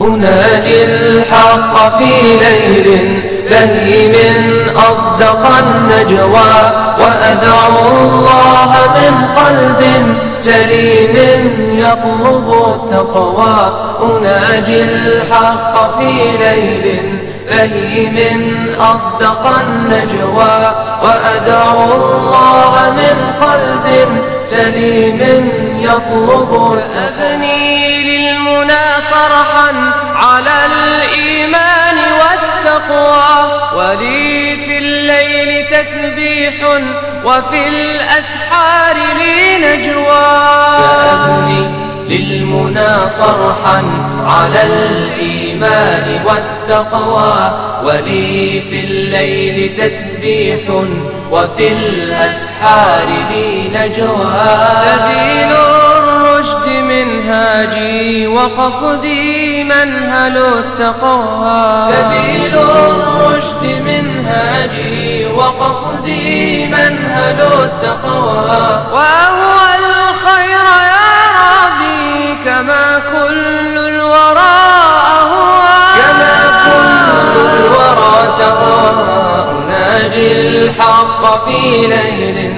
أناجي الحق في ليل من أصدق النجوى وأدعو الله من قلب سليم يطلب التقوى أناجي الحق في ليل من أصدق النجوى وأدعو الله من قلب سليم يطلب أبني للمنى فرحا على الإيمان والتقوى ولي في الليل تسبيح وفي الأسحار لي نجوى سأبني للمنى صرحا على الإيمان والتقوى ولي في الليل تسبيح وفي الأسحار لي نجوى سبيل الرشد منهاجي وقصدي منهل التقوى سبيل الرشد منهاجي وقصدي منهل التقوى وهو الخير يا ربي كما كل الورى أهوى كما كل الورى تقوى أناجي الحق في ليل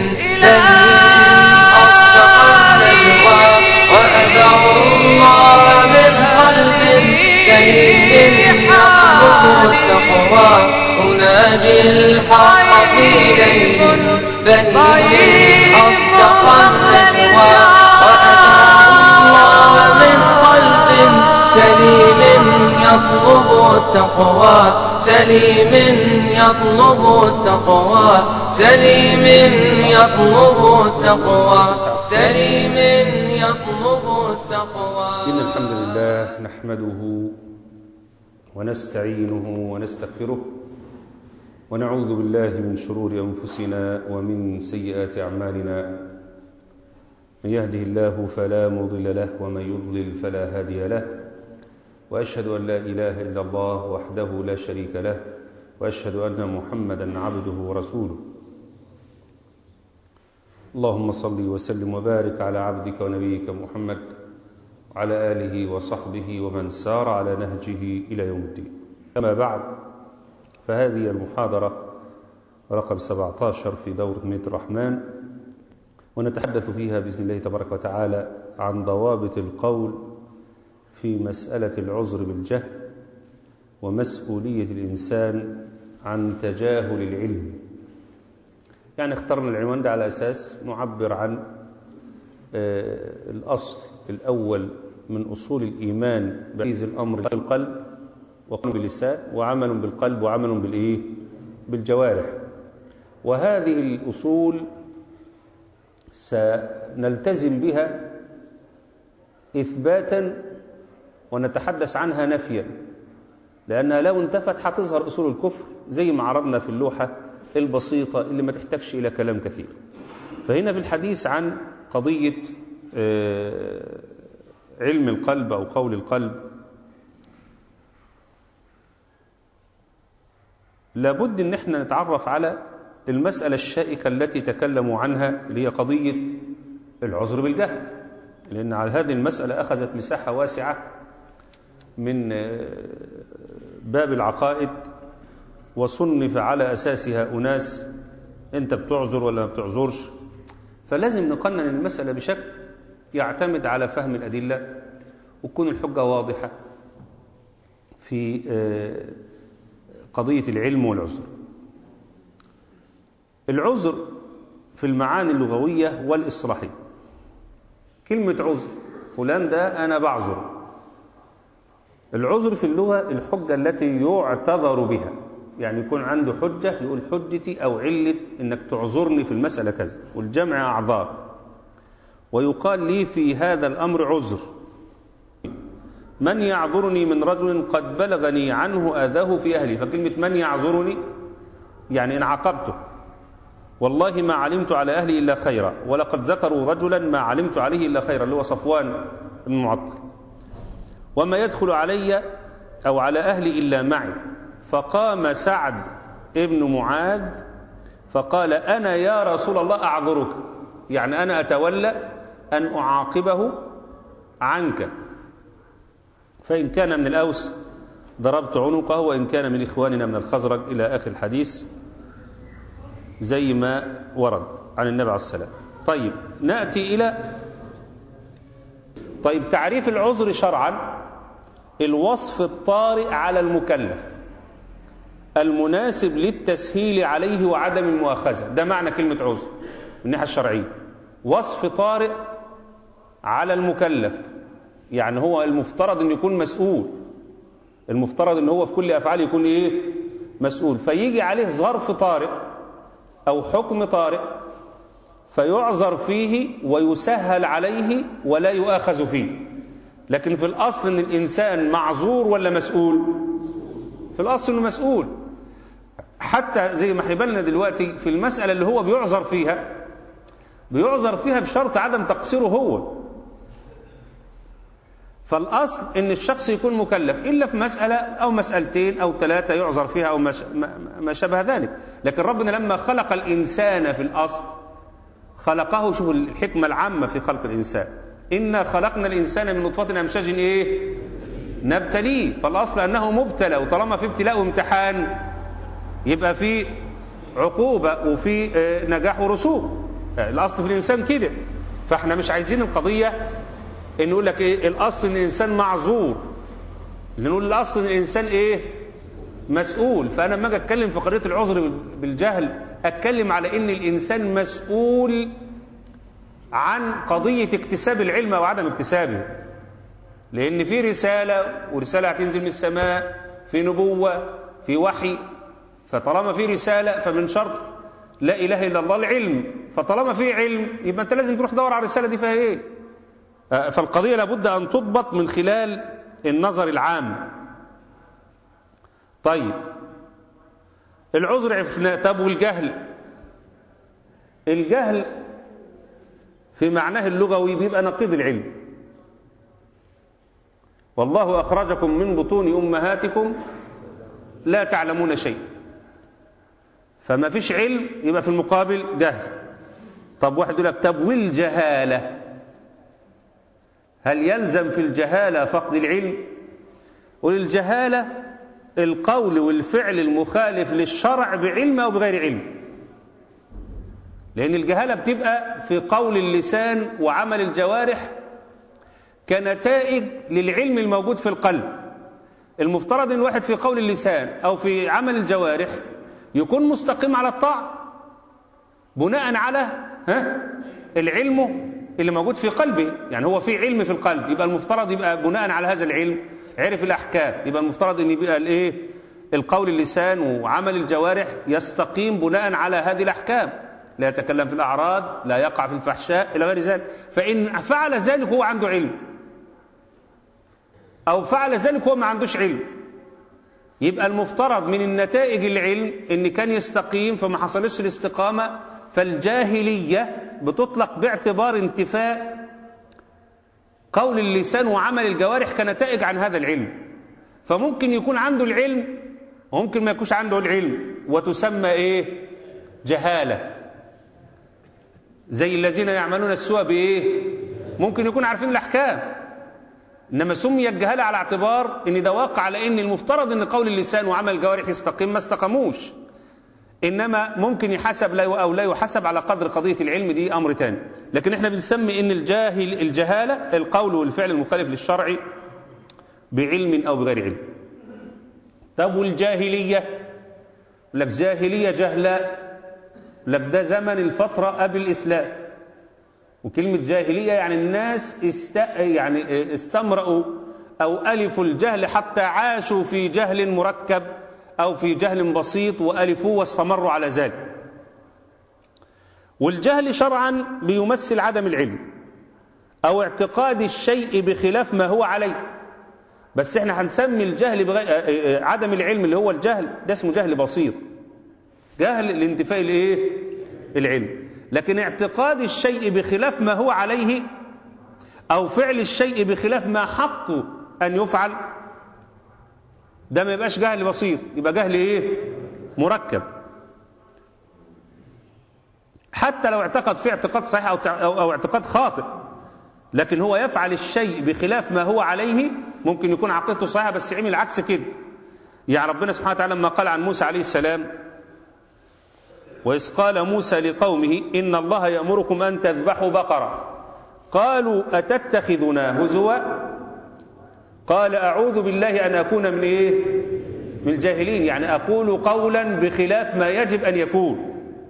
أصدق النجوى وأدعو الله من قلب سليم يطلب التقوى أناجي الحق في ليل بهيم أصدق النجوى وأدعو الله من قلب سليم يطلب التقوى سليم يطلب التقوى سليم يطلب التقوى سليم يطلب التقوى إن الحمد لله نحمده ونستعينه ونستغفره ونعوذ بالله من شرور أنفسنا ومن سيئات أعمالنا من يهده الله فلا مضل له ومن يضلل فلا هادي له وأشهد أن لا إله إلا الله وحده لا شريك له وأشهد أن محمدا عبده ورسوله اللهم صل وسلم وبارك على عبدك ونبيك محمد وعلى آله وصحبه ومن سار على نهجه إلى يوم الدين أما بعد فهذه المحاضرة رقم 17 في دورة ميت الرحمن ونتحدث فيها بإذن الله تبارك وتعالى عن ضوابط القول في مسألة العذر بالجهل ومسؤولية الإنسان عن تجاهل العلم يعني اخترنا العنوان ده على أساس نعبر عن آه الأصل الأول من أصول الإيمان بعيز الأمر بالقلب وقول باللسان وعمل بالقلب وعمل بالإيه؟ بالجوارح وهذه الأصول سنلتزم بها إثباتا ونتحدث عنها نفيا لأنها لو انتفت هتظهر أصول الكفر زي ما عرضنا في اللوحة البسيطة اللي ما تحتاجش إلى كلام كثير فهنا في الحديث عن قضية علم القلب أو قول القلب لابد ان احنا نتعرف على المسألة الشائكة التي تكلموا عنها اللي هي قضية العذر بالجهل لأن على هذه المسألة أخذت مساحة واسعة من باب العقائد وصنف على أساسها أناس أنت بتعذر ولا ما بتعذرش فلازم نقنن المسألة بشكل يعتمد على فهم الأدلة وتكون الحجة واضحة في قضية العلم والعذر العذر في المعاني اللغوية والإصلاحية كلمة عذر فلان ده أنا بعذر العذر في اللغة الحجة التي يعتذر بها يعني يكون عنده حجة يقول حجتي أو علة إنك تعذرني في المسألة كذا والجمع أعذار ويقال لي في هذا الأمر عذر من يعذرني من رجل قد بلغني عنه أذاه في أهلي فكلمة من يعذرني يعني إن عاقبته والله ما علمت على أهلي إلا خيرا ولقد ذكروا رجلا ما علمت عليه إلا خيرا اللي هو صفوان بن معطل وما يدخل علي أو على أهلي إلا معي فقام سعد ابن معاذ فقال أنا يا رسول الله أعذرك يعني أنا أتولى أن أعاقبه عنك فإن كان من الأوس ضربت عنقه وإن كان من إخواننا من الخزرج إلى آخر الحديث زي ما ورد عن النبي عليه السلام طيب نأتي إلى طيب تعريف العذر شرعا الوصف الطارئ على المكلف المناسب للتسهيل عليه وعدم المؤاخذة ده معنى كلمة عذر من الناحية الشرعية وصف طارئ على المكلف يعني هو المفترض أن يكون مسؤول المفترض أن هو في كل أفعاله يكون إيه مسؤول فيجي عليه ظرف طارئ أو حكم طارئ فيعذر فيه ويسهل عليه ولا يؤاخذ فيه لكن في الأصل أن الإنسان معذور ولا مسؤول في الأصل أنه مسؤول حتى زي ما حبلنا دلوقتي في المسألة اللي هو بيعذر فيها بيعذر فيها بشرط عدم تقصيره هو فالأصل أن الشخص يكون مكلف إلا في مسألة أو مسألتين أو ثلاثة يعذر فيها أو ما شابه ذلك لكن ربنا لما خلق الإنسان في الأصل خلقه شوفوا الحكمة العامة في خلق الإنسان إنا خلقنا الإنسان من نطفة أمشاج إيه نبتليه فالأصل أنه مبتلى وطالما في ابتلاء وامتحان يبقى في عقوبة وفي نجاح ورسوب الأصل في الإنسان كده فاحنا مش عايزين القضية ان نقول لك ايه الاصل ان الانسان معذور نقول الاصل ان الانسان ايه مسؤول فانا لما اجي اتكلم في قضيه العذر بالجهل اتكلم على ان الانسان مسؤول عن قضيه اكتساب العلم او عدم اكتسابه لان في رساله ورساله هتنزل من السماء في نبوه في وحي فطالما في رساله فمن شرط لا اله الا الله العلم فطالما في علم يبقى انت لازم تروح تدور على الرساله دي فيها ايه فالقضية لابد أن تضبط من خلال النظر العام طيب العذر عرفنا طب والجهل الجهل في معناه اللغوي بيبقى نقيض العلم والله أخرجكم من بطون أمهاتكم لا تعلمون شيء فما فيش علم يبقى في المقابل جهل طب واحد يقول لك طب والجهاله هل يلزم في الجهالة فقد العلم وللجهالة القول والفعل المخالف للشرع بعلم أو بغير علم لأن الجهالة بتبقى في قول اللسان وعمل الجوارح كنتائج للعلم الموجود في القلب المفترض أن الواحد في قول اللسان أو في عمل الجوارح يكون مستقيم على الطاعة بناء على ها العلم اللي موجود في قلبه يعني هو في علم في القلب يبقى المفترض يبقى بناء على هذا العلم عرف الأحكام يبقى المفترض أن يبقى الإيه القول اللسان وعمل الجوارح يستقيم بناء على هذه الأحكام لا يتكلم في الأعراض لا يقع في الفحشاء إلى غير ذلك فإن فعل ذلك هو عنده علم أو فعل ذلك هو ما عندوش علم يبقى المفترض من النتائج العلم ان كان يستقيم فما حصلش الاستقامة فالجاهلية بتطلق باعتبار انتفاء قول اللسان وعمل الجوارح كنتائج عن هذا العلم فممكن يكون عنده العلم وممكن ما يكونش عنده العلم وتسمى ايه جهالة زي الذين يعملون السوء بايه ممكن يكون عارفين الاحكام انما سمي الجهاله على اعتبار ان ده واقع على ان المفترض ان قول اللسان وعمل الجوارح يستقيم ما استقاموش انما ممكن يحسب لا او لا يحسب على قدر قضيه العلم دي امر تاني لكن احنا بنسمي ان الجاهل الجهاله القول والفعل المخالف للشرع بعلم او بغير علم طب والجاهليه لك جاهليه جهلاء لك ده زمن الفتره قبل الاسلام وكلمة جاهلية يعني الناس است... يعني استمرأوا أو ألفوا الجهل حتى عاشوا في جهل مركب أو في جهل بسيط وألفوه واستمروا على ذلك والجهل شرعا بيمثل عدم العلم أو اعتقاد الشيء بخلاف ما هو عليه بس احنا هنسمي الجهل بغير عدم العلم اللي هو الجهل ده اسمه جهل بسيط جهل الانتفاء الايه العلم لكن اعتقاد الشيء بخلاف ما هو عليه أو فعل الشيء بخلاف ما حقه أن يفعل ده ما يبقاش جهل بسيط يبقى جهل إيه مركب حتى لو اعتقد في اعتقاد صحيح أو, أو, أو اعتقاد خاطئ لكن هو يفعل الشيء بخلاف ما هو عليه ممكن يكون عقيدته صحيحة بس عمل عكس كده يعني ربنا سبحانه وتعالى لما قال عن موسى عليه السلام وإذ قال موسى لقومه إن الله يأمركم أن تذبحوا بقرة قالوا أتتخذنا هزوا قال أعوذ بالله أن أكون من إيه من الجاهلين يعني أقول قولا بخلاف ما يجب أن يكون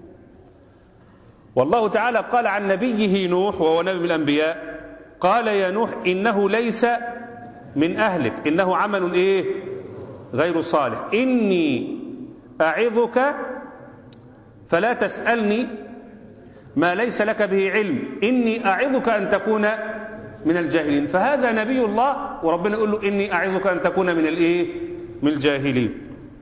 والله تعالى قال عن نبيه نوح وهو نبي من الأنبياء قال يا نوح إنه ليس من أهلك إنه عمل إيه غير صالح إني أعظك فلا تسألني ما ليس لك به علم إني أعظك أن تكون من الجاهلين فهذا نبي الله وربنا يقول له إني أعظك أن تكون من الإيه من الجاهلين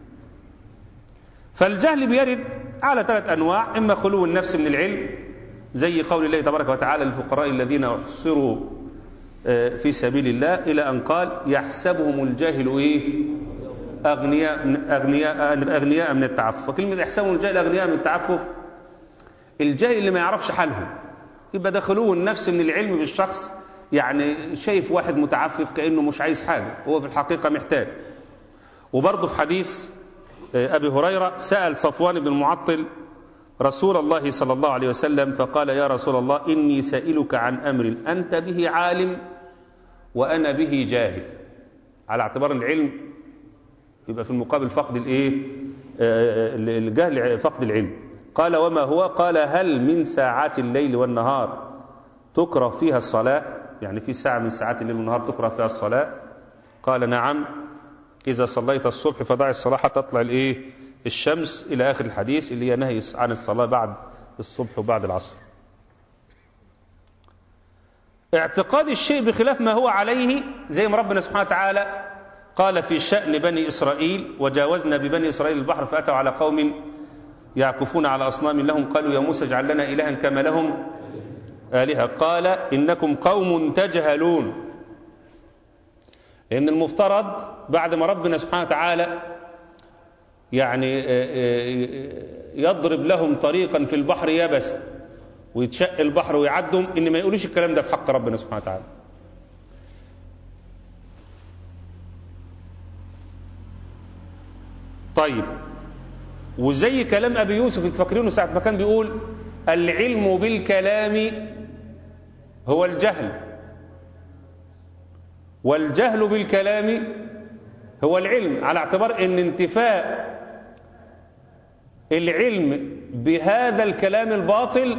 فالجهل بيرد على ثلاث أنواع إما خلو النفس من العلم زي قول الله تبارك وتعالى للفقراء الذين أحصروا في سبيل الله إلى أن قال يحسبهم الجاهل إيه أغنياء من أغنياء أغنياء من التعفف فكلمة يحسبهم الجاهل أغنياء من التعفف الجاهل اللي ما يعرفش حالهم يبقى ده خلو النفس من العلم بالشخص يعني شايف واحد متعفف كأنه مش عايز حاجة هو في الحقيقة محتاج وبرضه في حديث أبي هريرة سأل صفوان بن المعطل رسول الله صلى الله عليه وسلم فقال يا رسول الله إني سائلك عن أمر أنت به عالم وأنا به جاهل على اعتبار العلم يبقى في المقابل فقد الايه الجهل فقد العلم قال وما هو قال هل من ساعات الليل والنهار تكره فيها الصلاة يعني في ساعة من ساعات الليل والنهار تكره فيها الصلاة قال نعم إذا صليت الصبح فضع الصلاة حتى تطلع الايه الشمس إلى آخر الحديث اللي هي نهي عن الصلاة بعد الصبح وبعد العصر اعتقاد الشيء بخلاف ما هو عليه زي ما ربنا سبحانه وتعالى قال في شأن بني إسرائيل وجاوزنا ببني إسرائيل البحر فأتوا على قوم يعكفون على أصنام لهم قالوا يا موسى اجعل لنا إلها كما لهم آلهة قال إنكم قوم تجهلون لأن المفترض بعد ما ربنا سبحانه وتعالى يعني يضرب لهم طريقا في البحر يبسا ويتشق البحر ويعدهم إن ما يقولوش الكلام ده في حق ربنا سبحانه وتعالى طيب وزي كلام أبي يوسف انت فاكرينه ساعة ما كان بيقول العلم بالكلام هو الجهل والجهل بالكلام هو العلم على اعتبار ان انتفاء العلم بهذا الكلام الباطل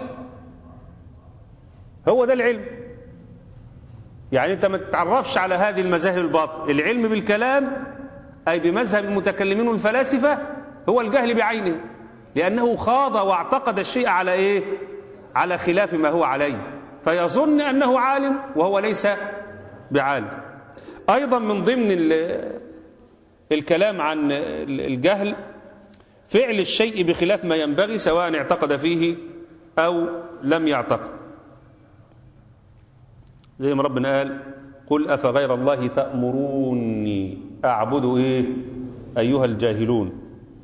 هو ده العلم يعني انت ما تتعرفش على هذه المذاهب الباطل العلم بالكلام أي بمذهب المتكلمين والفلاسفة هو الجهل بعينه لأنه خاض واعتقد الشيء على إيه؟ على خلاف ما هو عليه فيظن أنه عالم وهو ليس بعالم أيضا من ضمن الكلام عن الجهل فعل الشيء بخلاف ما ينبغي سواء اعتقد فيه أو لم يعتقد زي ما ربنا قال قل أفغير الله تأمروني أعبد إيه أيها الجاهلون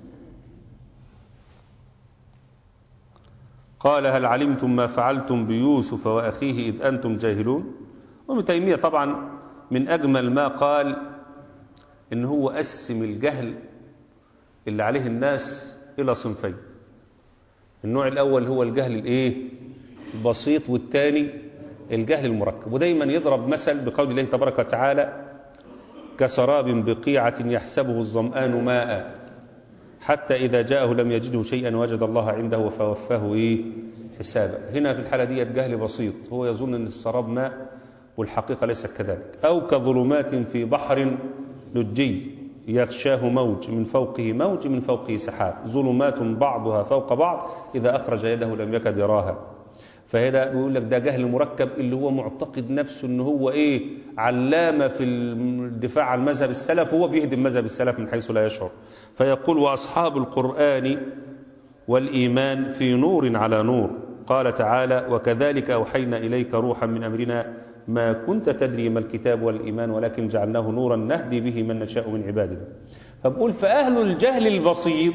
قال هل علمتم ما فعلتم بيوسف وأخيه إذ أنتم جاهلون وابن تيمية طبعا من أجمل ما قال إن هو قسم الجهل اللي عليه الناس إلى صنفين النوع الأول هو الجهل الإيه البسيط والثاني الجهل المركب ودايما يضرب مثل بقول الله تبارك وتعالى كسراب بقيعة يحسبه الظمآن ماء حتى إذا جاءه لم يجده شيئا وجد الله عنده فوفاه إيه حسابا هنا في الحالة دي جهل بسيط هو يظن أن السراب ماء والحقيقة ليست كذلك أو كظلمات في بحر لجي يغشاه موج من فوقه موج من فوقه سحاب ظلمات بعضها فوق بعض إذا أخرج يده لم يكد يراها فهذا بيقول لك ده جهل مركب اللي هو معتقد نفسه ان هو ايه علامه في الدفاع عن مذهب السلف وهو بيهدم مذهب السلف من حيث لا يشعر فيقول واصحاب القران والايمان في نور على نور قال تعالى وكذلك اوحينا اليك روحا من امرنا ما كنت تدري ما الكتاب والايمان ولكن جعلناه نورا نهدي به من نشاء من عبادنا فبقول فاهل الجهل البسيط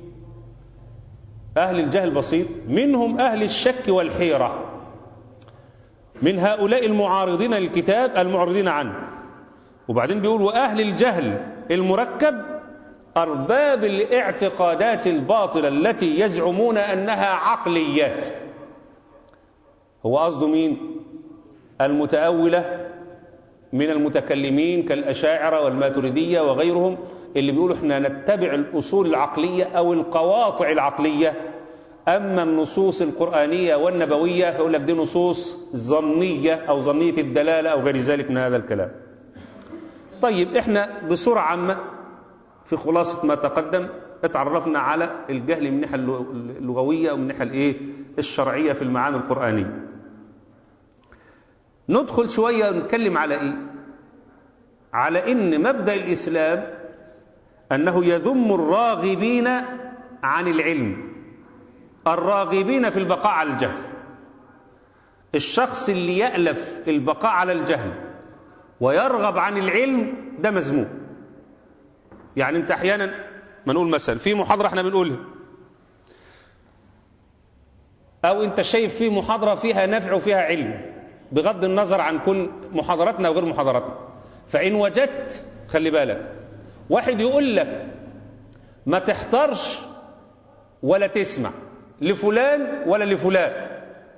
أهل الجهل البسيط منهم أهل الشك والحيرة من هؤلاء المعارضين للكتاب المعرضين عنه وبعدين بيقول وأهل الجهل المركب أرباب الاعتقادات الباطلة التي يزعمون أنها عقليات هو قصده مين المتأولة من المتكلمين كالأشاعرة والماتريدية وغيرهم اللي بيقولوا احنا نتبع الأصول العقلية أو القواطع العقلية أما النصوص القرآنية والنبوية فيقول لك دي نصوص ظنية أو ظنية الدلالة أو غير ذلك من هذا الكلام طيب احنا بصورة عامة في خلاصة ما تقدم اتعرفنا على الجهل من الناحية اللغوية ومن الناحية الايه الشرعية في المعاني القرآنية ندخل شوية نتكلم على ايه على ان مبدأ الإسلام أنه يذم الراغبين عن العلم الراغبين في البقاء على الجهل الشخص اللي يألف البقاء على الجهل ويرغب عن العلم ده مذموم يعني انت احيانا ما نقول مثلا في محاضرة احنا بنقولها او انت شايف في محاضرة فيها نفع وفيها علم بغض النظر عن كل محاضراتنا وغير محاضراتنا فإن وجدت خلي بالك واحد يقول لك ما تحضرش ولا تسمع لفلان ولا لفلان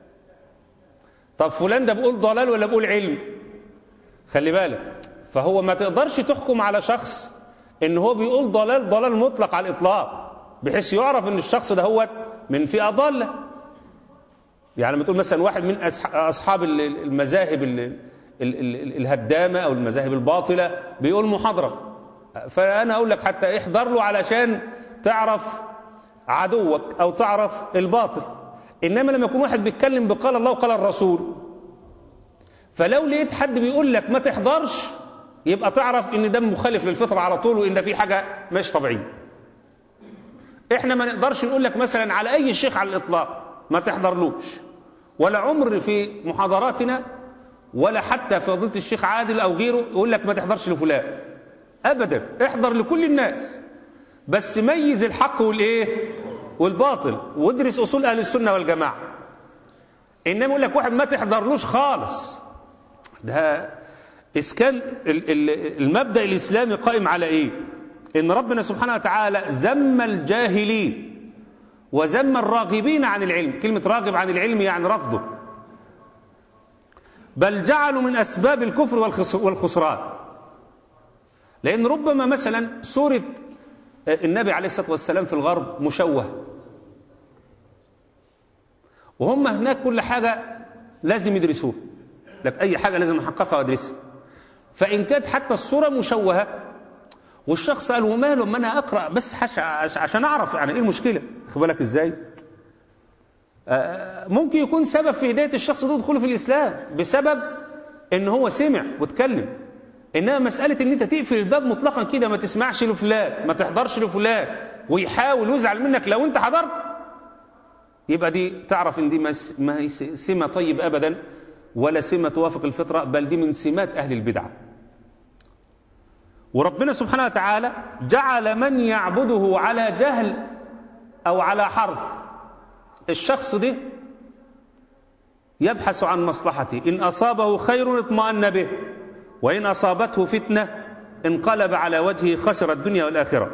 طب فلان ده بيقول ضلال ولا بيقول علم خلي بالك فهو ما تقدرش تحكم على شخص ان هو بيقول ضلال ضلال مطلق على الاطلاق بحيث يعرف ان الشخص ده هو من فئه ضاله يعني لما تقول مثلا واحد من اصحاب المذاهب الهدامه او المذاهب الباطله بيقول محاضره فانا اقول لك حتى احضر له علشان تعرف عدوك او تعرف الباطل انما لما يكون واحد بيتكلم بقال الله وقال الرسول فلو لقيت حد بيقول لك ما تحضرش يبقى تعرف ان ده مخالف للفطره على طول وان في حاجه مش طبيعيه احنا ما نقدرش نقول لك مثلا على اي شيخ على الاطلاق ما تحضرلوش ولا عمر في محاضراتنا ولا حتى في فضيله الشيخ عادل او غيره يقول لك ما تحضرش لفلان ابدا احضر لكل الناس بس ميز الحق والايه والباطل وادرس اصول اهل السنه والجماعه انما يقول لك واحد ما تحضرلوش خالص ده اسكان المبدا الاسلامي قائم على ايه ان ربنا سبحانه وتعالى ذم الجاهلين وذم الراغبين عن العلم كلمه راغب عن العلم يعني رفضه بل جعلوا من اسباب الكفر والخسران لان ربما مثلا سوره النبي عليه الصلاه والسلام في الغرب مشوه وهم هناك كل حاجه لازم يدرسوها لك اي حاجه لازم احققها وادرسها فان كانت حتى الصوره مشوهه والشخص قال وماله ما انا اقرا بس حش عشان اعرف يعني ايه المشكله خد بالك ازاي آه ممكن يكون سبب في هدايه الشخص ده دخوله في الاسلام بسبب ان هو سمع واتكلم انما مساله ان انت تقفل الباب مطلقا كده ما تسمعش لفلان ما تحضرش لفلان ويحاول ويزعل منك لو انت حضرت يبقى دي تعرف ان دي ما هي سمه طيب ابدا ولا سمه توافق الفطره بل دي من سمات اهل البدعه وربنا سبحانه وتعالى جعل من يعبده على جهل او على حرف الشخص ده يبحث عن مصلحته ان اصابه خير اطمأن به وان اصابته فتنه انقلب على وجهه خسر الدنيا والاخره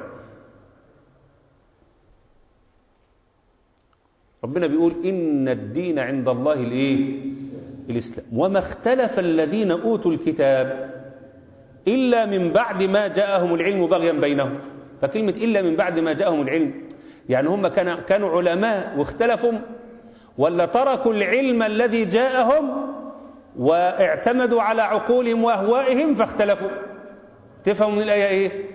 ربنا بيقول ان الدين عند الله الايه الاسلام وما اختلف الذين اوتوا الكتاب إلا من بعد ما جاءهم العلم بغيا بينهم فكلمة إلا من بعد ما جاءهم العلم يعني هم كان كانوا علماء واختلفوا ولا تركوا العلم الذي جاءهم واعتمدوا على عقولهم وأهوائهم فاختلفوا تفهموا من الآية إيه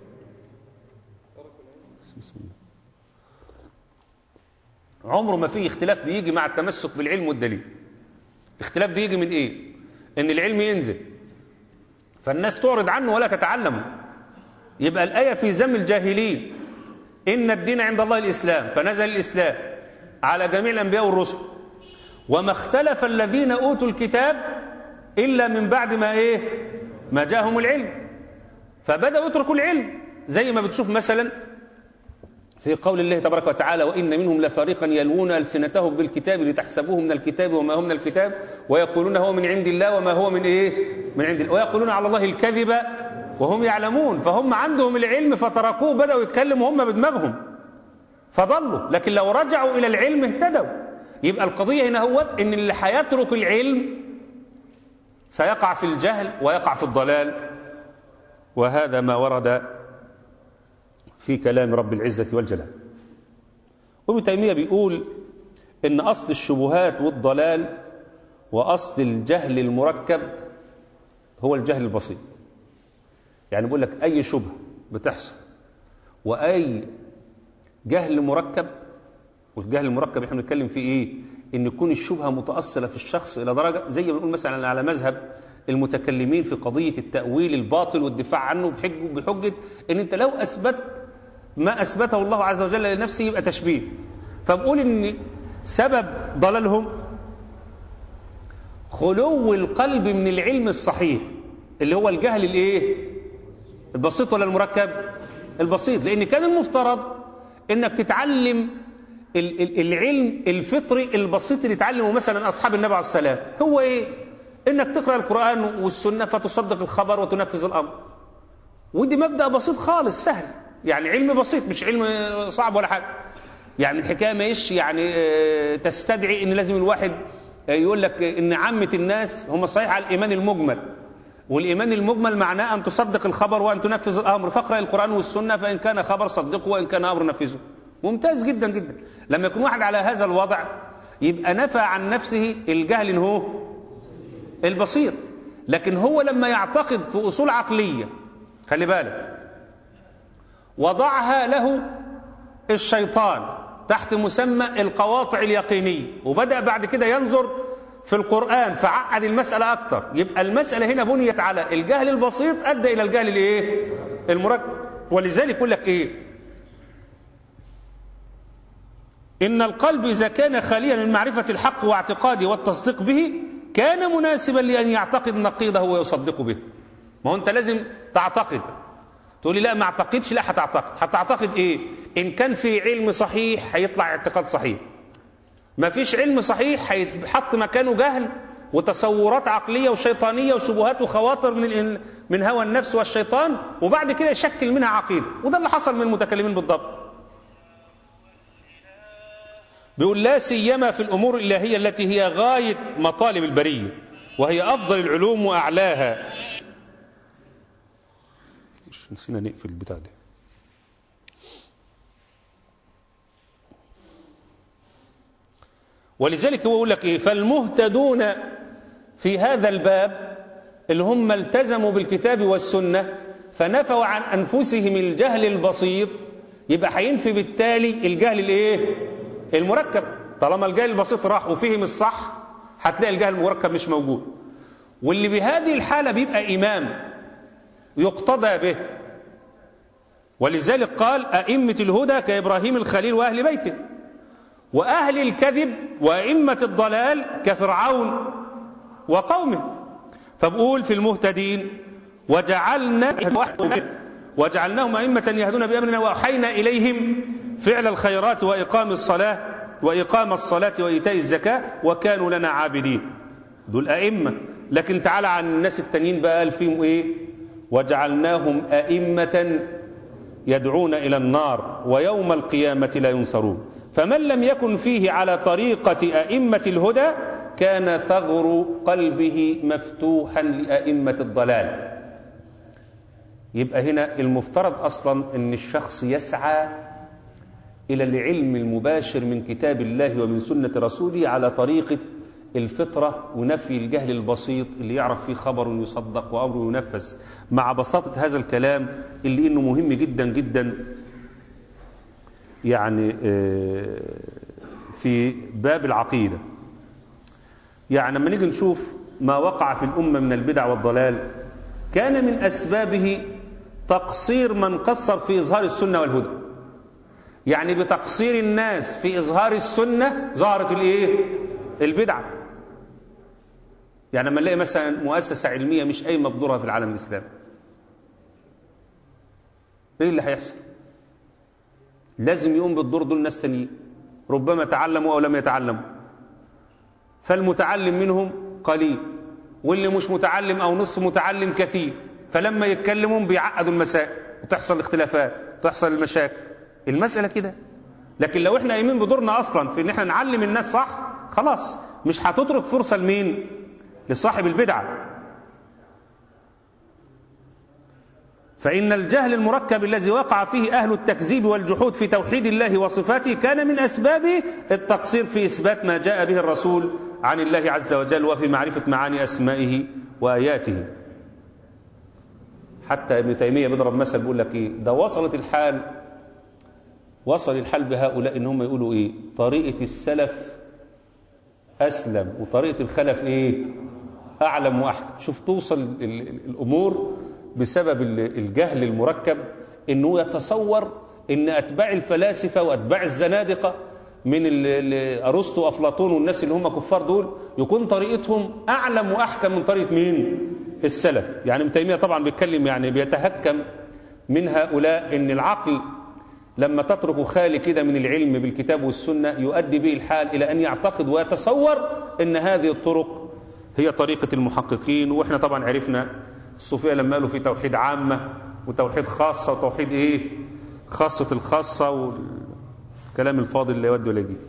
عمره ما في اختلاف بيجي مع التمسك بالعلم والدليل اختلاف بيجي من ايه ان العلم ينزل فالناس تعرض عنه ولا تتعلمه يبقى الآية في ذم الجاهلين إن الدين عند الله الإسلام فنزل الإسلام على جميع الأنبياء والرسل وما اختلف الذين أوتوا الكتاب إلا من بعد ما إيه ما جاءهم العلم فبدأوا يتركوا العلم زي ما بتشوف مثلا في قول الله تبارك وتعالى وإن منهم لفريقا يلوون ألسنتهم بالكتاب لتحسبوه من الكتاب وما هم من الكتاب ويقولون هو من عند الله وما هو من إيه من عند الله ويقولون على الله الكذب وهم يعلمون فهم عندهم العلم فتركوه بدأوا يتكلموا هم بدماغهم فضلوا لكن لو رجعوا إلى العلم اهتدوا يبقى القضية هنا هو إن اللي هيترك العلم سيقع في الجهل ويقع في الضلال وهذا ما ورد في كلام رب العزة والجلال وابن تيمية بيقول إن أصل الشبهات والضلال وأصل الجهل المركب هو الجهل البسيط يعني بيقول لك أي شبهة بتحصل وأي جهل مركب والجهل المركب احنا بنتكلم فيه ايه ان يكون الشبهه متاصله في الشخص الى درجه زي ما بنقول مثلا على مذهب المتكلمين في قضيه التاويل الباطل والدفاع عنه بحج بحجه ان انت لو اثبت ما اثبته الله عز وجل لنفسه يبقى تشبيه فبقول ان سبب ضلالهم خلو القلب من العلم الصحيح اللي هو الجهل الايه البسيط ولا المركب البسيط لان كان المفترض انك تتعلم العلم الفطري البسيط اللي اتعلمه مثلا اصحاب النبي عليه السلام هو ايه انك تقرا القران والسنه فتصدق الخبر وتنفذ الامر ودي مبدا بسيط خالص سهل يعني علم بسيط مش علم صعب ولا حاجه يعني الحكايه ماهيش يعني تستدعي ان لازم الواحد يقول لك ان عامه الناس هم صحيح على الايمان المجمل والايمان المجمل معناه ان تصدق الخبر وان تنفذ الامر فاقرا القران والسنه فان كان خبر صدقه وان كان امر نفذه ممتاز جدا جدا لما يكون واحد على هذا الوضع يبقى نفى عن نفسه الجهل إن هو البصير لكن هو لما يعتقد في أصول عقلية خلي بالك وضعها له الشيطان تحت مسمى القواطع اليقينية وبدأ بعد كده ينظر في القرآن فعقد المسألة أكتر يبقى المسألة هنا بنيت على الجهل البسيط أدى إلى الجهل الإيه؟ المركب ولذلك يقول لك إيه إن القلب إذا كان خاليا من معرفة الحق واعتقاده والتصديق به كان مناسبا لأن يعتقد نقيضه ويصدق به ما هو أنت لازم تعتقد تقول لي لا ما اعتقدش لا هتعتقد هتعتقد إيه إن كان في علم صحيح هيطلع اعتقاد صحيح ما فيش علم صحيح هيتحط مكانه جهل وتصورات عقلية وشيطانية وشبهات وخواطر من من هوى النفس والشيطان وبعد كده يشكل منها عقيدة وده اللي حصل من المتكلمين بالضبط بيقول لا سيما في الأمور الإلهية التي هي غاية مطالب البرية وهي أفضل العلوم وأعلاها مش نسينا نقفل البتاع ده ولذلك هو يقول لك ايه فالمهتدون في هذا الباب اللي هم التزموا بالكتاب والسنة فنفوا عن أنفسهم الجهل البسيط يبقى هينفي بالتالي الجهل الايه المركب طالما الجهل البسيط راح وفهم الصح هتلاقي الجهل المركب مش موجود واللي بهذه الحالة بيبقى إمام يقتضى به ولذلك قال أئمة الهدى كإبراهيم الخليل وأهل بيته وأهل الكذب وأئمة الضلال كفرعون وقومه فبقول في المهتدين وجعلنا وجعلناهم أئمة يهدون بأمرنا وأوحينا إليهم فعل الخيرات وإقام الصلاة وإقام الصلاة وإيتاء الزكاة وكانوا لنا عابدين دول أئمة لكن تعالى عن الناس التانيين بقى قال فيهم إيه وجعلناهم أئمة يدعون إلى النار ويوم القيامة لا ينصرون فمن لم يكن فيه على طريقة أئمة الهدى كان ثغر قلبه مفتوحا لأئمة الضلال يبقى هنا المفترض أصلا أن الشخص يسعى إلى العلم المباشر من كتاب الله ومن سنة رسوله على طريقة الفطرة ونفي الجهل البسيط اللي يعرف فيه خبر يصدق وأمر ينفذ مع بساطة هذا الكلام اللي إنه مهم جدا جدا يعني في باب العقيدة يعني لما نيجي نشوف ما وقع في الأمة من البدع والضلال كان من أسبابه تقصير من قصر في إظهار السنة والهدى يعني بتقصير الناس في إظهار السنة ظهرت الإيه؟ البدعة يعني لما نلاقي مثلا مؤسسة علمية مش قايمة بدورها في العالم الإسلامي إيه اللي هيحصل؟ لازم يقوم بالدور دول ناس تانيين ربما تعلموا أو لم يتعلموا فالمتعلم منهم قليل واللي مش متعلم أو نصف متعلم كثير فلما يتكلمون بيعقدوا المسائل وتحصل اختلافات وتحصل المشاكل المسألة كده لكن لو احنا قايمين بدورنا اصلا في ان احنا نعلم الناس صح خلاص مش هتترك فرصة لمين لصاحب البدعة فإن الجهل المركب الذي وقع فيه أهل التكذيب والجحود في توحيد الله وصفاته كان من أسباب التقصير في إثبات ما جاء به الرسول عن الله عز وجل وفي معرفة معاني أسمائه وآياته حتى ابن تيمية بيضرب مثل بيقول لك إيه ده وصلت الحال وصل الحال بهؤلاء إن هم يقولوا إيه طريقة السلف أسلم وطريقة الخلف إيه أعلم وأحكم شوف توصل ال- ال- الأمور بسبب ال- الجهل المركب إنه يتصور إن أتباع الفلاسفة وأتباع الزنادقة من ال- ال- أرسطو وأفلاطون والناس اللي هم كفار دول يكون طريقتهم أعلم وأحكم من طريقة مين؟ السلف يعني ابن تيمية طبعا بيتكلم يعني بيتهكم من هؤلاء إن العقل لما تترك خالي كده من العلم بالكتاب والسنة يؤدي به الحال إلى أن يعتقد ويتصور أن هذه الطرق هي طريقة المحققين وإحنا طبعا عرفنا الصوفية لما قالوا في توحيد عامة وتوحيد خاصة وتوحيد إيه خاصة الخاصة والكلام الفاضل اللي يودي ولا يجيب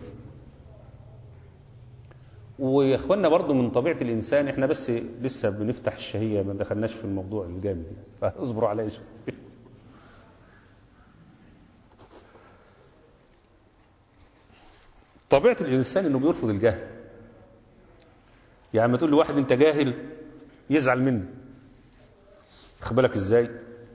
ويا اخوانا برضو من طبيعة الإنسان احنا بس لسه بنفتح الشهية ما دخلناش في الموضوع الجامد يعني فاصبروا عليا شوية طبيعة الإنسان إنه بيرفض الجهل يعني ما تقول لواحد أنت جاهل يزعل منك خد بالك إزاي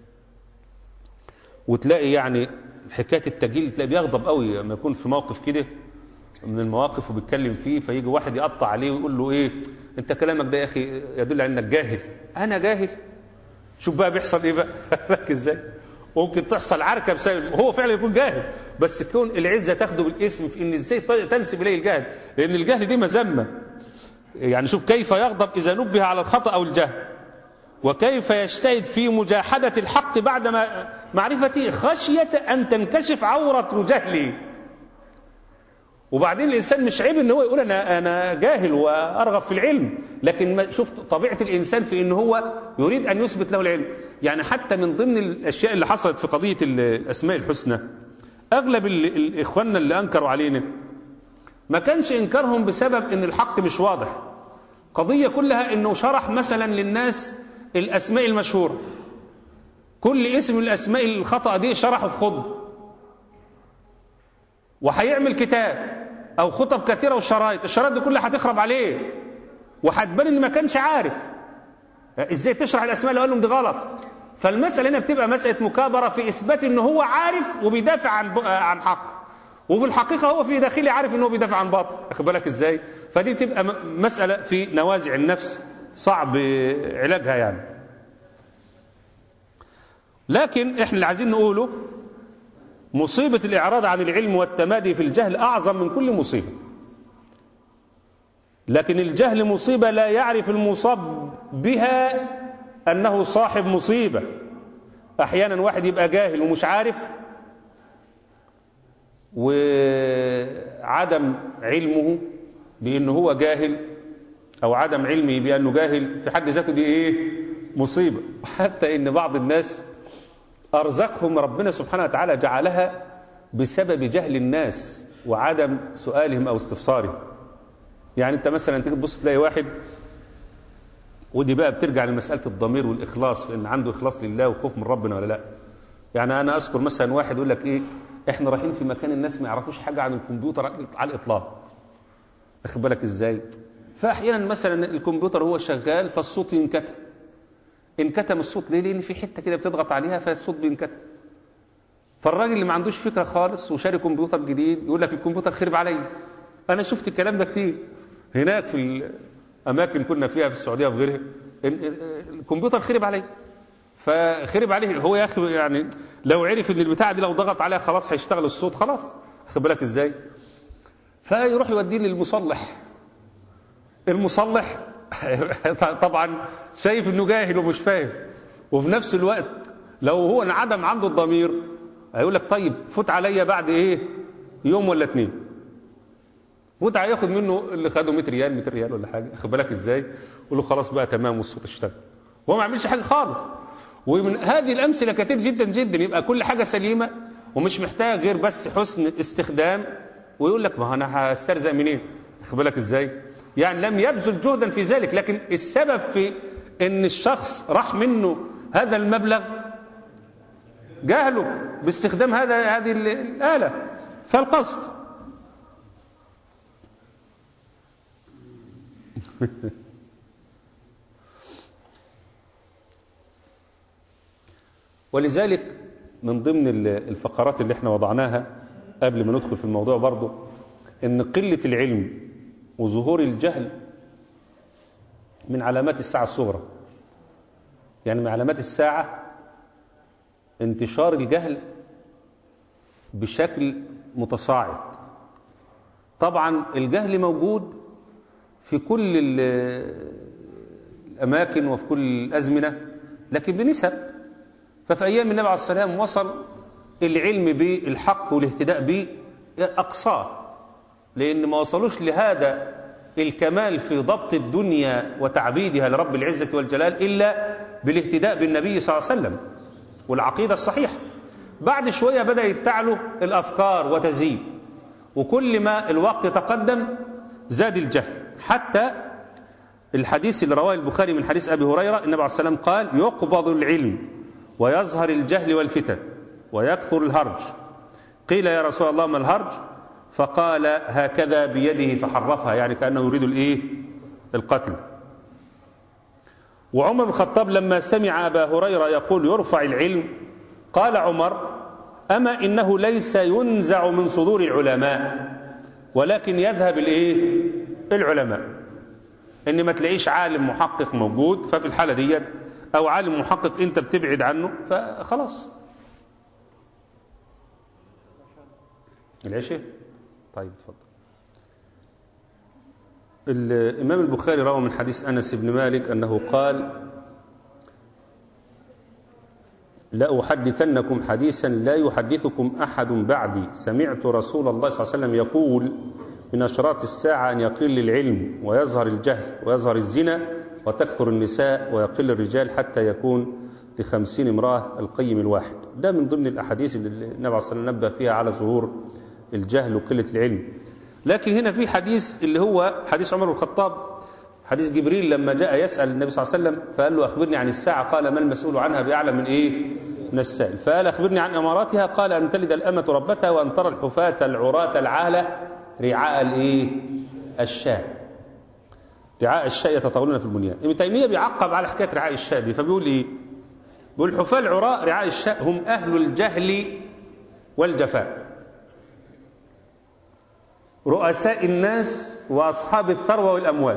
وتلاقي يعني حكاية التجهيل تلاقي بيغضب قوي لما يكون في موقف كده من المواقف وبيتكلم فيه فيجي واحد يقطع عليه ويقول له ايه انت كلامك ده يا اخي يدل على انك جاهل انا جاهل شوف بقى بيحصل ايه بقى لك ازاي ممكن تحصل عركه بسبب هو فعلا يكون جاهل بس كون العزه تاخده بالاسم في ان ازاي تنسب اليه الجهل لان الجهل دي مذمه يعني شوف كيف يغضب اذا نبه على الخطا او الجهل وكيف يجتهد في مجاحده الحق بعد ما معرفته خشيه ان تنكشف عوره جهله وبعدين الانسان مش عيب ان هو يقول انا انا جاهل وارغب في العلم لكن ما شفت طبيعه الانسان في ان هو يريد ان يثبت له العلم يعني حتى من ضمن الاشياء اللي حصلت في قضيه الاسماء الحسنى اغلب الاخواننا اللي انكروا علينا ما كانش انكارهم بسبب ان الحق مش واضح قضيه كلها انه شرح مثلا للناس الاسماء المشهوره كل اسم من الاسماء الخطا دي شرحه في خطبه وهيعمل كتاب او خطب كثيره وشرايط الشرايط دي كلها هتخرب عليه وهتبان ان ما كانش عارف ازاي تشرح الاسماء اللي قال لهم دي غلط فالمساله هنا بتبقى مساله مكابره في اثبات ان هو عارف وبيدافع عن عن حق وفي الحقيقه هو في داخله عارف ان هو بيدافع عن باطل واخد بالك ازاي فدي بتبقى مساله في نوازع النفس صعب علاجها يعني لكن احنا اللي عايزين نقوله مصيبة الإعراض عن العلم والتمادي في الجهل أعظم من كل مصيبة لكن الجهل مصيبة لا يعرف المصاب بها أنه صاحب مصيبة أحيانا واحد يبقى جاهل ومش عارف وعدم علمه بأنه هو جاهل أو عدم علمه بأنه جاهل في حد ذاته دي إيه مصيبة حتى إن بعض الناس أرزقهم ربنا سبحانه وتعالى جعلها بسبب جهل الناس وعدم سؤالهم أو استفسارهم يعني أنت مثلا تيجي تبص تلاقي واحد ودي بقى بترجع لمسألة الضمير والإخلاص في إن عنده إخلاص لله وخوف من ربنا ولا لا يعني أنا أذكر مثلا واحد يقول لك إيه إحنا رايحين في مكان الناس ما يعرفوش حاجة عن الكمبيوتر على الإطلاق واخد بالك إزاي فأحيانا مثلا الكمبيوتر هو شغال فالصوت ينكتب انكتم الصوت ليه لان في حته كده بتضغط عليها فالصوت بينكتم فالراجل اللي ما عندوش فكره خالص وشاري كمبيوتر جديد يقول لك الكمبيوتر خرب عليا انا شفت الكلام ده كتير هناك في الاماكن كنا فيها في السعوديه وفي غيرها الكمبيوتر خرب عليا فخرب عليه هو يا اخي يعني لو عرف ان البتاعه دي لو ضغط عليها خلاص هيشتغل الصوت خلاص خد بالك ازاي فيروح يوديه للمصلح المصلح طبعا شايف انه جاهل ومش فاهم وفي نفس الوقت لو هو انعدم عنده الضمير هيقول لك طيب فوت عليا بعد ايه يوم ولا اتنين فوت هياخد منه اللي خده 100 ريال 200 ريال ولا حاجه خد بالك ازاي يقول له خلاص بقى تمام والصوت اشتغل وهو ما عملش حاجة خالص ومن هذه الأمثلة كتير جدا جدا يبقى كل حاجة سليمة ومش محتاج غير بس حسن استخدام ويقول لك ما هو أنا هسترزق منين خد بالك إزاي يعني لم يبذل جهدا في ذلك لكن السبب في ان الشخص راح منه هذا المبلغ جهله باستخدام هذا هذه الآلة فالقصد ولذلك من ضمن الفقرات اللي احنا وضعناها قبل ما ندخل في الموضوع برضو ان قلة العلم وظهور الجهل من علامات الساعة الصغرى يعني من علامات الساعة انتشار الجهل بشكل متصاعد طبعا الجهل موجود في كل الأماكن وفي كل الأزمنة لكن بنسب ففي أيام النبي عليه السلام وصل العلم بالحق والاهتداء به أقصاه لأن ما وصلوش لهذا الكمال في ضبط الدنيا وتعبيدها لرب العزة والجلال إلا بالاهتداء بالنبي صلى الله عليه وسلم والعقيدة الصحيحة بعد شوية بدأ يتعلو الأفكار وتزيد وكل ما الوقت تقدم زاد الجهل حتى الحديث اللي رواه البخاري من حديث أبي هريرة النبي عليه السلام قال يقبض العلم ويظهر الجهل والفتن ويكثر الهرج قيل يا رسول الله ما الهرج فقال هكذا بيده فحرفها يعني كأنه يريد الإيه القتل وعمر بن الخطاب لما سمع أبا هريرة يقول يرفع العلم قال عمر أما إنه ليس ينزع من صدور العلماء ولكن يذهب الإيه العلماء إن ما تلاقيش عالم محقق موجود ففي الحالة دي أو عالم محقق أنت بتبعد عنه فخلاص العشاء طيب اتفضل الإمام البخاري روى من حديث أنس بن مالك أنه قال لأحدثنكم حديثا لا يحدثكم أحد بعدي سمعت رسول الله صلى الله عليه وسلم يقول من أشراط الساعة أن يقل العلم ويظهر الجهل ويظهر الزنا وتكثر النساء ويقل الرجال حتى يكون لخمسين امرأة القيم الواحد ده من ضمن الأحاديث اللي النبي عليه الصلاة والسلام نبه فيها على ظهور الجهل وقلة العلم لكن هنا في حديث اللي هو حديث عمر بن الخطاب حديث جبريل لما جاء يسأل النبي صلى الله عليه وسلم فقال له أخبرني عن الساعة قال ما المسؤول عنها بأعلم من إيه من السائل فقال أخبرني عن أماراتها قال أن تلد الأمة ربتها وأن ترى الحفاة العراة العالة رعاء الإيه الشاة رعاء الشاة يتطاولون في البنيان ابن تيمية بيعقب على حكاية رعاء الشاة دي فبيقول إيه بيقول الحفاة العراء رعاء الشاة هم أهل الجهل والجفاء رؤساء الناس وأصحاب الثروة والأموال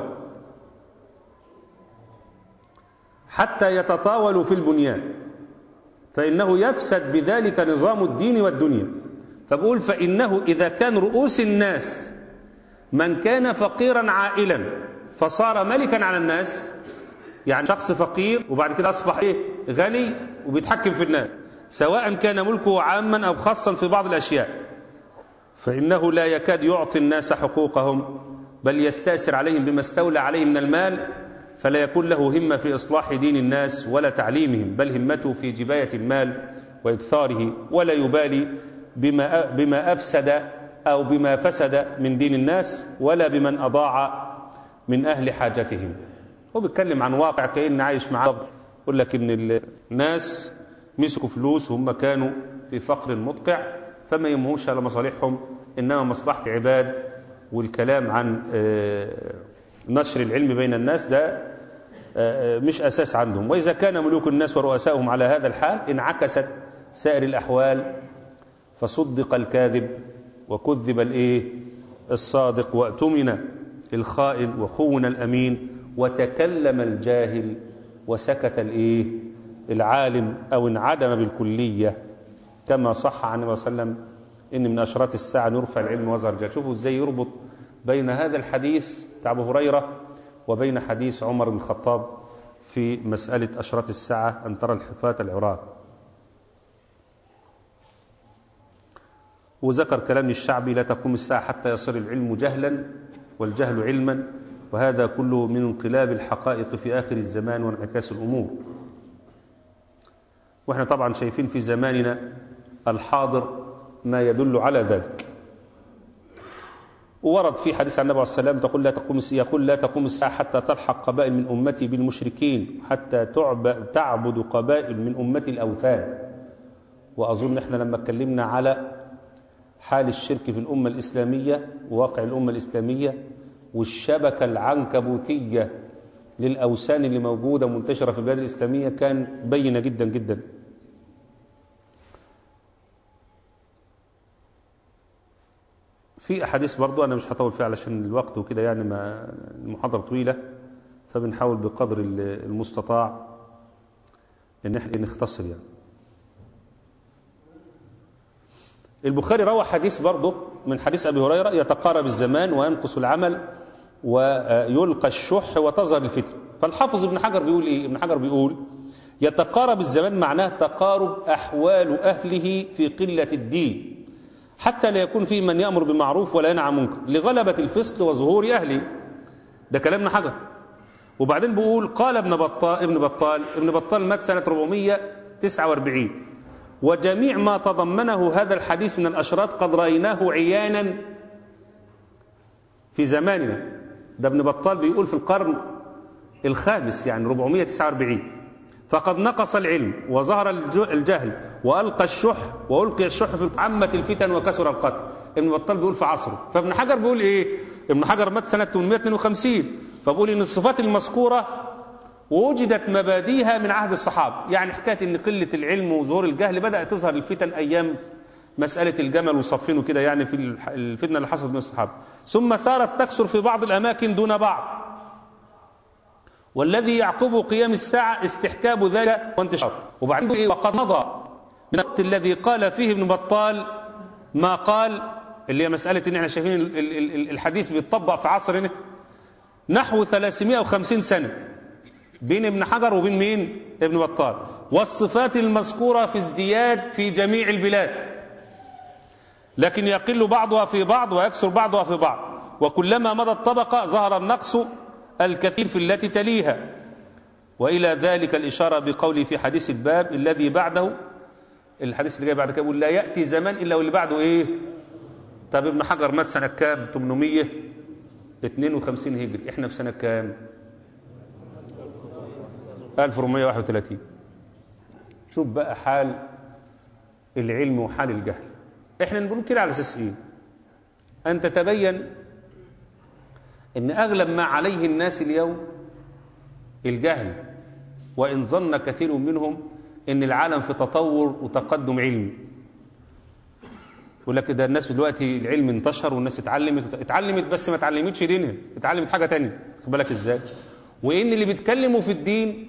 حتى يتطاولوا في البنيان فإنه يفسد بذلك نظام الدين والدنيا فبقول فإنه إذا كان رؤوس الناس من كان فقيرا عائلا فصار ملكا على الناس يعني شخص فقير وبعد كده أصبح إيه غني وبيتحكم في الناس سواء كان ملكه عاما أو خاصا في بعض الأشياء فإنه لا يكاد يعطي الناس حقوقهم بل يستأسر عليهم بما استولى عليه من المال فلا يكون له همة في إصلاح دين الناس ولا تعليمهم بل همته في جباية المال وإكثاره ولا يبالي بما, بما أفسد أو بما فسد من دين الناس ولا بمن أضاع من أهل حاجتهم هو بيتكلم عن واقع كأن عايش معاه يقول لك إن الناس مسكوا فلوس وهم كانوا في فقر مدقع فما يهمهمش على مصالحهم إنما مصلحة عباد والكلام عن نشر العلم بين الناس ده مش أساس عندهم وإذا كان ملوك الناس ورؤسائهم على هذا الحال انعكست سائر الأحوال فصدق الكاذب وكذب الايه الصادق وأتمن الخائن وخون الأمين وتكلم الجاهل وسكت الايه العالم أو انعدم بالكلية كما صح عن النبي صلى الله عليه وسلم إن من أشراط الساعة نرفع العلم وظهر الجهل شوفوا ازاي يربط بين هذا الحديث بتاع أبو هريرة وبين حديث عمر بن الخطاب في مسألة أشراط الساعة أن ترى الحفاة العراة وذكر كلام الشعبي لا تقوم الساعة حتى يصير العلم جهلا والجهل علما وهذا كله من انقلاب الحقائق في آخر الزمان وانعكاس الأمور واحنا طبعا شايفين في زماننا الحاضر ما يدل على ذلك ورد في حديث عن النبي عليه السلام تقول لا تقوم يقول لا تقوم الساعة حتى تلحق قبائل من أمتي بالمشركين حتى تعب تعبد قبائل من أمتي الأوثان وأظن احنا لما اتكلمنا على حال الشرك في الأمة الإسلامية وواقع الأمة الإسلامية والشبكة العنكبوتية للأوثان اللي موجودة منتشرة في البلاد الإسلامية كان بينة جدا جدا في أحاديث برضو أنا مش هطول فيها علشان الوقت وكده يعني ما المحاضرة طويلة فبنحاول بقدر المستطاع إن احنا نختصر يعني البخاري روى حديث برضه من حديث أبي هريرة يتقارب الزمان وينقص العمل ويلقى الشح وتظهر الفتن فالحافظ ابن حجر بيقول إيه ابن حجر بيقول يتقارب الزمان معناه تقارب أحوال أهله في قلة الدين حتى لا يكون فيه من يأمر بالمعروف ولا ينهى عن منكر لغلبة الفسق وظهور أهله ده كلام ابن حجر وبعدين بيقول قال ابن بطال ابن بطال ابن بطال مات سنة 449 وجميع ما تضمنه هذا الحديث من الأشراط قد رأيناه عيانا في زماننا ده ابن بطال بيقول في القرن الخامس يعني 449 فقد نقص العلم وظهر الجهل وألقى الشح وألقي الشح في عامة الفتن وكسر القتل ابن بطال بيقول في عصره فابن حجر بيقول إيه ابن حجر مات سنة 852 فبيقول إن الصفات المذكورة ووجدت مباديها من عهد الصحابة يعني حكاية ان قلة العلم وظهور الجهل بدأت تظهر الفتن أيام مسألة الجمل وصفين وكده يعني في الفتنة اللي حصلت من الصحابة ثم صارت تكثر في بعض الأماكن دون بعض والذي يعقب قيام الساعة استحكاب ذلك وانتشار وبعدين إيه وقد مضى من الوقت الذي قال فيه ابن بطال ما قال اللي هي مسألة ان احنا شايفين الحديث بيتطبق في عصرنا نحو 350 سنة بين ابن حجر وبين مين ابن بطال والصفات المذكورة في ازدياد في جميع البلاد لكن يقل بعضها في بعض ويكثر بعضها في بعض وكلما مضت طبقة ظهر النقص الكثير في التي تليها وإلى ذلك الإشارة بقولي في حديث الباب الذي بعده الحديث اللي جاي بعد كده يقول لا يأتي زمان إلا واللي بعده إيه طب ابن حجر مات سنة كام 852 هجري احنا في سنة كام 1431 شوف بقى حال العلم وحال الجهل احنا نقول كده على اساس ايه ان تتبين ان اغلب ما عليه الناس اليوم الجهل وان ظن كثير منهم ان العالم في تطور وتقدم علمي يقول لك ده الناس دلوقتي العلم انتشر والناس اتعلمت اتعلمت بس ما اتعلمتش دينها اتعلمت حاجه تانية خد بالك ازاي وان اللي بيتكلموا في الدين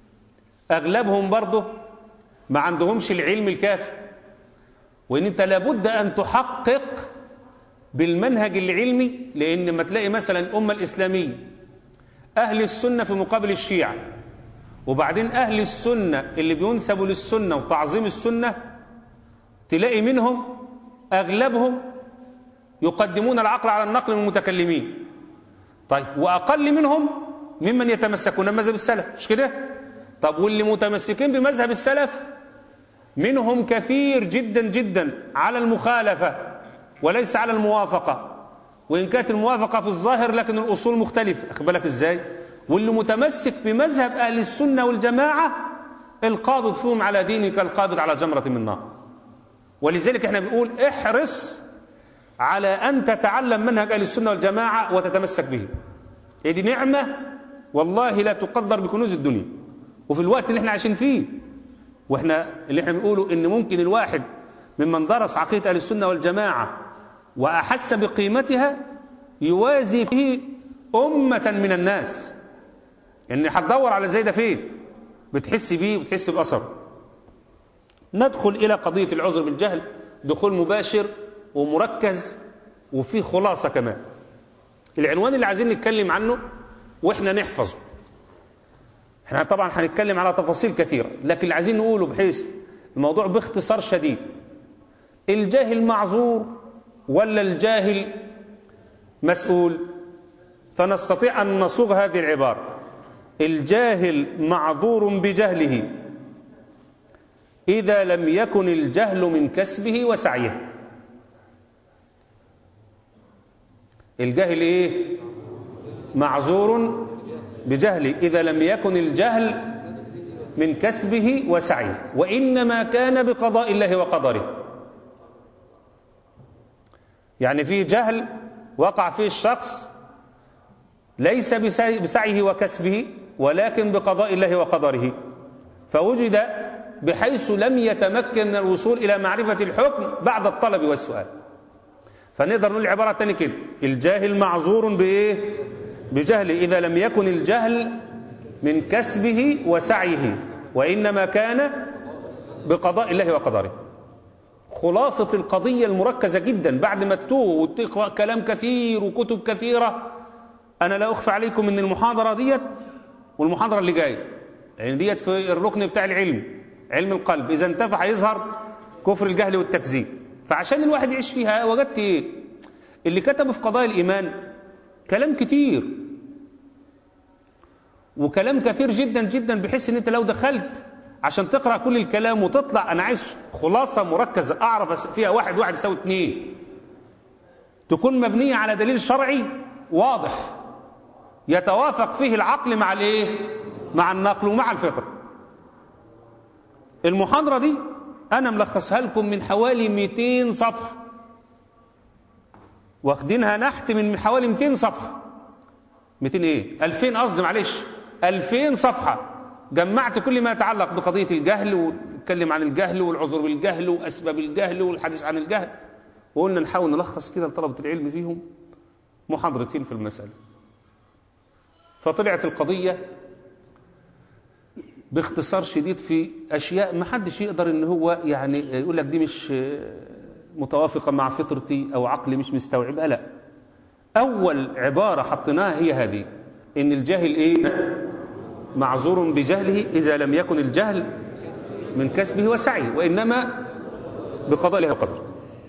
اغلبهم برضه ما عندهمش العلم الكافي وان انت لابد ان تحقق بالمنهج العلمي لان ما تلاقي مثلا الامه الاسلاميه اهل السنه في مقابل الشيعه وبعدين اهل السنه اللي بينسبوا للسنه وتعظيم السنه تلاقي منهم اغلبهم يقدمون العقل على النقل من المتكلمين طيب واقل منهم ممن يتمسكون بمذهب السلف مش كده طب واللي متمسكين بمذهب السلف منهم كثير جدا جدا على المخالفة وليس على الموافقة وإن كانت الموافقة في الظاهر لكن الأصول مختلفة أخد بالك إزاي واللي متمسك بمذهب أهل السنة والجماعة القابض فيهم على دينك القابض على جمرة من نار ولذلك احنا بنقول احرص على أن تتعلم منهج أهل السنة والجماعة وتتمسك به هي دي نعمة والله لا تقدر بكنوز الدنيا وفي الوقت اللي احنا عايشين فيه واحنا اللي احنا بنقوله ان ممكن الواحد ممن درس عقيدة اهل السنة والجماعة واحس بقيمتها يوازي فيه أمة من الناس ان هتدور على زي ده فين بتحس بيه وبتحس بأثره ندخل إلى قضية العذر بالجهل دخول مباشر ومركز وفيه خلاصة كمان العنوان اللي عايزين نتكلم عنه واحنا نحفظه احنا طبعا هنتكلم على تفاصيل كثيرة لكن اللي عايزين نقوله بحيث الموضوع باختصار شديد الجاهل معذور ولا الجاهل مسؤول فنستطيع أن نصوغ هذه العبارة الجاهل معذور بجهله إذا لم يكن الجهل من كسبه وسعيه الجاهل إيه معذور بجهله إذا لم يكن الجهل من كسبه وسعيه وإنما كان بقضاء الله وقدره يعني فيه جهل وقع فيه الشخص ليس بسعيه وكسبه ولكن بقضاء الله وقدره فوجد بحيث لم يتمكن من الوصول إلى معرفة الحكم بعد الطلب والسؤال فنقدر نقول عبارة تانية كده الجاهل معذور بإيه بجهله إذا لم يكن الجهل من كسبه وسعيه وإنما كان بقضاء الله وقدره خلاصة القضية المركزة جدا بعد ما تتوه وتقرأ كلام كثير وكتب كثيرة أنا لا أخفى عليكم أن المحاضرة ديت والمحاضرة اللي جاية يعني ديت في الركن بتاع العلم علم القلب إذا انتفع يظهر كفر الجهل والتكذيب فعشان الواحد يعيش فيها وجدت إيه اللي كتبوا في قضايا الإيمان كلام كتير وكلام كثير جدا جدا بحيث ان انت لو دخلت عشان تقرا كل الكلام وتطلع انا عايز خلاصه مركزه اعرف فيها واحد واحد يساوي اتنين تكون مبنيه على دليل شرعي واضح يتوافق فيه العقل مع الايه مع النقل ومع الفطره المحاضره دي انا ملخصها لكم من حوالي 200 صفحه واخدينها نحت من حوالي 200 صفحه 200 ايه 2000 قصدي معلش 2000 صفحه جمعت كل ما يتعلق بقضيه الجهل ونتكلم عن الجهل والعذر بالجهل واسباب الجهل والحديث عن الجهل وقلنا نحاول نلخص كده لطلبه العلم فيهم محاضرتين في المساله فطلعت القضيه باختصار شديد في اشياء ما حدش يقدر ان هو يعني يقول لك دي مش متوافقه مع فطرتي او عقلي مش مستوعبها لا اول عباره حطيناها هي هذه ان الجاهل ايه معذور بجهله اذا لم يكن الجهل من كسبه وسعيه وانما بقضاء الله وقدره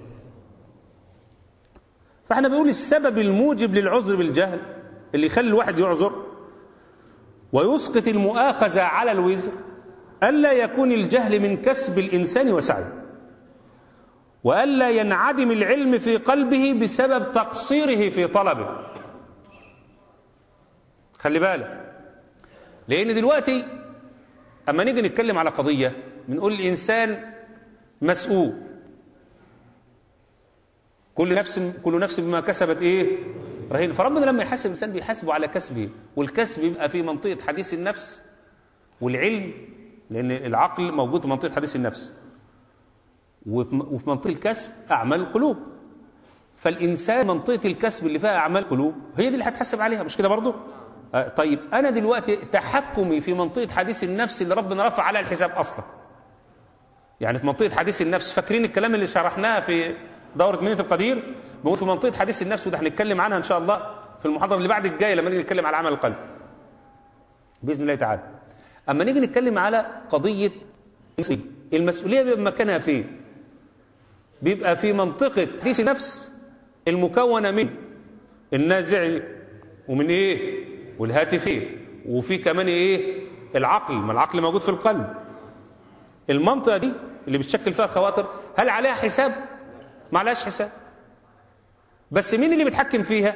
فاحنا بنقول السبب الموجب للعذر بالجهل اللي يخلي الواحد يعذر ويسقط المؤاخذة على الوزر ألا يكون الجهل من كسب الإنسان وسعيه وألا ينعدم العلم في قلبه بسبب تقصيره في طلبه خلي بالك لأن دلوقتي أما نيجي نتكلم على قضية بنقول الإنسان مسؤول كل نفس كل نفس بما كسبت إيه رهين فربنا لما يحاسب الإنسان بيحاسبه على كسبه والكسب يبقى في منطقة حديث النفس والعلم لأن العقل موجود في منطقة حديث النفس وفي منطقة الكسب أعمال القلوب فالإنسان منطقة الكسب اللي فيها أعمال القلوب هي دي اللي هتحاسب عليها مش كده برضه آه طيب أنا دلوقتي تحكمي في منطقة حديث النفس اللي ربنا رفع عليها الحساب أصلا يعني في منطقة حديث النفس فاكرين الكلام اللي شرحناه في دورة منية القدير بقول في منطقة حديث النفس وده هنتكلم عنها إن شاء الله في المحاضرة اللي بعد الجاية لما نيجي نتكلم على عمل القلب بإذن الله تعالى أما نيجي نتكلم على قضية المسؤولية بيبقى مكانها فين بيبقى في منطقة حديث النفس المكونة من النازع ومن إيه والهاتفين وفي كمان إيه العقل ما العقل موجود في القلب المنطقة دي اللي بتشكل فيها خواطر هل عليها حساب ما عليهاش حساب بس مين اللي بيتحكم فيها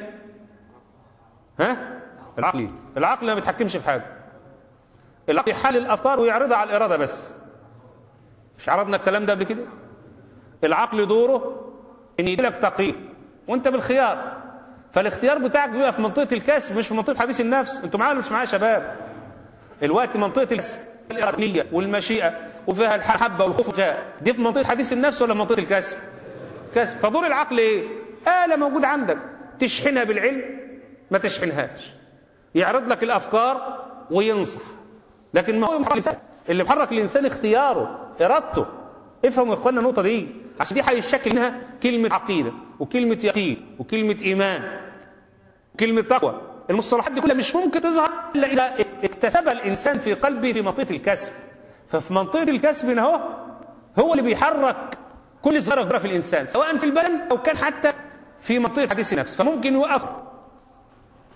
ها العقل العقل ما بيتحكمش في حاجه العقل يحلل الافكار ويعرضها على الاراده بس مش عرضنا الكلام ده قبل كده العقل دوره ان يديلك تقرير وانت بالخيار فالاختيار بتاعك بيبقى في منطقه الكسب مش في منطقه حديث النفس انتوا معايا ولا مش معايا يا شباب الوقت منطقه الكسب الاراديه والمشيئه وفيها الحبه والخوف والرجاء دي في منطقه حديث النفس ولا منطقه الكسب كسب فدور العقل ايه آلة موجودة عندك تشحنها بالعلم ما تشحنهاش يعرض لك الأفكار وينصح لكن ما هو محرك الإنسان اللي محرك الإنسان اختياره إرادته افهموا يا إخواننا النقطة دي عشان دي هيشكل منها كلمة عقيدة وكلمة يقين وكلمة إيمان وكلمة تقوى المصطلحات دي كلها مش ممكن تظهر إلا إذا اكتسبها الإنسان في قلبه في منطقة الكسب ففي منطقة الكسب هنا هو هو اللي بيحرك كل ذرة في الإنسان سواء في البدن أو كان حتى في منطقة حديث النفس فممكن يوقف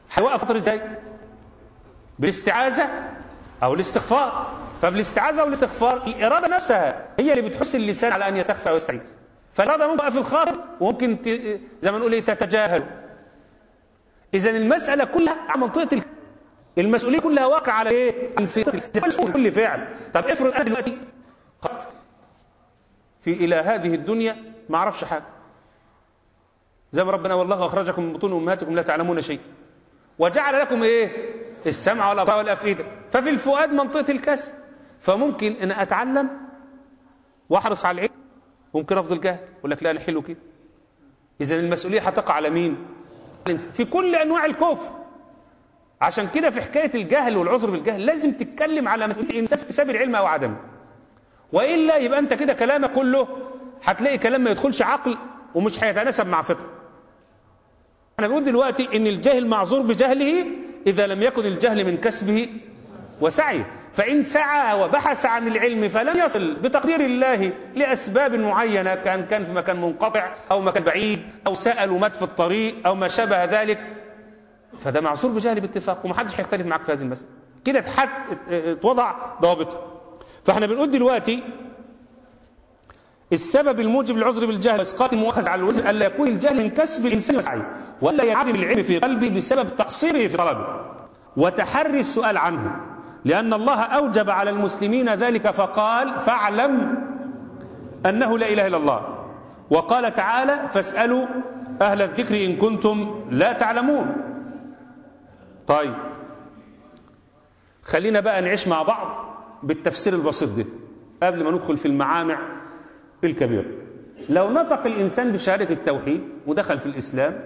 هيوقف الفطر ازاي بالاستعاذة او الاستغفار فبالاستعاذة والاستغفار الإرادة نفسها هي اللي بتحس اللسان على أن يستغفر أو يستعيذ فالإرادة ممكن في الخاطر وممكن ت... زي ما نقول ايه تتجاهل إذا المسألة كلها على منطقة ال... المسؤولية كلها واقع على ايه؟ عن مسؤول كل فعل طب افرض أنا دلوقتي خط في إلى هذه الدنيا ما أعرفش حاجة زي ما ربنا والله أخرجكم من بطون أمهاتكم لا تعلمون شيء وجعل لكم ايه السمع والابصار والافئده ففي الفؤاد منطقه الكسب فممكن ان اتعلم واحرص على العلم ممكن افضل جاهل اقول لك لا انا حلو كده اذا المسؤوليه هتقع على مين في كل انواع الكفر عشان كده في حكايه الجهل والعذر بالجهل لازم تتكلم على مسؤوليه الانسان في اكتساب العلم او عدمه والا يبقى انت كده كلامك كله هتلاقي كلام ما يدخلش عقل ومش هيتناسب مع فطره احنا بنقول دلوقتي ان الجاهل معذور بجهله اذا لم يكن الجهل من كسبه وسعيه فان سعى وبحث عن العلم فلم يصل بتقدير الله لاسباب معينه كان كان في مكان منقطع او مكان بعيد او سال ومات في الطريق او ما شابه ذلك فده معذور بجهل باتفاق ومحدش هيختلف معاك في هذه المساله كده اتحد اتوضع ضوابطها فاحنا بنقول دلوقتي السبب الموجب للعذر بالجهل واسقاط المؤخذ على الوزن الا يكون الجهل من كسب الانسان وسعيه ولا ينعدم العلم في قلبه بسبب تقصيره في طلبه وتحري السؤال عنه لان الله اوجب على المسلمين ذلك فقال فاعلم انه لا اله الا الله وقال تعالى فاسالوا اهل الذكر ان كنتم لا تعلمون طيب خلينا بقى نعيش مع بعض بالتفسير البسيط ده قبل ما ندخل في المعامع الكبيرة لو نطق الإنسان بشهادة التوحيد ودخل في الإسلام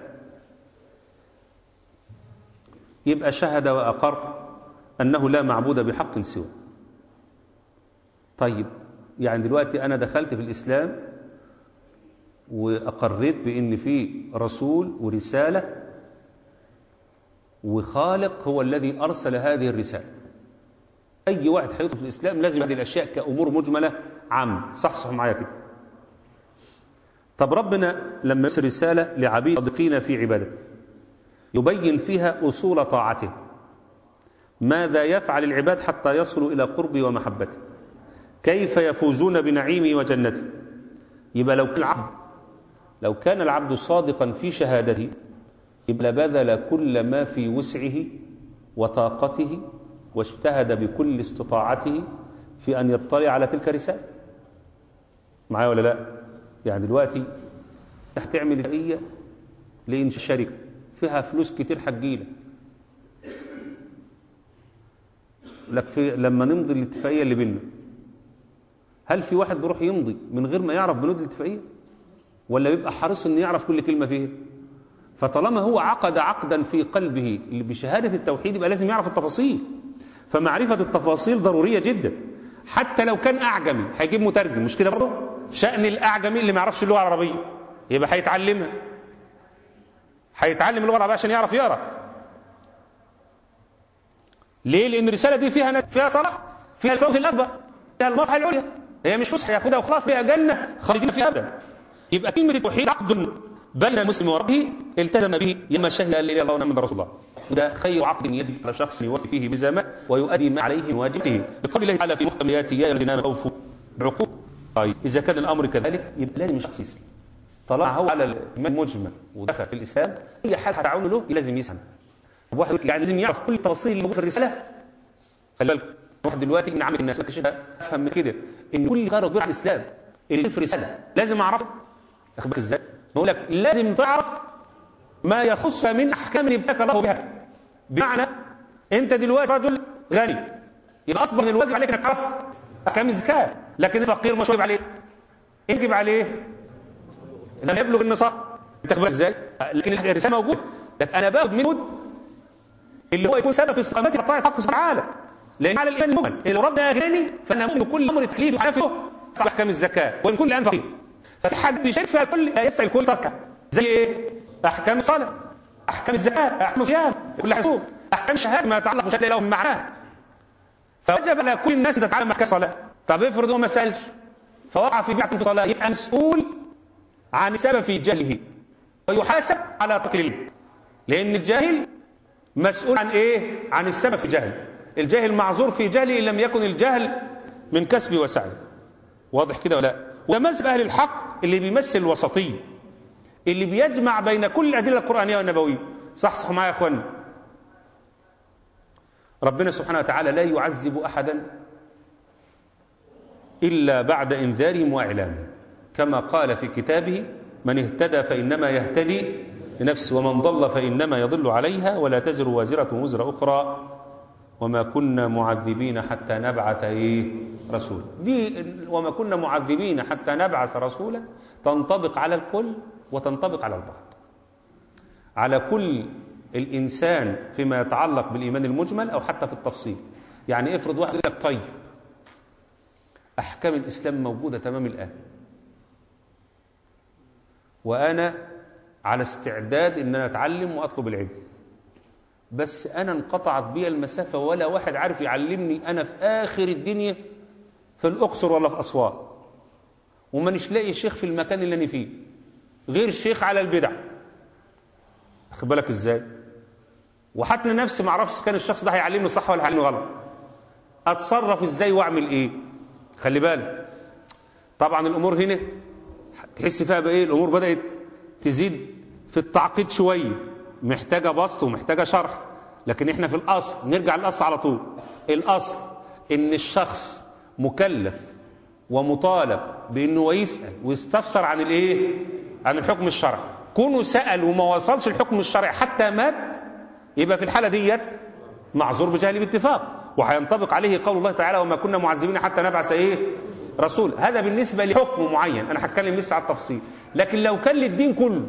يبقى شهد وأقر أنه لا معبود بحق سوى طيب يعني دلوقتي أنا دخلت في الإسلام وأقريت بأن في رسول ورسالة وخالق هو الذي أرسل هذه الرسالة أي واحد هيدخل في الإسلام لازم هذه الأشياء كأمور مجملة عامة صح صح معايا كده طب ربنا لما يرسل رسالة لعبيد صادقين في عبادته يبين فيها أصول طاعته ماذا يفعل العباد حتى يصلوا إلى قربه ومحبته كيف يفوزون بنعيمه وجنته يبقى لو كان العبد لو كان العبد صادقا في شهادته يبقى بذل كل ما في وسعه وطاقته واجتهد بكل استطاعته في أن يطلع على تلك الرسالة معايا ولا لا يعني دلوقتي هتعمل اتفاقية لإنشاء شركة فيها فلوس كتير هتجيلك لك في لما نمضي الاتفاقية اللي بيننا هل في واحد بيروح يمضي من غير ما يعرف بنود الاتفاقية ولا بيبقى حريص انه يعرف كل كلمة فيها فطالما هو عقد عقدا في قلبه بشهادة التوحيد يبقى لازم يعرف التفاصيل فمعرفة التفاصيل ضرورية جدا حتى لو كان أعجمي هيجيب مترجم مش كده برضه شأن الأعجمي اللي ما يعرفش اللغة العربية يبقى هيتعلمها هيتعلم اللغة العربية عشان يعرف يقرأ ليه؟ لأن الرسالة دي فيها فيها صلاح فيها الفوز الأكبر فيها المصلحة العليا هي مش فسحة ياخدها وخلاص فيها جنة خالدين فيها أبدا يبقى كلمة التوحيد عقد بين المسلم وربه التزم به يما شهد ان لا اله الا الله محمد رسول الله وده خير عقد يجب على شخص يوفي فيه بزمان ويؤدي ما عليه من واجبته بقول الله تعالى في محكم اياته يا الذين امنوا اوفوا بعقود طيب اذا كان الامر كذلك يبقى لازم الشخص يسلم طالما هو على المجمل ودخل في الاسلام اي حال هتعاون له لازم يسلم واحد يعني لازم يعرف كل التفاصيل اللي موجوده في الرساله خلي بالك واحد دلوقتي من عامل الناس افهم من كده ان كل غرض على الاسلام اللي في الرساله لازم اعرفه اخبرك ازاي بقول لك لازم تعرف ما يخص من احكام ابتلاك الله بها بمعنى انت دلوقتي رجل غني يبقى اصبر من الواجب عليك انك تعرف احكام الزكاه لكن الفقير مش واجب عليه يجب عليه لم يبلغ النصاب انت تخبر ازاي لكن الرساله موجود لكن انا باخد منه اللي هو يكون سبب في استقامتي في طاعه حق سبحانه وتعالى لان على الايمان المؤمن ان لو ربنا غني فانا مؤمن بكل امر تكليف وحنفه احكام الزكاه وان كل الان فقير ففي حد بيشارك فيها كل يسعى الكل تركه زي ايه احكام الصلاه احكام الزكاه احكام الصيام كل حاجه صوم احكام الشهاده ما يتعلق بشهاده له من معناه فوجب على كل الناس ان تتعلم احكام الصلاه طب افرض هو ما سالش فوقع في بدعه في الصلاه يبقى مسؤول عن سبب في جهله ويحاسب على تقليله لان الجاهل مسؤول عن ايه عن السبب في جهل الجاهل معذور في جهله ان لم يكن الجهل من كسب وسعي واضح كده ولا لا وده مذهب اهل الحق اللي بيمثل الوسطيه اللي بيجمع بين كل الادله القرانيه والنبويه صح صح معايا يا اخوانا ربنا سبحانه وتعالى لا يعذب احدا الا بعد انذارهم واعلامهم كما قال في كتابه من اهتدى فانما يهتدي لنفسه ومن ضل فانما يضل عليها ولا تزر وازره وزر اخرى وما كنا معذبين حتى نبعث ايه رسول دي وما كنا معذبين حتى نبعث رسولا تنطبق على الكل وتنطبق على البعض على كل الانسان فيما يتعلق بالايمان المجمل او حتى في التفصيل يعني افرض واحد يقول لك طيب احكام الاسلام موجوده تمام الان وانا على استعداد ان انا اتعلم واطلب العلم بس انا انقطعت بي المسافه ولا واحد عارف يعلمني انا في اخر الدنيا في الاقصر ولا في اسوان ومانيش لاقي شيخ في المكان اللي انا فيه غير شيخ على البدع خد بالك ازاي وحتى نفسي ما اعرفش كان الشخص ده هيعلمني صح ولا هيعلمني غلط اتصرف ازاي واعمل ايه خلي بالك طبعا الامور هنا تحس فيها بايه الامور بدات تزيد في التعقيد شويه محتاجه بسط ومحتاجه شرح لكن احنا في الاصل نرجع للاصل على طول الاصل ان الشخص مكلف ومطالب بانه يسال ويستفسر عن الايه عن الحكم الشرعي كونه سال وما وصلش الحكم الشرعي حتى مات يبقى في الحاله ديت معذور بجهل باتفاق وهينطبق عليه قول الله تعالى وما كنا معذبين حتى نبعث ايه رسول هذا بالنسبه لحكم معين انا هتكلم لسه على التفصيل لكن لو كان للدين كله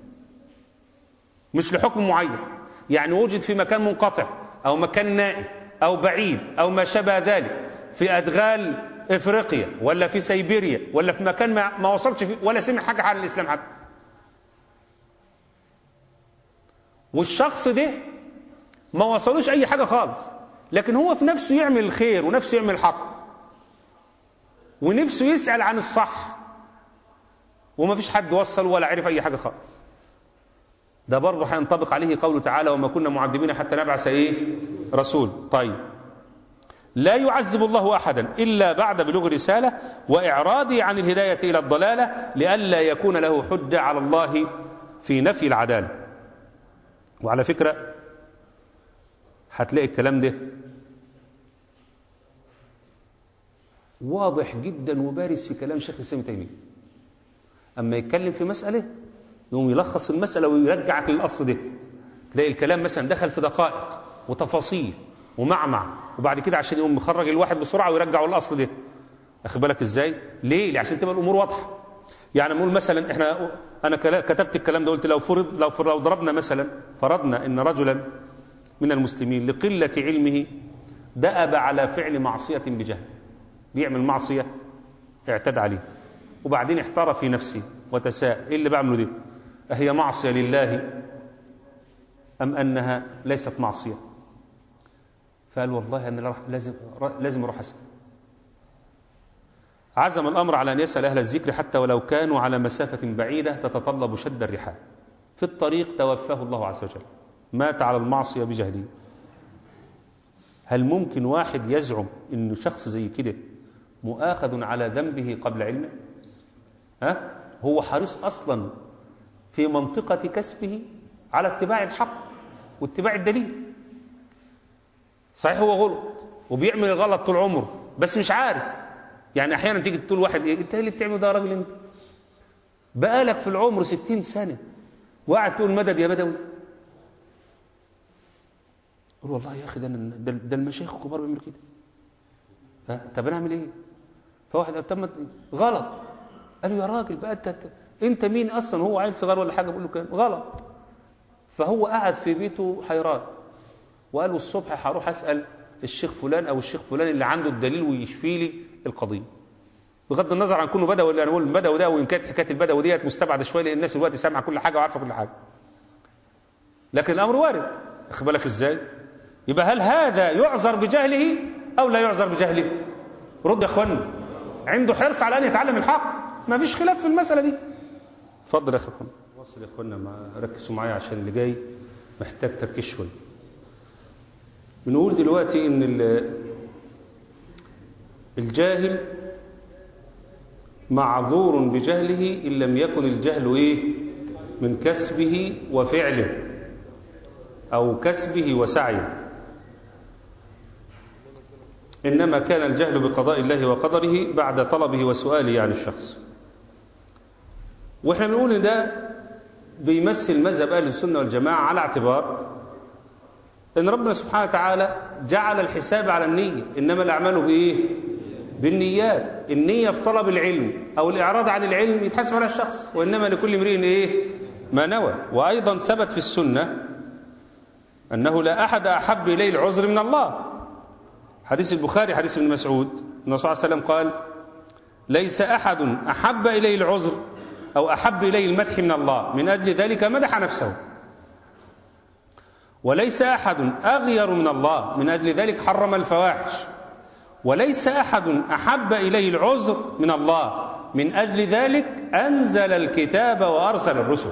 مش لحكم معين يعني وجد في مكان منقطع او مكان نائي او بعيد او ما شابه ذلك في ادغال افريقيا ولا في سيبيريا ولا في مكان ما, ما وصلش فيه ولا سمع حاجه عن الاسلام حتى والشخص ده ما وصلوش اي حاجه خالص لكن هو في نفسه يعمل الخير ونفسه يعمل الحق ونفسه يسال عن الصح وما فيش حد وصل ولا عرف اي حاجه خالص ده برضه هينطبق عليه قوله تعالى وما كنا معذبين حتى نبعث ايه رسول طيب لا يعذب الله احدا الا بعد بلوغ رساله واعراضه عن الهدايه الى الضلاله لئلا يكون له حجه على الله في نفي العداله وعلى فكره هتلاقي الكلام ده واضح جدا وبارز في كلام شيخ الاسلام تيميه اما يتكلم في مساله يقوم يلخص المساله ويرجعك للاصل ده تلاقي الكلام مثلا دخل في دقائق وتفاصيل ومعمع وبعد كده عشان يقوم مخرج الواحد بسرعه ويرجعه للاصل ده اخد بالك ازاي ليه ليه عشان تبقى الامور واضحه يعني نقول مثلا احنا انا كتبت الكلام ده قلت لو فرض لو فرض لو ضربنا مثلا فرضنا ان رجلا من المسلمين لقله علمه دأب على فعل معصيه بجهل بيعمل معصيه اعتدى عليه وبعدين احتار في نفسه وتساءل ايه اللي بعمله ده أهي معصية لله أم أنها ليست معصية فقال والله أنا لازم لازم أروح أسأل عزم الأمر على أن يسأل أهل الذكر حتى ولو كانوا على مسافة بعيدة تتطلب شد الرحال في الطريق توفاه الله عز وجل مات على المعصية بجهله هل ممكن واحد يزعم أنه شخص زي كده مؤاخذ على ذنبه قبل علمه ها هو حريص أصلا في منطقة كسبه على اتباع الحق واتباع الدليل صحيح هو غلط وبيعمل الغلط طول عمره بس مش عارف يعني احيانا تيجي تقول واحد ايه انت اللي بتعمله ده يا راجل انت بقالك في العمر ستين سنة وقاعد تقول مدد يا بدوي قول والله يا اخي ده ده, ده المشايخ الكبار بيعملوا كده ها طب انا اعمل ايه فواحد قال طب غلط قال له يا راجل بقى انت انت مين اصلا هو عيل صغير ولا حاجه بقول له كلام غلط فهو قعد في بيته حيران وقال له الصبح هروح اسال الشيخ فلان او الشيخ فلان اللي عنده الدليل ويشفي لي القضيه بغض النظر عن كونه بدوي ولا انا بقول البدوي ده وان كانت حكايه البدوي ديت مستبعده شويه لان الناس دلوقتي سامعه كل حاجه وعارفه كل حاجه لكن الامر وارد اخد بالك ازاي يبقى هل هذا يعذر بجهله او لا يعذر بجهله رد يا اخوانا عنده حرص على ان يتعلم الحق ما فيش خلاف في المساله دي اتفضل يا اخي محمد واصل يا اخوانا مع ركزوا معايا عشان اللي جاي محتاج تركيز شويه بنقول دلوقتي ان ال- الجاهل معذور بجهله ان لم يكن الجهل ايه من كسبه وفعله او كسبه وسعيه انما كان الجهل بقضاء الله وقدره بعد طلبه وسؤاله عن الشخص واحنا بنقول ان ده بيمثل مذهب اهل السنه والجماعه على اعتبار ان ربنا سبحانه وتعالى جعل الحساب على النيه انما الاعمال بايه بالنيات النيه في طلب العلم او الاعراض عن العلم يتحاسب على الشخص وانما لكل امرئ ايه ما نوى وايضا ثبت في السنه انه لا احد احب اليه العذر من الله حديث البخاري حديث ابن مسعود النبي صلى الله عليه وسلم قال ليس احد احب اليه العذر او احب اليه المدح من الله من اجل ذلك مدح نفسه وليس احد اغير من الله من اجل ذلك حرم الفواحش وليس احد احب اليه العذر من الله من اجل ذلك انزل الكتاب وارسل الرسل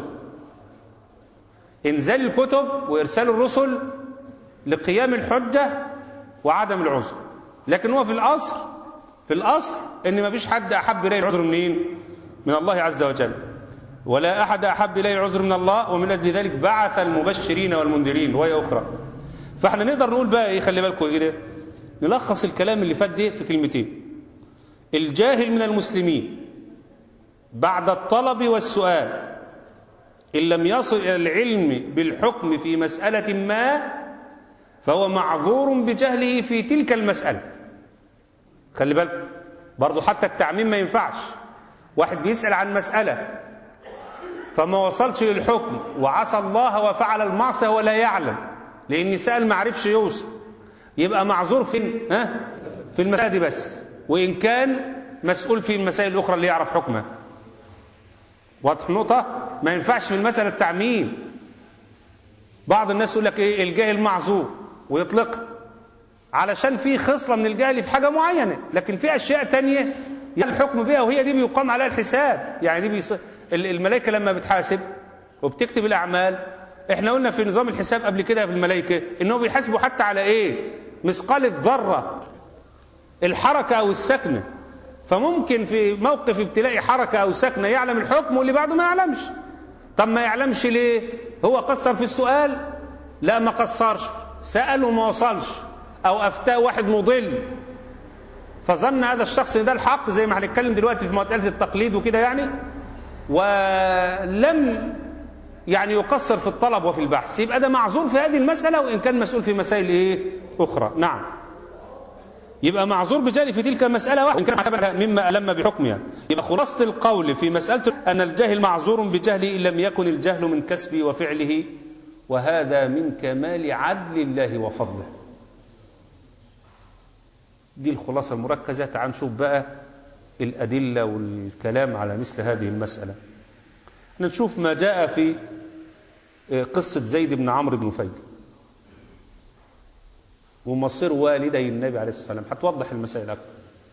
انزال الكتب وارسال الرسل لقيام الحجه وعدم العذر لكن هو في الاصل في الاصل ان ما فيش حد احب اليه العذر منين من الله عز وجل ولا احد احب اليه العذر من الله ومن اجل ذلك بعث المبشرين والمنذرين وهي اخرى فاحنا نقدر نقول بقى ايه خلي بالكم ايه نلخص الكلام اللي فات ده في كلمتين الجاهل من المسلمين بعد الطلب والسؤال ان لم يصل الى العلم بالحكم في مساله ما فهو معذور بجهله في تلك المساله خلي بالك برضه حتى التعميم ما ينفعش واحد بيسال عن مساله فما وصلش للحكم وعصى الله وفعل المعصيه ولا يعلم لان سال ما عرفش يوصل يبقى معذور فين ها في المساله دي بس وان كان مسؤول في المسائل الاخرى اللي يعرف حكمها واضح النقطه ما ينفعش في المساله التعميم بعض الناس يقول لك ايه الجاهل معذور ويطلق علشان في خصله من الجهل في حاجه معينه لكن في اشياء تانية يعني الحكم بها وهي دي بيقام عليها الحساب يعني دي بيص... الملائكه لما بتحاسب وبتكتب الاعمال احنا قلنا في نظام الحساب قبل كده في الملائكه انهم بيحاسبوا حتى على ايه مثقال الذره الحركه او السكنه فممكن في موقف ابتلاء حركه او سكنه يعلم الحكم واللي بعده ما يعلمش طب ما يعلمش ليه هو قصر في السؤال لا ما قصرش سأل وما وصلش أو أفتاه واحد مضل فظن هذا الشخص ده الحق زي ما هنتكلم دلوقتي في مسألة التقليد وكده يعني ولم يعني يقصر في الطلب وفي البحث يبقى ده معذور في هذه المسألة وإن كان مسؤول في مسائل إيه أخرى نعم يبقى معذور بجهل في تلك المسألة واحد إن كان حسبها مما ألم بحكمها يبقى خلاصة القول في مسألة أن الجاهل معذور بجهله إن لم يكن الجهل من كسبه وفعله وهذا من كمال عدل الله وفضله دي الخلاصة المركزة تعال نشوف بقى الأدلة والكلام على مثل هذه المسألة نشوف ما جاء في قصة زيد بن عمرو بن نفيل ومصير والدي النبي عليه الصلاة والسلام هتوضح المسائل أكثر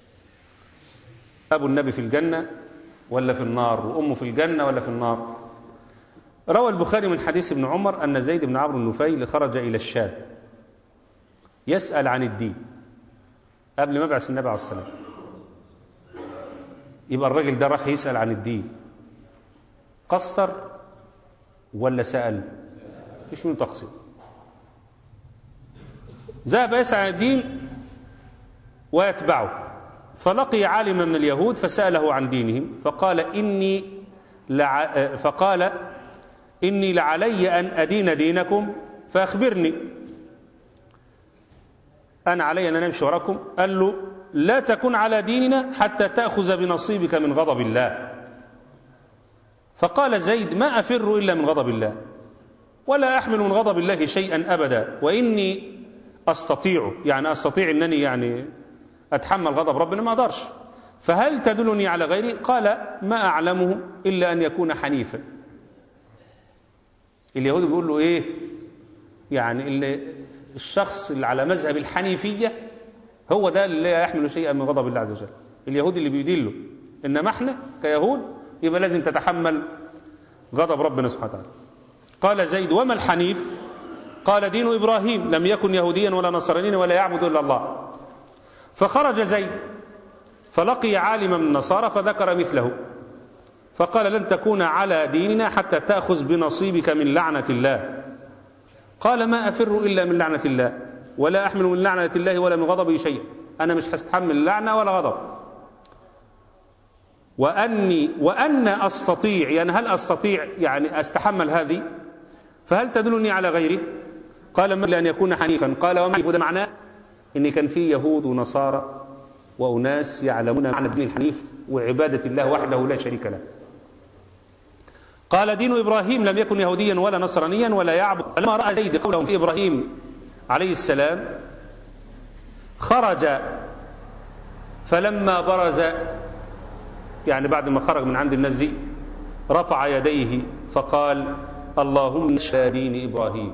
أبو النبي في الجنة ولا في النار وأمه في الجنة ولا في النار روى البخاري من حديث ابن عمر أن زيد بن عمرو النفيل خرج إلى الشام يسأل عن الدين قبل ما يبعث النبي عليه الصلاة والسلام يبقى الراجل ده راح يسأل عن الدين قصر ولا سأل مفيش منه تقصير ذهب يسعى عن الدين ويتبعه فلقي عالما من اليهود فسأله عن دينهم فقال إني لع... فقال إني لعلي أن أدين دينكم فأخبرني أنا علي أن نمشي وراكم قال له لا تكن على ديننا حتى تأخذ بنصيبك من غضب الله فقال زيد ما أفر إلا من غضب الله ولا أحمل من غضب الله شيئا أبدا وإني أستطيع يعني أستطيع أنني يعني أتحمل غضب ربنا ما أقدرش فهل تدلني على غيري قال ما أعلمه إلا أن يكون حنيفا اليهود بيقول له إيه يعني اللي الشخص اللي على مذهب الحنيفية هو ده اللي لا يحمل شيئا من غضب الله عز وجل اليهود اللي بيدله إنما احنا كيهود يبقى لازم تتحمل غضب ربنا سبحانه وتعالى قال زيد وما الحنيف قال دين إبراهيم لم يكن يهوديا ولا نصرانيا ولا يعبد إلا الله فخرج زيد فلقي عالما من النصارى فذكر مثله فقال لن تكون على ديننا حتى تأخذ بنصيبك من لعنة الله قال ما أفر إلا من لعنة الله ولا أحمل من لعنة الله ولا من غضبه شيئا أنا مش هستحمل لعنة ولا غضب وأني وأن أستطيع يعني هل أستطيع يعني أستحمل هذه فهل تدلني على غيره قال ما لأن يكون حنيفا قال وما وده معناه إن كان في يهود ونصارى وأناس يعلمون معنى الدين الحنيف وعبادة الله وحده لا شريك له قال دين إبراهيم لم يكن يهوديا ولا نصرانيا ولا يعبد لما رأى زيد قولهم في إبراهيم عليه السلام خرج فلما برز يعني بعد ما خرج من عند الناس دي رفع يديه فقال اللهم اشهد دين إبراهيم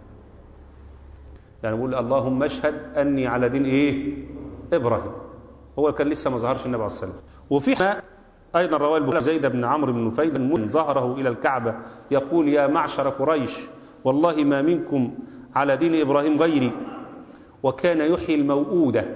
يعني بيقول اللهم اشهد أني على دين إيه إبراهيم هو كان لسه ما ظهرش النبي عليه الصلاة والسلام وفي أيضا رواه البخاري زيد بن عمرو بن نفيل من ظهره إلى الكعبة يقول يا معشر قريش والله ما منكم على دين إبراهيم غيري وكان يحيي الموؤودة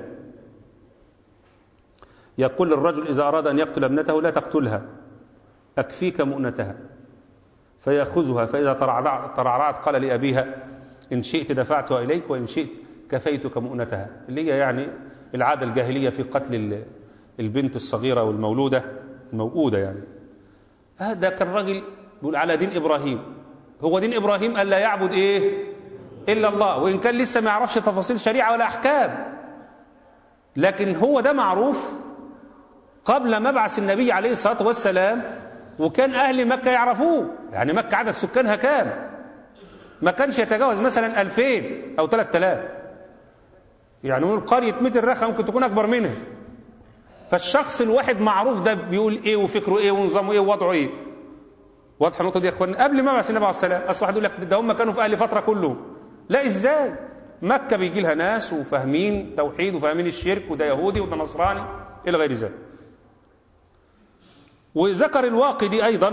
يقول الرجل إذا أراد أن يقتل ابنته لا تقتلها أكفيك مؤنتها فيأخذها فإذا ترعرعت قال لأبيها إن شئت دفعتها إليك وإن شئت كفيتك مؤنتها اللي هي يعني العادة الجاهلية في قتل البنت الصغيرة والمولودة الموؤودة يعني هذا كان راجل بيقول على دين إبراهيم هو دين إبراهيم ألا يعبد إيه إلا الله وإن كان لسه ما يعرفش تفاصيل شريعة ولا أحكام لكن هو ده معروف قبل مبعث النبي عليه الصلاة والسلام وكان أهل مكة يعرفوه يعني مكة عدد سكانها كام ما كانش يتجاوز مثلا 2000 أو 3000 يعني نقول قرية متر رخة ممكن تكون أكبر منها فالشخص الواحد معروف ده بيقول ايه وفكره ايه ونظامه ايه ووضعه ايه واضحه النقطه دي يا اخوان قبل ما يبعث النبي عليه السلام اصل واحد يقول لك ده هم كانوا في اهل فتره كلهم لا ازاي مكه بيجي لها ناس وفاهمين توحيد وفاهمين الشرك وده يهودي وده نصراني الى غير ذلك وذكر الواقدي ايضا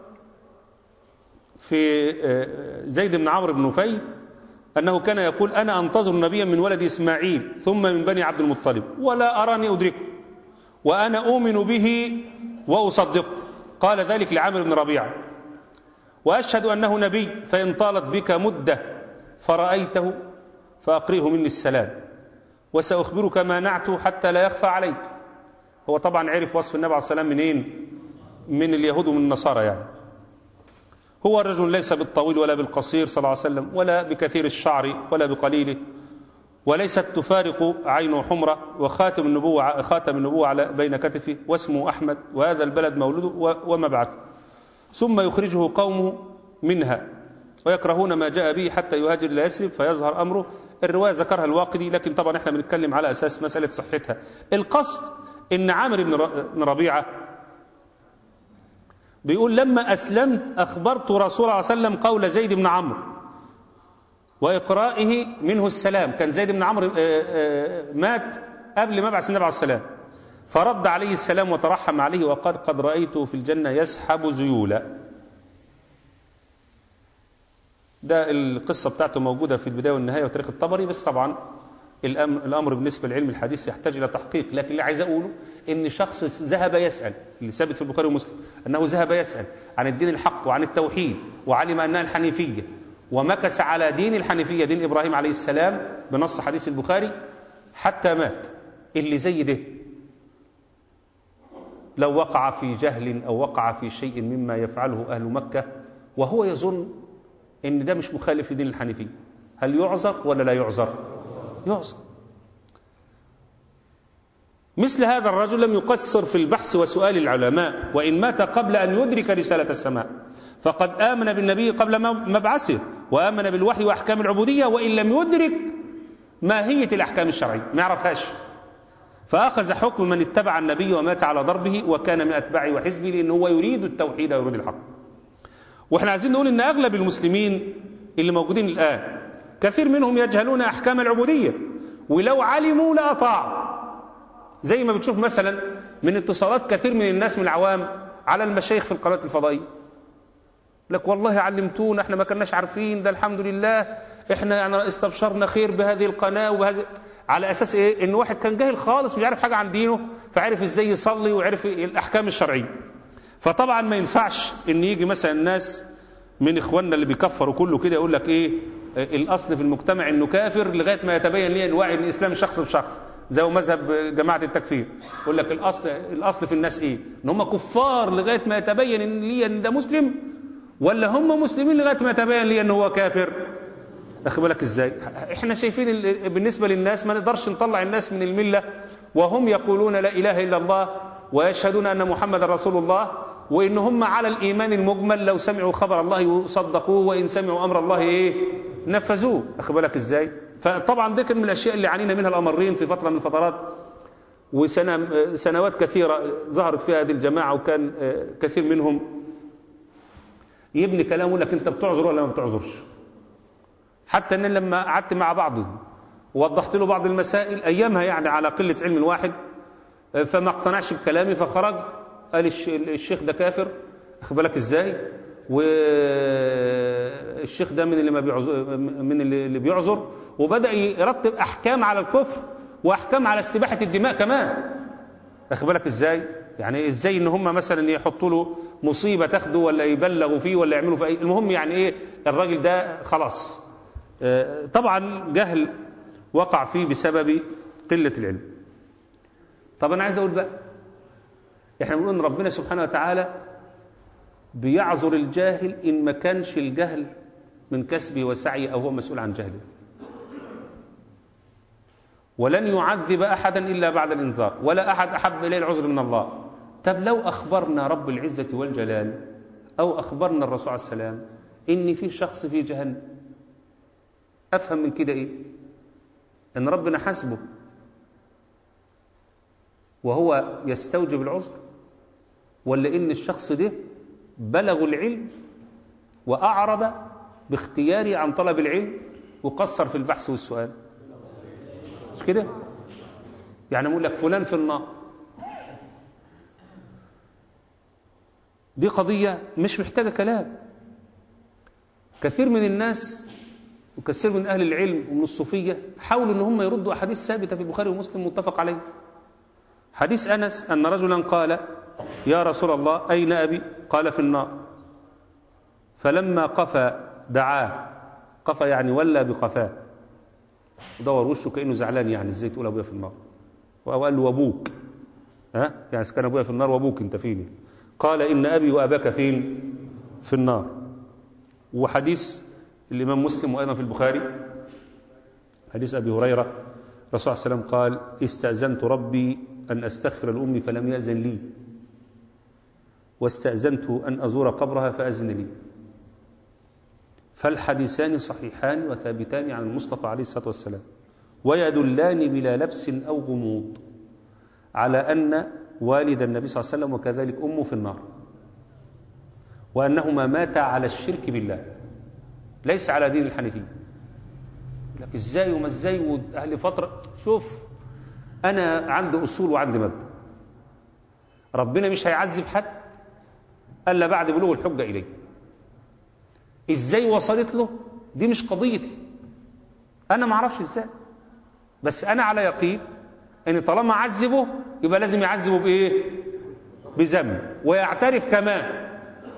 في زيد بن عمرو بن نفيل انه كان يقول انا انتظر نبيا من ولد اسماعيل ثم من بني عبد المطلب ولا اراني ادركه وأنا أؤمن به وأصدقه قال ذلك لعامر بن ربيعة وأشهد أنه نبي فإن طالت بك مدة فرأيته فأقرئه مني السلام وسأخبرك ما نعته حتى لا يخفى عليك هو طبعا عرف وصف النبي عليه السلام منين من اليهود ومن النصارى يعني هو الرجل ليس بالطويل ولا بالقصير صلى الله عليه وسلم ولا بكثير الشعر ولا بقليله وليست تفارق عينه حمرة وخاتم النبوة خاتم النبوة على بين كتفه واسمه أحمد وهذا البلد مولده ومبعثه ثم يخرجه قومه منها ويكرهون ما جاء به حتى يهاجر إلى يثرب فيظهر أمره الرواية ذكرها الواقدي لكن طبعا احنا بنتكلم على أساس مسألة صحتها القصد إن عامر بن ربيعة بيقول لما أسلمت أخبرت رسول الله صلى الله عليه وسلم قول زيد بن عمرو وإقرائه منه السلام كان زيد بن عمرو مات قبل مبعث النبي عليه السلام فرد عليه السلام وترحم عليه وقال قد رأيته في الجنة يسحب زيولا ده القصة بتاعته موجودة في البداية والنهاية وتاريخ الطبري بس طبعا الأمر بالنسبة لعلم الحديث يحتاج إلى تحقيق لكن اللي عايز أقوله إن شخص ذهب يسأل اللي ثابت في البخاري ومسلم أنه ذهب يسأل عن الدين الحق وعن التوحيد وعلم أنها الحنيفية ومكث على دين الحنيفية دين إبراهيم عليه السلام بنص حديث البخاري حتى مات اللي زي ده لو وقع في جهل أو وقع في شيء مما يفعله أهل مكة وهو يظن إن ده مش مخالف لدين الحنيفية هل يعذر ولا لا يعذر يعذر مثل هذا الرجل لم يقصر في البحث وسؤال العلماء وإن مات قبل أن يدرك رسالة السماء فقد آمن بالنبي قبل مبعثه وآمن بالوحي وأحكام العبودية وإن لم يدرك ماهية الأحكام الشرعية ما يعرفهاش فأخذ حكم من اتبع النبي ومات على ضربه وكان من أتباعه وحزبه لأنه هو يريد التوحيد ويريد الحق وإحنا عايزين نقول إن أغلب المسلمين اللي موجودين الآن كثير منهم يجهلون أحكام العبودية ولو علموا لأطاعوا زي ما بتشوف مثلا من اتصالات كثير من الناس من العوام على المشايخ في القنوات الفضائية لك والله علمتونا احنا ما كناش عارفين ده الحمد لله احنا يعني استبشرنا خير بهذه القناه وبهذه على اساس ايه ان واحد كان جاهل خالص مش عارف حاجه عن دينه فعرف ازاي يصلي وعرف الاحكام الشرعيه فطبعا ما ينفعش ان يجي مثلا الناس من اخواننا اللي بيكفروا كله كده يقول لك ايه الاصل في المجتمع انه كافر لغايه ما يتبين ليه الوعي ان الاسلام شخص بشخص زي مذهب جماعه التكفير يقول لك الاصل الاصل في الناس ايه ان هم كفار لغايه ما يتبين ان ليه ان ده مسلم ولا هم مسلمين لغايه ما يتبين ليه ان هو كافر اخد بالك ازاي احنا شايفين بالنسبه للناس ما نقدرش نطلع الناس من المله وهم يقولون لا اله الا الله ويشهدون ان محمد رسول الله وان هم على الايمان المجمل لو سمعوا خبر الله صدقوه وان سمعوا امر الله ايه نفذوه اخد بالك ازاي فطبعا ده كان من الاشياء اللي عانينا منها الامرين في فتره من الفترات وسنة سنوات كثيره ظهرت فيها هذه الجماعه وكان كثير منهم يبني كلام يقول لك انت بتعذر ولا ما بتعذرش حتى ان لما قعدت مع بعضهم ووضحت له بعض المسائل ايامها يعني على قله علم الواحد فما اقتنعش بكلامي فخرج قال الشيخ ده كافر اخد بالك ازاي والشيخ ده من اللي ما بيعذر من اللي بيعذر وبدا يرتب احكام على الكفر واحكام على استباحه الدماء كمان اخد بالك ازاي يعني ازاي ان هم مثلا يحطوا له مصيبه تاخده ولا يبلغوا فيه ولا يعملوا في أي المهم يعني ايه الراجل ده خلاص طبعا جهل وقع فيه بسبب قله العلم طب انا عايز اقول بقى احنا بنقول ان ربنا سبحانه وتعالى بيعذر الجاهل ان ما كانش الجهل من كسبه وسعيه او هو مسؤول عن جهله ولن يعذب احدا الا بعد الانذار ولا احد احب اليه العذر من الله طب لو اخبرنا رب العزه والجلال او اخبرنا الرسول عليه السلام ان في شخص في جهنم افهم من كده ايه ان ربنا حسبه وهو يستوجب العذر ولا ان الشخص ده بلغ العلم واعرض باختياره عن طلب العلم وقصر في البحث والسؤال مش كده يعني نقول لك فلان في النار دي قضية مش محتاجة كلام كثير من الناس وكثير من أهل العلم ومن الصوفية حاولوا أن هم يردوا أحاديث ثابتة في البخاري ومسلم متفق عليه حديث أنس أن رجلا قال يا رسول الله أين أبي قال في النار فلما قفى دعاه قفى يعني ولى بقفاه ودور وشه كأنه زعلان يعني ازاي تقول أبويا في النار وقال له وابوك ها يعني كان أبويا في النار وابوك انت فيني قال إن أبي وأباك فين في النار وحديث الإمام مسلم وأيضا في البخاري حديث أبي هريرة الرسول صلى الله عليه وسلم قال استأذنت ربي أن أستغفر لأمي فلم يأذن لي واستأذنت أن أزور قبرها فأذن لي فالحديثان صحيحان وثابتان عن المصطفى عليه الصلاة والسلام ويدلان بلا لبس أو غموض على أن والد النبي صلى الله عليه وسلم وكذلك أمه في النار وأنهما ماتا على الشرك بالله ليس على دين الحنيفية لك ازاي وما ازاي واهل فتره شوف انا عندي اصول وعندي مبدا ربنا مش هيعذب حد الا بعد بلوغ الحجه اليه ازاي وصلت له دي مش قضيتي انا ما اعرفش ازاي بس انا على يقين ان طالما عذبه يبقى لازم يعذبه بايه بذنب ويعترف كمان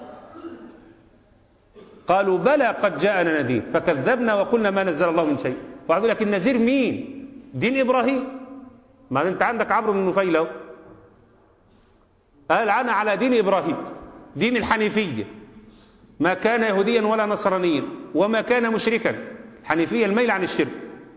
قالوا بلى قد جاءنا نذير فكذبنا وقلنا ما نزل الله من شيء فقالوا لك النذير مين دين ابراهيم ما انت عندك عمرو بن نفيل اهو قال انا على دين ابراهيم دين الحنيفيه ما كان يهوديا ولا نصرانيا وما كان مشركا حنيفيه الميل عن الشرك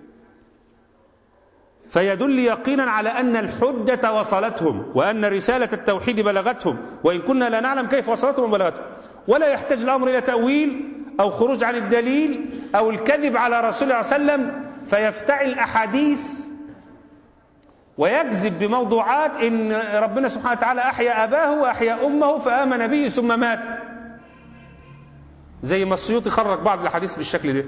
فيدل يقينا على ان الحجه وصلتهم وان رساله التوحيد بلغتهم وان كنا لا نعلم كيف وصلتهم وبلغتهم ولا يحتاج الامر الى تاويل او خروج عن الدليل او الكذب على رسول الله صلى الله عليه وسلم فيفتعل احاديث ويكذب بموضوعات ان ربنا سبحانه وتعالى احيا اباه واحيا امه فامن به ثم مات زي ما السيوطي خرج بعض الاحاديث بالشكل ده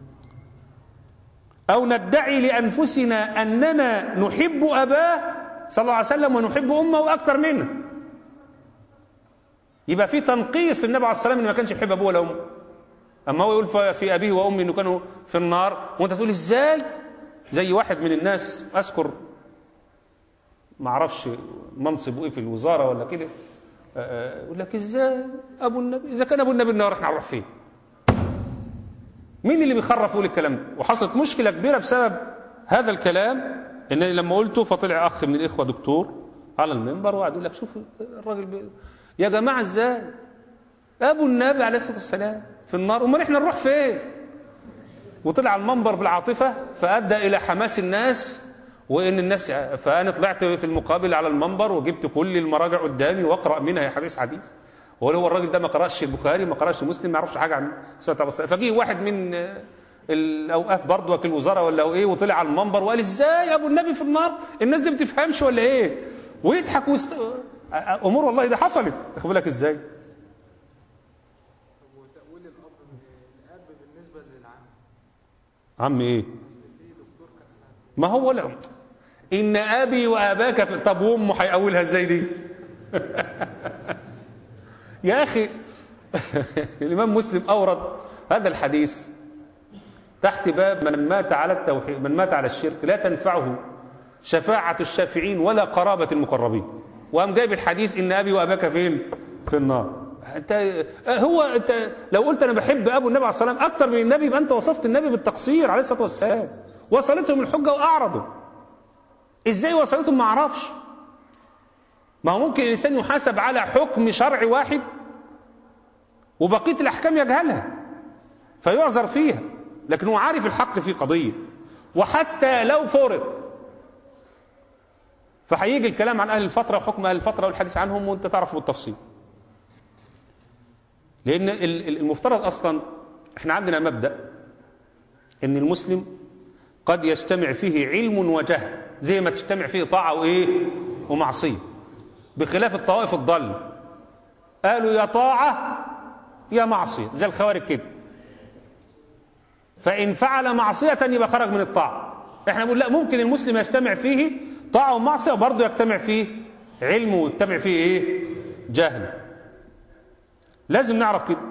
او ندعي لانفسنا اننا نحب اباه صلى الله عليه وسلم ونحب امه اكثر منه يبقى في تنقيص للنبي عليه الصلاه والسلام ان ما كانش بيحب ابوه ولا امه اما هو يقول ف- في ابيه وامي انه كانوا في النار وانت تقول ازاي زي واحد من الناس اذكر ما اعرفش منصبه ايه في الوزاره ولا كده آه، آه، يقول لك ازاي ابو النبي اذا كان ابو النبي النار احنا هنروح فين مين اللي بيخرف يقول الكلام ده وحصلت مشكله كبيره بسبب هذا الكلام ان لما قلته فطلع اخ من الاخوه دكتور على المنبر وقعد يقول لك شوف الراجل بي... يا جماعه ازاي ابو النبي عليه الصلاه والسلام في النار امال احنا نروح فين وطلع على المنبر بالعاطفه فادى الى حماس الناس وان الناس فانا طلعت في المقابل على المنبر وجبت كل المراجع قدامي واقرا منها حديث حديث هو هو الراجل ده ما قراش البخاري ما قراش مسلم ما يعرفش حاجه عن سنه الله فجه واحد من آه، الاوقاف برضه وكيل وزاره ولا هو ايه وطلع على المنبر وقال ازاي يا ابو النبي في النار الناس دي ما بتفهمش ولا ايه ويضحك وست... آه، آه، امور والله ده حصلت واخد بالك ازاي وتأويل الأب الأب بالنسبة للعم عم ايه ما هو لا ان ابي واباك في طب وامه هيقولها ازاي دي يا اخي الامام مسلم اورد هذا الحديث تحت باب من مات على التوحيد من مات على الشرك لا تنفعه شفاعة الشافعين ولا قرابة المقربين وقام جايب الحديث ان ابي واباك فين في النار انت هو انت لو قلت انا بحب ابو النبي عليه الصلاه والسلام اكتر من النبي يبقى انت وصفت النبي بالتقصير عليه الصلاه والسلام وصلتهم الحجه واعرضوا ازاي وصلتهم ما اعرفش ما هو ممكن الانسان يحاسب على حكم شرعي واحد وبقيه الاحكام يجهلها فيعذر فيها لكن هو عارف الحق في قضيه وحتى لو فرض فهيجي الكلام عن اهل الفتره وحكم اهل الفتره والحديث عنهم وانت تعرف بالتفصيل لان ال- ال- المفترض اصلا احنا عندنا مبدا ان المسلم قد يجتمع فيه علم وجهل زي ما تجتمع فيه طاعه وايه ومعصيه بخلاف الطوائف الضال قالوا يا طاعه يا معصيه زي الخوارج كده فان فعل معصيه يبقى خرج من الطاعه احنا بنقول لا ممكن المسلم يجتمع فيه طاعه ومعصيه وبرضه يجتمع فيه علم ويجتمع فيه ايه جهل لازم نعرف كده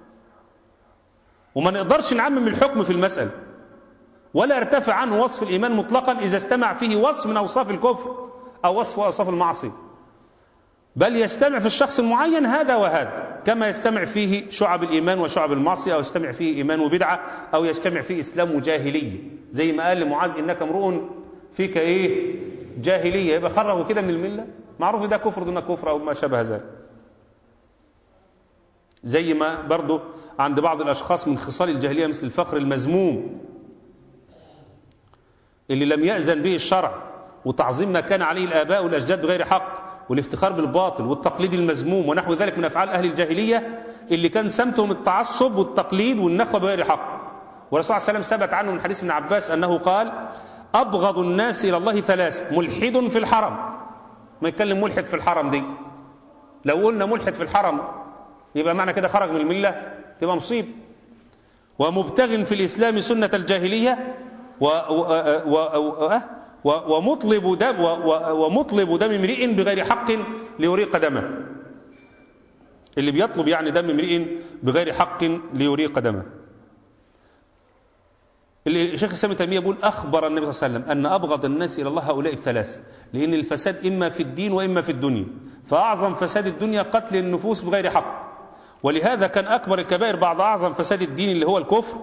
وما نقدرش نعمم الحكم في المسألة ولا يرتفع عنه وصف الإيمان مطلقا إذا اجتمع فيه وصف من أوصاف الكفر أو وصف من أوصاف المعصية بل يجتمع في الشخص المعين هذا وهذا كما يجتمع فيه شعب الإيمان وشعب المعصية أو يجتمع فيه إيمان وبدعة أو يجتمع فيه إسلام وجاهلية زي ما قال لمعاذ إنك امرؤ فيك إيه جاهلية يبقى خرجوا كده من الملة معروف ده كفر دون كفر أو ما شابه ذلك زي ما برضو عند بعض الأشخاص من خصال الجاهلية مثل الفقر المذموم اللي لم يأذن به الشرع وتعظيم ما كان عليه الآباء والأجداد بغير حق والافتخار بالباطل والتقليد المذموم ونحو ذلك من أفعال أهل الجاهلية اللي كان سمتهم التعصب والتقليد والنخوة بغير حق والرسول صلى الله عليه وسلم ثبت عنه من حديث ابن عباس أنه قال أبغض الناس إلى الله ثلاث ملحد في الحرم ما يتكلم ملحد في الحرم دي لو قلنا ملحد في الحرم يبقى معنى كده خرج من الملة تبقى مصيب ومبتغ في الإسلام سنة الجاهلية و و و و و ومطلب دم و و ومطلب دم امرئ بغير حق ليريق دمه اللي بيطلب يعني دم امرئ بغير حق ليريق دمه الشيخ الاسلام تيميه بيقول اخبر النبي صلى الله عليه وسلم ان ابغض الناس الى الله هؤلاء الثلاثه لان الفساد اما في الدين واما في الدنيا فاعظم فساد الدنيا قتل النفوس بغير حق ولهذا كان اكبر الكبائر بعد اعظم فساد الدين اللي هو الكفر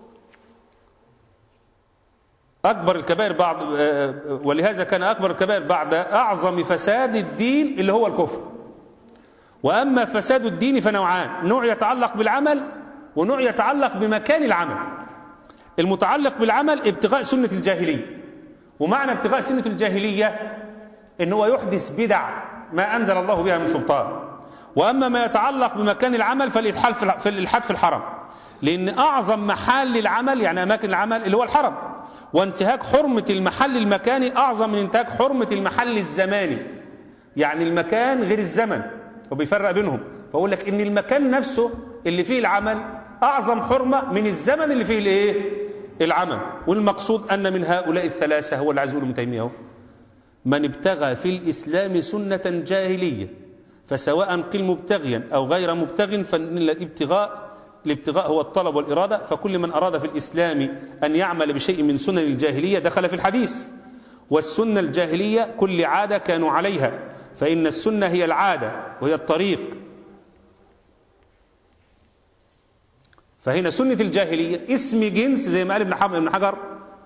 اكبر الكبائر بعد ولهذا كان اكبر الكبائر بعد اعظم فساد الدين اللي هو الكفر واما فساد الدين فنوعان نوع يتعلق بالعمل ونوع يتعلق بمكان العمل المتعلق بالعمل ابتغاء سنة الجاهلية ومعنى ابتغاء سنة الجاهلية ان هو يحدث بدع ما أنزل الله بها من سلطان وأما ما يتعلق بمكان العمل فالإلحاد في الإلحاد في الحرم لأن أعظم محل العمل يعني أماكن العمل اللي هو الحرم وانتهاك حرمة المحل المكاني أعظم من انتهاك حرمة المحل الزماني يعني المكان غير الزمن وبيفرق بينهم فأقول لك إن المكان نفسه اللي فيه العمل أعظم حرمة من الزمن اللي فيه الإيه؟ العمل والمقصود أن من هؤلاء الثلاثة هو اللي عايز يقوله ابن تيمية من ابتغى في الإسلام سنة جاهلية فسواء قل مبتغيا أو غير مبتغ فإن الابتغاء الابتغاء هو الطلب والإرادة فكل من أراد في الإسلام أن يعمل بشيء من سنن الجاهلية دخل في الحديث والسنة الجاهلية كل عادة كانوا عليها فإن السنة هي العادة وهي الطريق فهنا سنة الجاهلية اسم جنس زي ما قال ابن ابن حجر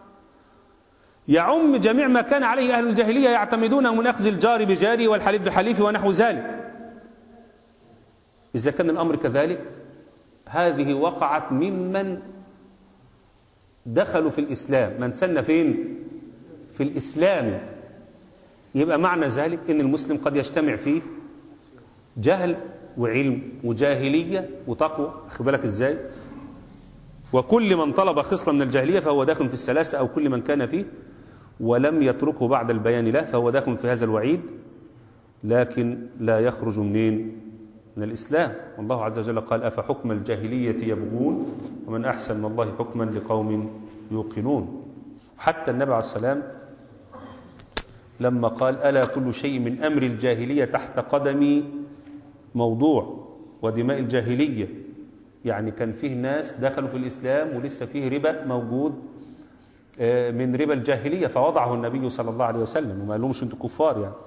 يعم جميع ما كان عليه أهل الجاهلية يعتمدونه من أخذ الجار بجاري والحليف بحليفه ونحو ذلك إذا كان الأمر كذلك هذه وقعت ممن دخلوا في الإسلام من سن فين في الإسلام يبقى معنى ذلك أن المسلم قد يجتمع فيه جهل وعلم وجاهلية وتقوى أخذ بالك إزاي وكل من طلب خصلة من الجاهلية فهو داخل في الثلاثة أو كل من كان فيه ولم يتركه بعد البيان له فهو داخل في هذا الوعيد لكن لا يخرج منين من الإسلام والله عز وجل قال أفحكم الجاهلية يبغون ومن أحسن من الله حكما لقوم يوقنون حتى النبي عليه السلام لما قال ألا كل شيء من أمر الجاهلية تحت قدمي موضوع ودماء الجاهلية يعني كان فيه ناس دخلوا في الإسلام ولسه فيه ربا موجود من ربا الجاهلية فوضعه النبي صلى الله عليه وسلم وما لهمش انتوا كفار يعني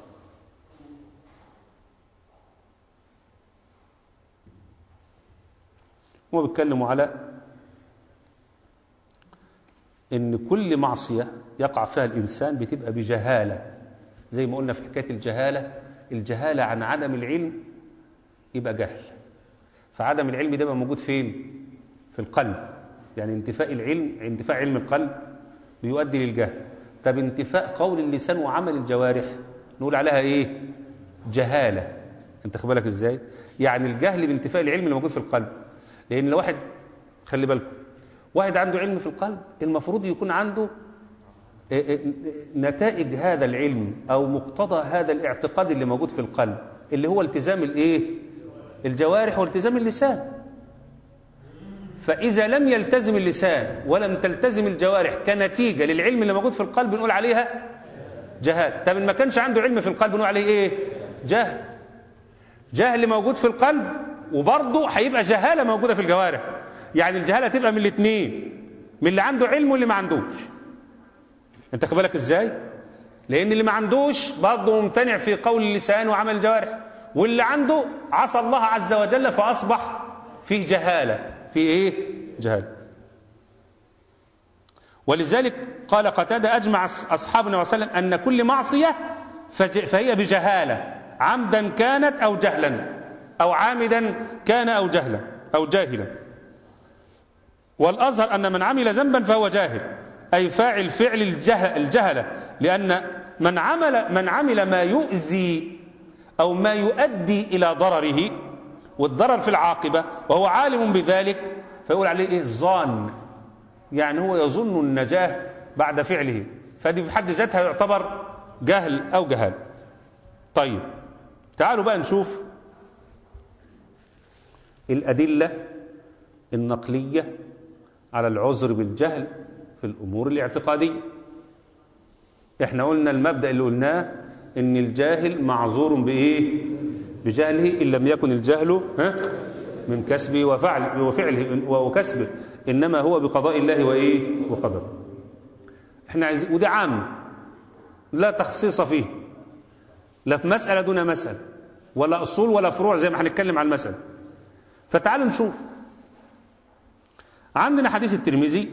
هم بيتكلموا على ان كل معصية يقع فيها الإنسان بتبقى بجهالة زي ما قلنا في حكاية الجهالة الجهالة عن عدم العلم يبقى جهل فعدم العلم ده بقى موجود فين في القلب يعني انتفاء العلم انتفاء علم القلب بيؤدي للجهل طب انتفاء قول اللسان وعمل الجوارح نقول عليها ايه جهالة انت خد بالك ازاي يعني الجهل بانتفاء العلم اللي موجود في القلب لان لو واحد خلي بالكم واحد عنده علم في القلب المفروض يكون عنده نتائج هذا العلم او مقتضى هذا الاعتقاد اللي موجود في القلب اللي هو التزام الايه الجوارح والتزام اللسان فإذا لم يلتزم اللسان ولم تلتزم الجوارح كنتيجة للعلم اللي موجود في القلب بنقول عليها جهال طب ما كانش عنده علم في القلب بنقول عليه ايه جهل جهل موجود في القلب وبرضه هيبقى جهالة موجودة في الجوارح يعني الجهالة تبقى من الاثنين من اللي عنده علم واللي ما عندوش انت خد بالك ازاي لان اللي ما عندوش برضه ممتنع في قول اللسان وعمل الجوارح واللي عنده عصى الله عز وجل فاصبح فيه جهاله في ايه جهاله ولذلك قال قتاده اجمع اصحابنا وسلم ان كل معصيه فهي بجهاله عمدا كانت او جهلا او عامدا كان او جهلا او جاهلا والأظهر أن من عمل ذنبا فهو جاهل أي فاعل فعل الجهل الجهلة لأن من عمل من عمل ما يؤذي أو ما يؤدي إلى ضرره والضرر في العاقبة وهو عالم بذلك فيقول عليه إيه ظان يعني هو يظن النجاة بعد فعله فدي في حد ذاتها يعتبر جهل أو جهال طيب تعالوا بقى نشوف الأدلة النقلية على العذر بالجهل في الأمور الاعتقادية احنا قلنا المبدأ اللي قلناه ان الجاهل معذور بإيه بجهله إن لم يكن الجهل ها من كسبه وفعل وفعله وكسبه إنما هو بقضاء الله وإيه وقدره احنا عايز وده عام لا تخصيص فيه لا في مسألة دون مسألة ولا أصول ولا فروع زي ما هنتكلم عن المسألة فتعالوا نشوف عندنا حديث الترمذي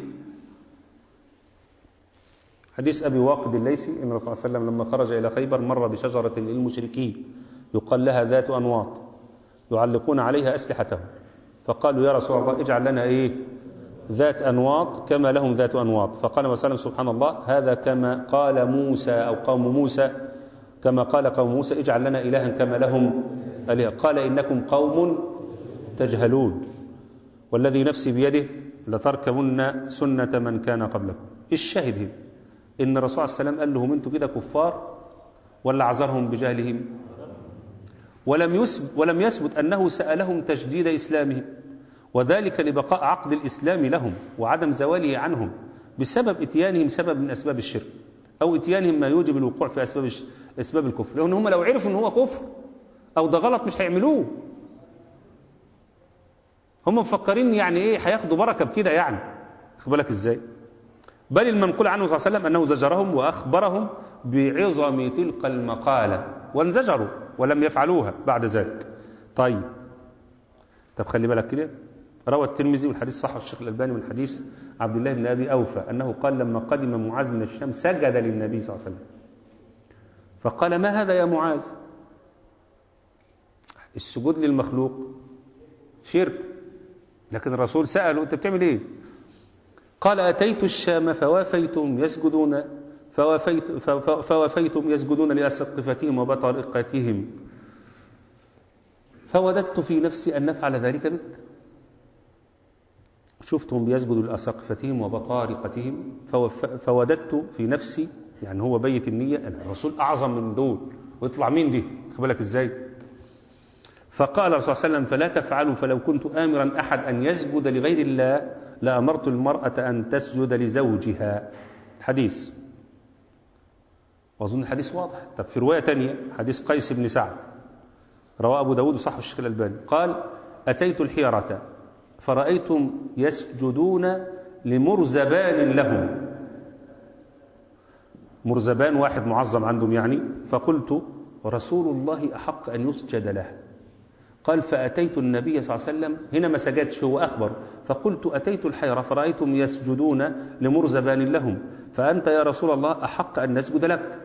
حديث أبي واقد الليثي أن الرسول صلى الله عليه وسلم لما خرج إلى خيبر مر بشجرة للمشركين يقال لها ذات أنواط يعلقون عليها أسلحتهم فقالوا يا رسول الله اجعل لنا إيه ذات أنواط كما لهم ذات أنواط فقال وسلم سبحان الله هذا كما قال موسى أو قوم موسى كما قال قوم موسى اجعل لنا إلها كما لهم آلهة قال إنكم قوم تجهلون والذي نفسي بيده لتركبن سنة من كان قبلكم الشاهد هنا إن الرسول صلى الله عليه وسلم قال لهم أنتم كده كفار ولا عذرهم بجهلهم ولم يثبت ولم يثبت أنه سألهم تجديد إسلامهم وذلك لبقاء عقد الإسلام لهم وعدم زواله عنهم بسبب اتيانهم سبب من أسباب الشرك أو اتيانهم ما يوجب الوقوع في أسباب أسباب الكفر لأن هم لو عرفوا أن هو كفر أو ده غلط مش هيعملوه هم مفكرين يعني ايه هياخدوا بركه بكده يعني خد بالك ازاي بل المنقول عنه صلى الله عليه وسلم انه زجرهم واخبرهم بعظم تلك المقاله وانزجروا ولم يفعلوها بعد ذلك طيب طب خلي بالك كده روى الترمذي والحديث صححه الشيخ الالباني من حديث عبد الله بن ابي اوفى انه قال لما قدم معاذ من الشام سجد للنبي صلى الله عليه وسلم فقال ما هذا يا معاذ السجود للمخلوق شرك لكن الرسول سأله أنت بتعمل إيه قال أتيت الشام فوافيتم يسجدون فوافيت فوافيتم يسجدون لأسقفتهم وبطرقتهم فوددت في نفسي أن نفعل ذلك بك شفتهم بيسجدوا لأسقفتهم وبطارقتهم فوف- فوددت في نفسي يعني هو بيت النية أن الرسول أعظم من دول ويطلع مين دي خد بالك إزاي فقال الرسول صلى الله عليه وسلم فلا تفعلوا فلو كنت آمرا أحد أن يسجد لغير الله لأمرت المرأة أن تسجد لزوجها حديث وأظن الحديث واضح طب في رواية تانية حديث قيس بن سعد رواه أبو داود وصحه الشيخ الألباني قال أتيت الحيرة فرأيتم يسجدون لمرزبان لهم مرزبان واحد معظم عندهم يعني فقلت رسول الله أحق أن يسجد له قال فأتيت النبي صلى الله عليه وسلم هنا ما سجدش هو أخبر فقلت أتيت الحيرة فرأيتم يسجدون لمرزبان لهم فأنت يا رسول الله أحق أن نسجد لك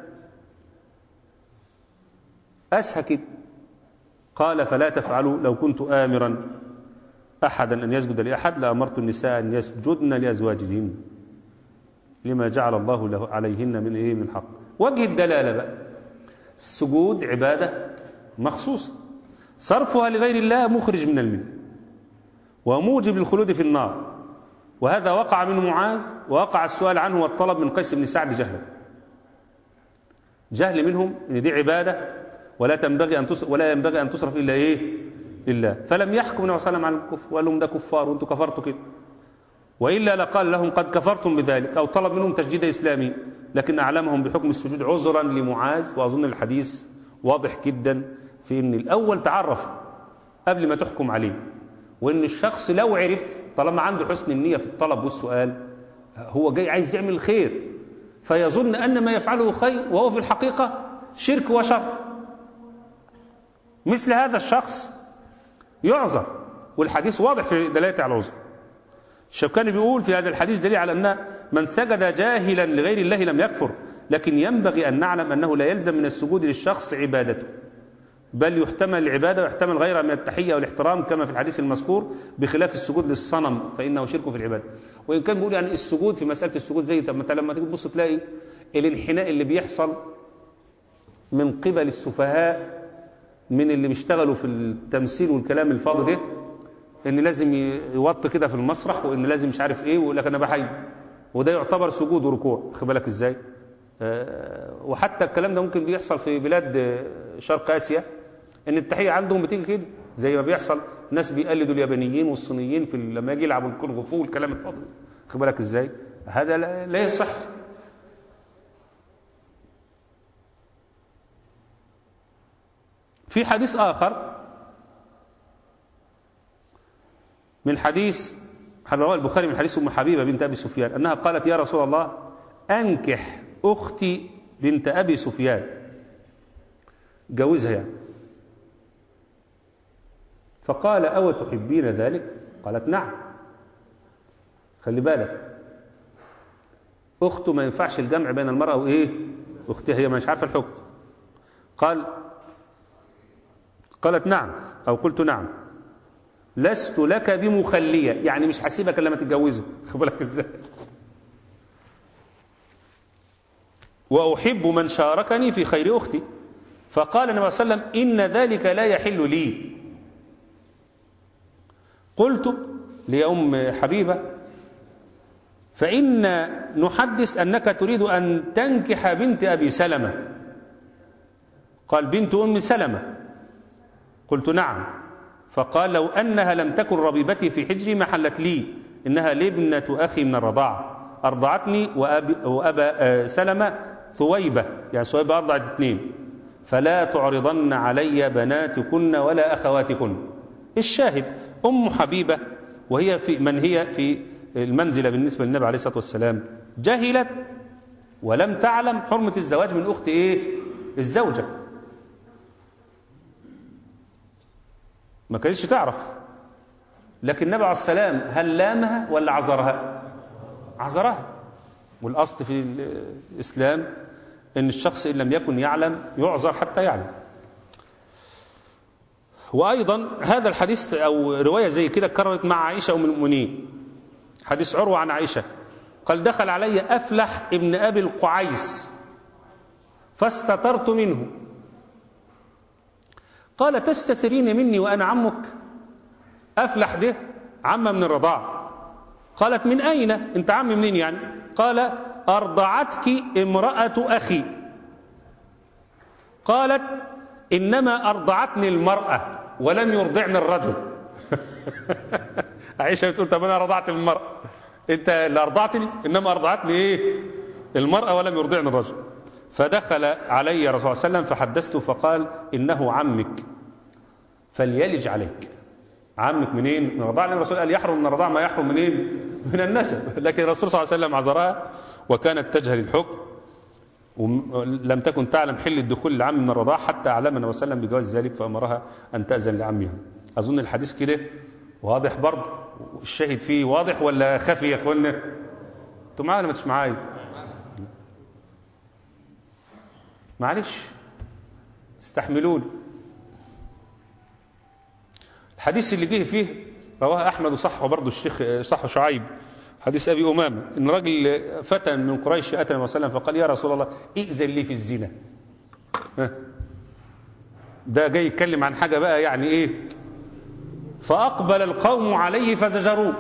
أسهى كده قال فلا تفعلوا لو كنت آمرا أحدا أن يسجد لأحد لأمرت النساء أن يسجدن لأزواجهن لما جعل الله له عليهن من إيه من حق وجه الدلالة بقى السجود عبادة مخصوصة صرفها لغير الله مخرج من المله وموجب للخلود في النار وهذا وقع من معاذ ووقع السؤال عنه والطلب من قيس بن سعد جهلا جهل منهم ان دي عباده ولا تنبغي ان تصرف ولا ينبغي ان تصرف الا ايه؟ الا فلم يحكم النبي صلى الله عليه وسلم على الكفر وقال لهم ده كفار وانتم كفرتوا كده والا لقال لهم قد كفرتم بذلك او طلب منهم تجديد اسلامي لكن اعلمهم بحكم السجود عذرا لمعاذ واظن الحديث واضح جدا في ان الاول تعرف قبل ما تحكم عليه وان الشخص لو عرف طالما عنده حسن النيه في الطلب والسؤال هو جاي عايز يعمل الخير فيظن ان ما يفعله خير وهو في الحقيقه شرك وشر مثل هذا الشخص يعذر والحديث واضح في دلاله على العذر الشوكاني بيقول في هذا الحديث دليل على ان من سجد جاهلا لغير الله لم يكفر لكن ينبغي ان نعلم انه لا يلزم من السجود للشخص عبادته بل يحتمل العبادة ويحتمل غيرها من التحية والاحترام كما في الحديث المذكور بخلاف السجود للصنم فإنه شرك في العبادة وإن كان بيقول يعني السجود في مسألة السجود زي طب ما انت لما تيجي تبص تلاقي الانحناء اللي بيحصل من قبل السفهاء من اللي بيشتغلوا في التمثيل والكلام الفاضي ده ان لازم يوط كده في المسرح وان لازم مش عارف ايه ويقول لك انا بحي وده يعتبر سجود وركوع خد بالك ازاي آه، وحتى الكلام ده ممكن بيحصل في بلاد آه، شرق اسيا ان التحيه عندهم بتيجي كده زي ما بيحصل ناس بيقلدوا اليابانيين والصينيين في لما يجي يلعبوا الكونغ فو والكلام الفاضي خد بالك ازاي هذا لا لا يصح في حديث اخر من حديث رواه البخاري من حديث ام حبيبه بنت ابي سفيان انها قالت يا رسول الله انكح اختي بنت ابي سفيان جوزها يعني فقال أو تحبين ذلك قالت نعم خلي بالك أخته ما ينفعش الجمع بين المرأة وإيه أختها هي مش عارفة الحكم قال قالت نعم أو قلت نعم لست لك بمخلية يعني مش هسيبك لما تتجوزها خد بالك ازاي وأحب من شاركني في خير أختي فقال النبي صلى الله عليه وسلم إن ذلك لا يحل لي قلت لأم حبيبة فإن نحدث أنك تريد أن تنكح بنت أبي سلمة قال بنت أم سلمة قلت نعم فقال لو أنها لم تكن ربيبتي في حجري ما حلت لي إنها لابنة أخي من الرضاعة أرضعتني وأب وأبا سلمة ثويبة يعني ثويبة أرضعت اثنين فلا تعرضن علي بناتكن ولا أخواتكن الشاهد أم حبيبة وهي في من هي في المنزلة بالنسبة للنبي عليه الصلاة والسلام جهلت ولم تعلم حرمة الزواج من أخت إيه الزوجة ما كانتش تعرف لكن النبي عليه السلام هل لامها ولا عذرها عذرها والأصل في الإسلام أن الشخص إن لم يكن يعلم يعذر حتى يعلم وأيضا هذا الحديث أو رواية زي كده كررت مع عائشة أم المؤمنين حديث عروة عن عائشة قال دخل علي أفلح ابن أبي القعيس فاستترت منه قال تستترين مني وأنا عمك أفلح ده عم من الرضاعة قالت من أين أنت عم منين يعني قال أرضعتك امرأة أخي قالت إنما أرضعتني المرأة ولم يرضعني الرجل عائشة بتقول طب أنا رضعت من المرأة أنت اللي أرضعتني إنما أرضعتني إيه المرأة ولم يرضعني الرجل فدخل علي رسول الله صلى الله عليه وسلم فحدثته فقال إنه عمك فليلج عليك عمك منين من الرضاعة لأن الرسول قال يحرم من الرضاعة ما يحرم منين من النسب لكن الرسول صلى الله عليه وسلم عذرها وكانت تجهل الحكم ولم تكن تعلم حل الدخول لعم من الرضاعة حتى أعلمنا النبي صلى الله عليه وسلم بجواز ذلك فأمرها أن تأذن لعمها أظن الحديث كده واضح برضه الشاهد فيه واضح ولا خفي يا اخوانا انتوا معايا ولا ما انتوش معايا معلش استحملوني الحديث اللي جه فيه رواه احمد وصحه برضه الشيخ صحه شعيب حديث ابي امامه ان راجل فتى من قريش اتى النبي صلى الله عليه وسلم فقال يا رسول الله ائذن لي في الزنا ها. ده جاي يتكلم عن حاجه بقى يعني ايه فاقبل القوم عليه فزجروه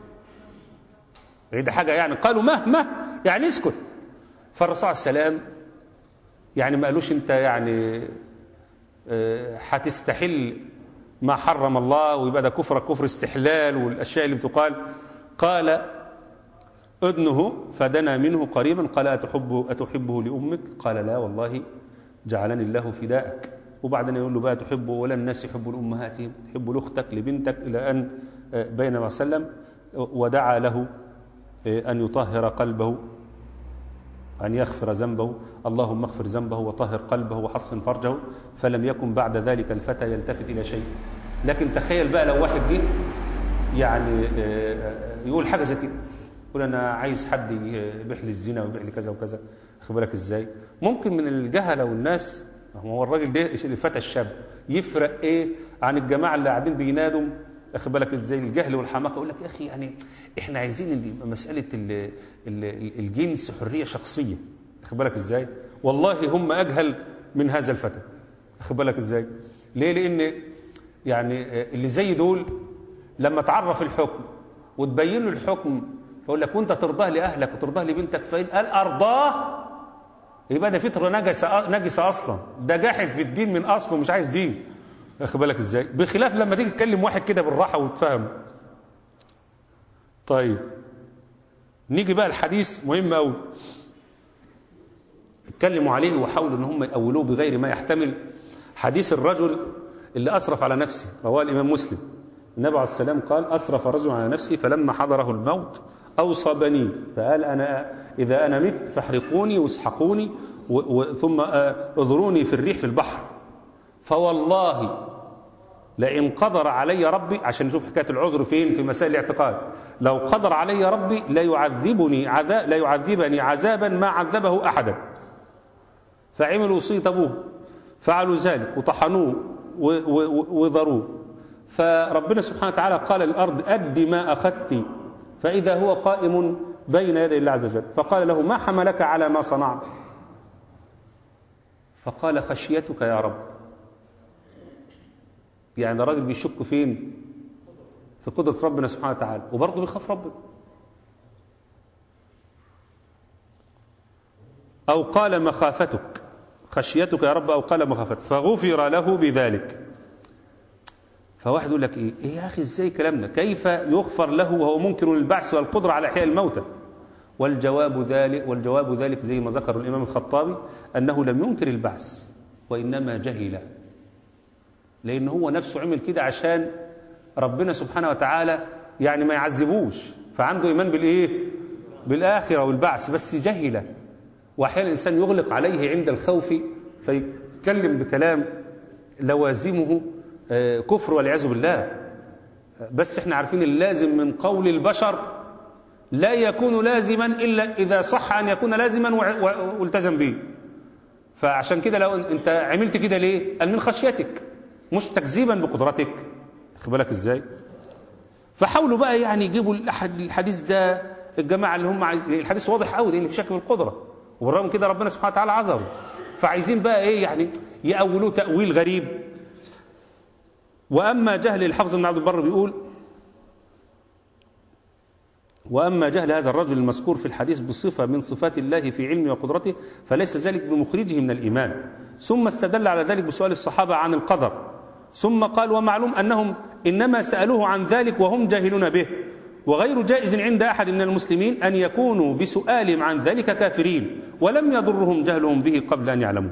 ده حاجه يعني قالوا مهما يعني اسكت فالرسول عليه السلام يعني ما قالوش انت يعني آه، هتستحل ما حرم الله ويبقى ده كفر كفر استحلال والاشياء اللي بتقال قال ادنه فدنا منه قريبا قال أتحب أتحبه لأمك قال لا والله جعلني الله فداءك وبعدين يقول له بقى تحبه ولا الناس يحبوا لأمهاتهم تحب لأختك لبنتك إلى أن بين ما سلم ودعا له أن يطهر قلبه أن يغفر ذنبه اللهم اغفر ذنبه وطهر قلبه وحصن فرجه فلم يكن بعد ذلك الفتى يلتفت إلى شيء لكن تخيل بقى لو واحد جه يعني يقول حاجة زي كده يقول أنا عايز حد يبيح لي الزنا ويبيح لي كذا وكذا خد بالك إزاي ممكن من الجهلة والناس هو الراجل ده الفتى الشاب يفرق إيه عن الجماعة اللي قاعدين بينادوا واخد بالك ازاي الجهل والحماقه يقول لك يا اخي يعني احنا عايزين إن مساله ال ال الجنس حريه شخصيه واخد بالك ازاي والله هم اجهل من هذا الفتى واخد بالك ازاي ليه لان يعني اللي زي دول لما تعرف الحكم وتبين له الحكم يقول لك وانت ترضاه لاهلك وترضاه لبنتك فإن قال ارضاه يبقى ده فطره نجسه نجسه اصلا ده جاحد في الدين من اصله مش عايز دين واخد بالك ازاي بخلاف لما تيجي تكلم واحد كده بالراحه وتفهم طيب نيجي بقى الحديث مهم قوي اتكلموا عليه وحاولوا ان هم يأولوه بغير ما يحتمل حديث الرجل اللي اسرف على نفسه رواه الامام مسلم النبي عليه السلام قال اسرف رجل على نفسه فلما حضره الموت اوصى بنيه فقال انا اذا انا مت فاحرقوني واسحقوني ثم اذروني في الريح في البحر فوالله لئن قدر علي ربي عشان نشوف حكايه العذر فين في مسائل الاعتقاد لو قدر علي ربي لا يعذبني عذاب لا يعذبني عذابا ما عذبه احدا فعملوا صيت ابوه فعلوا ذلك وطحنوه وذروه فربنا سبحانه وتعالى قال للارض اد ما اخذت فاذا هو قائم بين يدي الله عز وجل فقال له ما حملك على ما صنعت فقال خشيتك يا رب يعني الراجل بيشك فين في قدرة ربنا سبحانه وتعالى وبرضه بيخاف ربنا أو قال مخافتك خشيتك يا رب أو قال مخافتك فغفر له بذلك فواحد يقول لك إيه, إيه يا أخي إزاي كلامنا كيف يغفر له وهو منكر للبعث والقدرة على إحياء الموتى والجواب ذلك والجواب ذلك زي ما ذكر الإمام الخطابي أنه لم ينكر البعث وإنما جهل لأن هو نفسه عمل كده عشان ربنا سبحانه وتعالى يعني ما يعذبوش فعنده إيمان بالإيه بالآخرة والبعث بس جهلة وأحيانا الإنسان يغلق عليه عند الخوف فيتكلم بكلام لوازمه آه، كفر والعياذ بالله بس احنا عارفين اللازم من قول البشر لا يكون لازما إلا إذا صح أن يكون لازما وع- وع- والتزم به فعشان كده لو انت عملت كده ليه قال من خشيتك مش تكذيبا بقدرتك خد بالك ازاي فحاولوا بقى يعني يجيبوا الأحد- الحديث ده الجماعه اللي هم عايز الحديث واضح قوي لان في شك في القدره وبالرغم كده ربنا سبحانه وتعالى عذره فعايزين بقى ايه يعني يأولوه تأويل غريب واما جهل الحافظ بن عبد البر بيقول واما جهل هذا الرجل المذكور في الحديث بصفه من صفات الله في علمه وقدرته فليس ذلك بمخرجه من الايمان ثم استدل على ذلك بسؤال الصحابه عن القدر ثم قال ومعلوم انهم انما سالوه عن ذلك وهم جاهلون به وغير جائز عند احد من المسلمين ان يكونوا بسؤالهم عن ذلك كافرين ولم يضرهم جهلهم به قبل ان يعلموا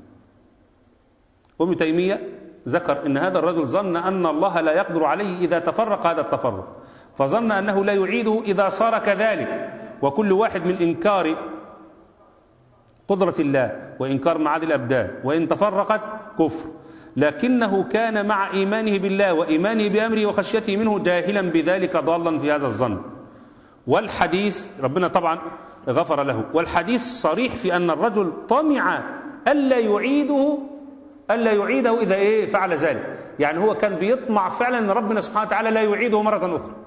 وابن تيميه ذكر ان هذا الرجل ظن ان الله لا يقدر عليه اذا تفرق هذا التفرق فظن انه لا يعيده اذا صار كذلك وكل واحد من انكار قدره الله وانكار معاد الابدان وان تفرقت كفر لكنه كان مع ايمانه بالله وايمانه بامره وخشيته منه جاهلا بذلك ضالا في هذا الظن والحديث ربنا طبعا غفر له والحديث صريح في ان الرجل طمع الا يعيده الا يعيده اذا ايه فعل ذلك يعني هو كان بيطمع فعلا ان ربنا سبحانه وتعالى لا يعيده مره اخرى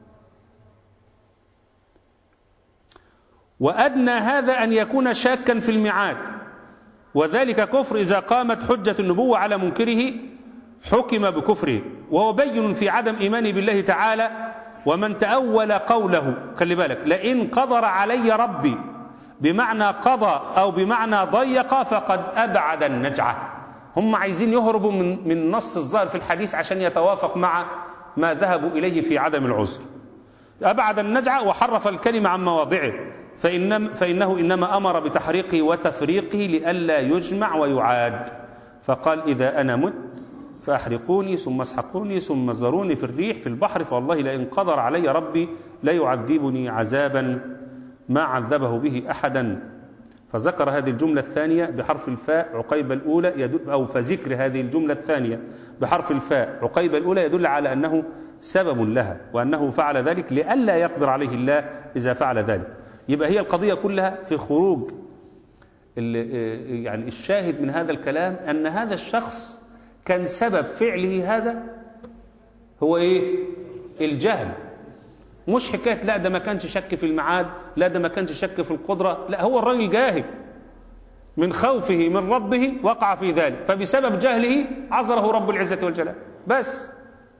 وادنى هذا ان يكون شاكا في الميعاد وذلك كفر اذا قامت حجه النبوه على منكره حكم بكفره وهو بين في عدم ايمانه بالله تعالى ومن تاول قوله خلي بالك لئن قدر علي ربي بمعنى قضى او بمعنى ضيق فقد ابعد النجعه هم عايزين يهربوا من من نص الظاهر في الحديث عشان يتوافق مع ما ذهبوا اليه في عدم العذر أبعد النجعة وحرف الكلمة عن مواضعه فإنم فإنه إنما أمر بتحريقه وتفريقه لئلا يجمع ويعاد فقال إذا أنا مت فأحرقوني ثم اسحقوني ثم ازروني في الريح في البحر فوالله لئن قدر علي ربي ليعذبني عذابا ما عذبه به أحدا فذكر هذه الجملة الثانية بحرف الفاء عقيب الأولى يدل أو فذكر هذه الجملة الثانية بحرف الفاء عقيب الأولى يدل على أنه سبب لها وأنه فعل ذلك لئلا يقدر عليه الله إذا فعل ذلك يبقى هي القضية كلها في خروج ال- يعني الشاهد من هذا الكلام أن هذا الشخص كان سبب فعله هذا هو إيه الجهل مش حكاية لا ده ما كانش شك في الميعاد لا ده ما كانش شك في القدرة لا هو الراجل جاهل من خوفه من ربه وقع في ذلك فبسبب جهله عذره رب العزة والجلال بس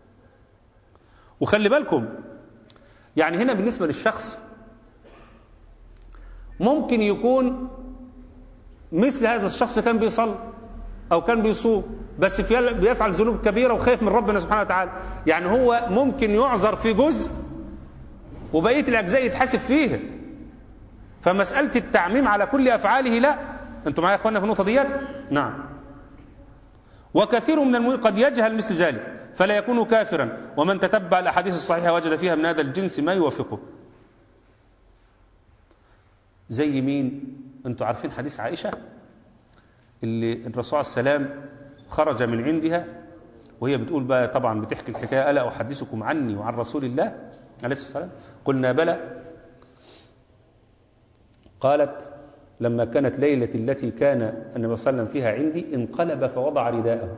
وخلي بالكم يعني هنا بالنسبة للشخص ممكن يكون مثل هذا الشخص كان بيصلي أو كان بيصوم بس في- بيفعل ذنوب كبيرة وخايف من ربنا سبحانه وتعالى يعني هو ممكن يعذر في جزء وبقية الأجزاء يتحاسب فيها فمسألة التعميم على كل أفعاله لا أنتم معايا يا أخوانا في النقطة ديت نعم وكثير من المؤمنين قد يجهل مثل ذلك فلا يكون كافرا ومن تتبع الأحاديث الصحيحة وجد فيها من هذا الجنس ما يوافقه زي مين أنتم عارفين حديث عائشة اللي الرسول عليه السلام خرج من عندها وهي بتقول بقى طبعا بتحكي الحكايه الا احدثكم عني وعن رسول الله عليه الصلاه والسلام قلنا بلى قالت لما كانت ليله التي كان النبي صلى الله عليه وسلم فيها عندي انقلب فوضع رداءه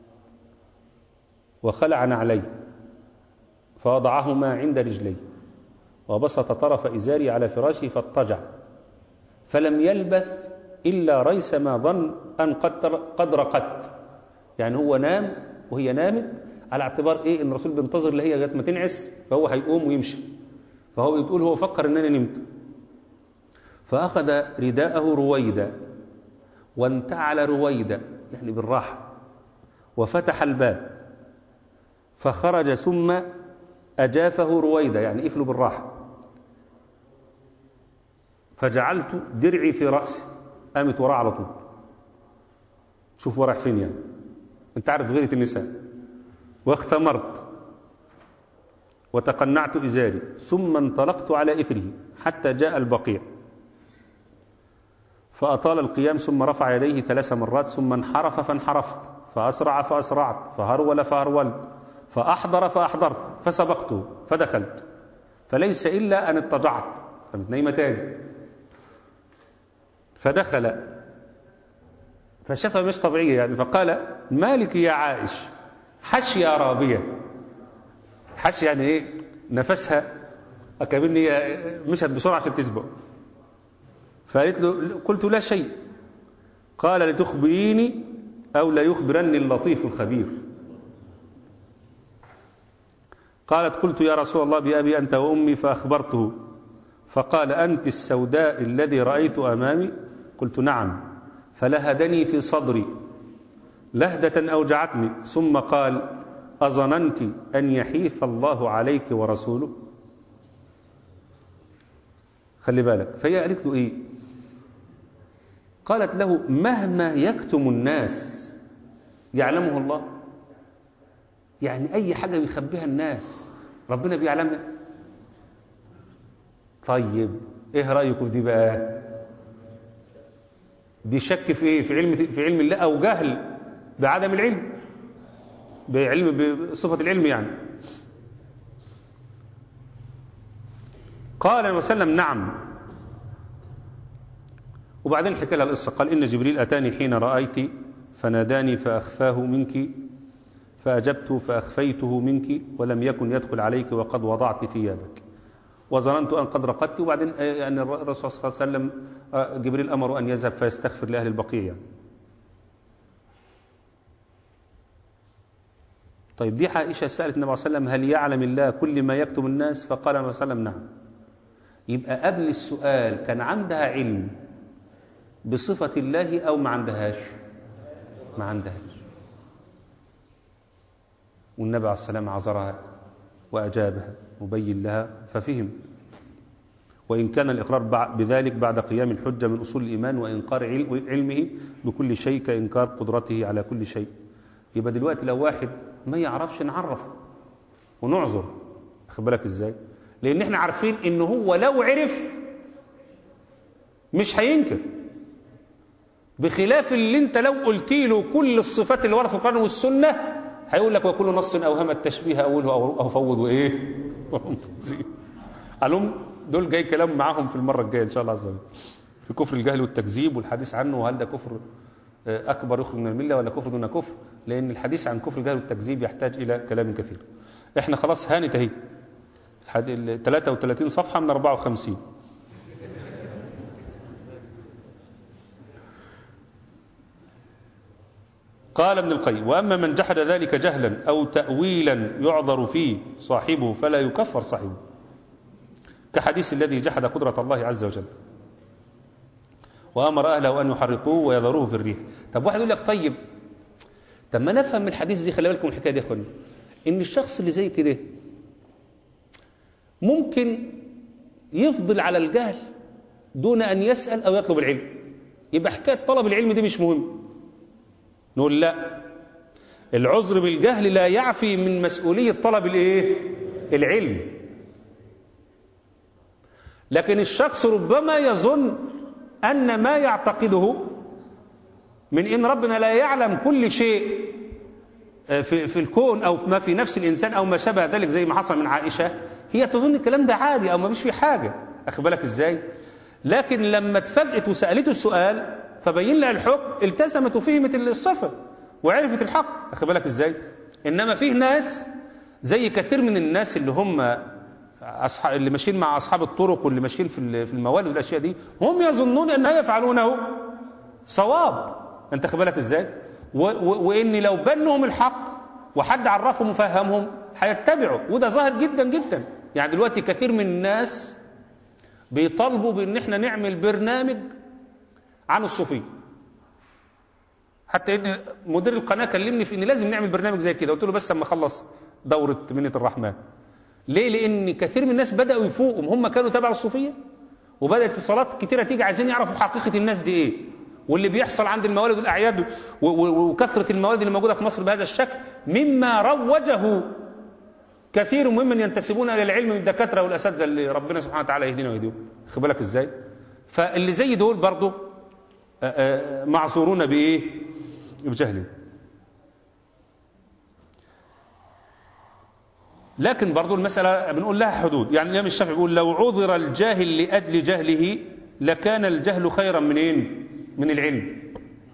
وخلع نعليه فوضعهما عند رجليه وبسط طرف ازاري على فراشه فاضطجع فلم يلبث الا ريس ما ظن ان قد قد رقدت يعني هو نام وهي نامت على اعتبار ايه ان الرسول بينتظر اللي هي لغايه ما تنعس فهو هيقوم ويمشي فهو بتقول هو فكر ان انا نمت فاخذ رداءه رويدا وانتعل رويدا يعني بالراحه وفتح الباب فخرج ثم اجافه رويدا يعني قفله بالراحه فجعلت درعي في راسي قامت وراه على طول شوف وراه فين يعني انت عارف غيرة النساء واختمرت وتقنعت إزاري ثم انطلقت على إثره حتى جاء البقيع فأطال القيام ثم رفع يديه ثلاث مرات ثم انحرف فانحرفت فأسرع فأسرعت فهرول فهرولت فأحضر فأحضرت فسبقته فدخلت فليس إلا أن اضطجعت قامت نايمة تاني فدخل فشافها مش طبيعية يعني فقال مالك يا عائش حشية رابية حشي يعني ايه نفسها كأن هي مشت بسرعة عشان تسبق فقالت له قلت لا شيء قال لتخبريني أو لا يخبرني اللطيف الخبير قالت قلت يا رسول الله بأبي أنت وأمي فأخبرته فقال أنت السوداء الذي رأيت أمامي قلت نعم فلهدني في صدري لهدة أوجعتني ثم قال أظننت أن يحيف الله عليك ورسوله خلي بالك فهي قالت له إيه قالت له مهما يكتم الناس يعلمه الله يعني أي حاجة بيخبيها الناس ربنا بيعلمها طيب إيه رأيكم في دي بقى دي شك في إيه في علم في علم الله أو جهل بعدم العلم بعلم بصفة العلم يعني قال النبي صلى الله عليه وسلم نعم وبعدين حكى لها القصة قال إن جبريل أتاني حين رأيت فناداني فأخفاه منك فأجبت فأخفيته منك ولم يكن يدخل عليك وقد وضعت ثيابك وظننت أن قد رقدت وبعدين أن الرسول صلى الله عليه وسلم جبريل أمره أن يذهب فيستغفر لأهل البقيع يعني. طيب دي عائشة سألت النبي صلى الله عليه وسلم هل يعلم الله كل ما يكتب الناس فقال النبي صلى الله عليه وسلم نعم يبقى قبل السؤال كان عندها علم بصفة الله أو ما عندهاش ما عندهاش والنبي عليه السلام عذرها وأجابها وبين لها ففهم وإن كان الإقرار بذلك بعد قيام الحجة من أصول الإيمان وإنكار علمه بكل شيء كإنكار قدرته على كل شيء يبقى دلوقتي لو واحد ما يعرفش نعرفه ونعذر خد بالك ازاي لان احنا عارفين ان هو لو عرف مش هينكر بخلاف اللي انت لو قلت له كل الصفات اللي ورد في القران والسنه هيقول لك وكل نص اوهم التشبيه اوله او فوض وايه علوم دول جاي كلام معاهم في المره الجايه ان شاء الله عز وجل في كفر الجهل والتكذيب والحديث عنه وهل ده كفر أكبر يخرج من الملة ولا كفر دون كفر لأن الحديث عن كفر الجهل والتكذيب يحتاج إلى كلام كثير إحنا خلاص هانت أهي 33 صفحة من 54 قال ابن القيم وأما من جحد ذلك جهلا أو تأويلا يعذر فيه صاحبه فلا يكفر صاحبه كحديث الذي جحد قدرة الله عز وجل وامر اهله ان يحرقوه ويذروه في الريح طب واحد يقول لك طيب طب ما نفهم من الحديث دي خلي بالكم الحكايه دي يا اخواني ان الشخص اللي زي كده ممكن يفضل على الجهل دون ان يسال او يطلب العلم يبقى حكايه طلب العلم دي مش مهم نقول لا العذر بالجهل لا يعفي من مسؤوليه طلب الايه العلم لكن الشخص ربما يظن أن ما يعتقده من إن ربنا لا يعلم كل شيء في, في الكون أو ما في نفس الإنسان أو ما شابه ذلك زي ما حصل من عائشة هي تظن الكلام ده عادي أو ما فيش فيه حاجة أخد بالك إزاي لكن لما اتفاجئت وسألته السؤال فبين لها الحكم التزمت وفهمت الصفة وعرفت الحق أخد بالك إزاي إنما فيه ناس زي كثير من الناس اللي هم أصحاب اللي ماشيين مع أصحاب الطرق واللي ماشيين في في الموالد والأشياء دي هم يظنون أن يفعلونه صواب أنت خد بالك إزاي وإن لو بنهم الحق وحد عرفهم وفهمهم هيتبعوا وده ظاهر جدا جدا يعني دلوقتي كثير من الناس بيطالبوا بان احنا نعمل برنامج عن الصوفيه حتى ان مدير القناه كلمني في ان لازم نعمل برنامج زي كده قلت له بس اما اخلص دوره منيه الرحمن ليه لان كثير من الناس بداوا يفوقوا هم كانوا تبع الصوفيه وبدات اتصالات كتيره تيجي عايزين يعرفوا حقيقه الناس دي ايه واللي بيحصل عند الموالد والاعياد وكثره الموالد اللي موجوده في مصر بهذا الشكل مما روجه كثير ممن ينتسبون الى العلم من الدكاتره والاساتذه اللي ربنا سبحانه وتعالى يهدينا ويهديهم خد بالك ازاي فاللي زي دول برضه آه، آه، معذورون بايه بجهلهم لكن برضو المسألة بنقول لها حدود يعني الإمام الشافعي بيقول لو عذر الجاهل لأجل جهله لكان الجهل خيرا منين من العلم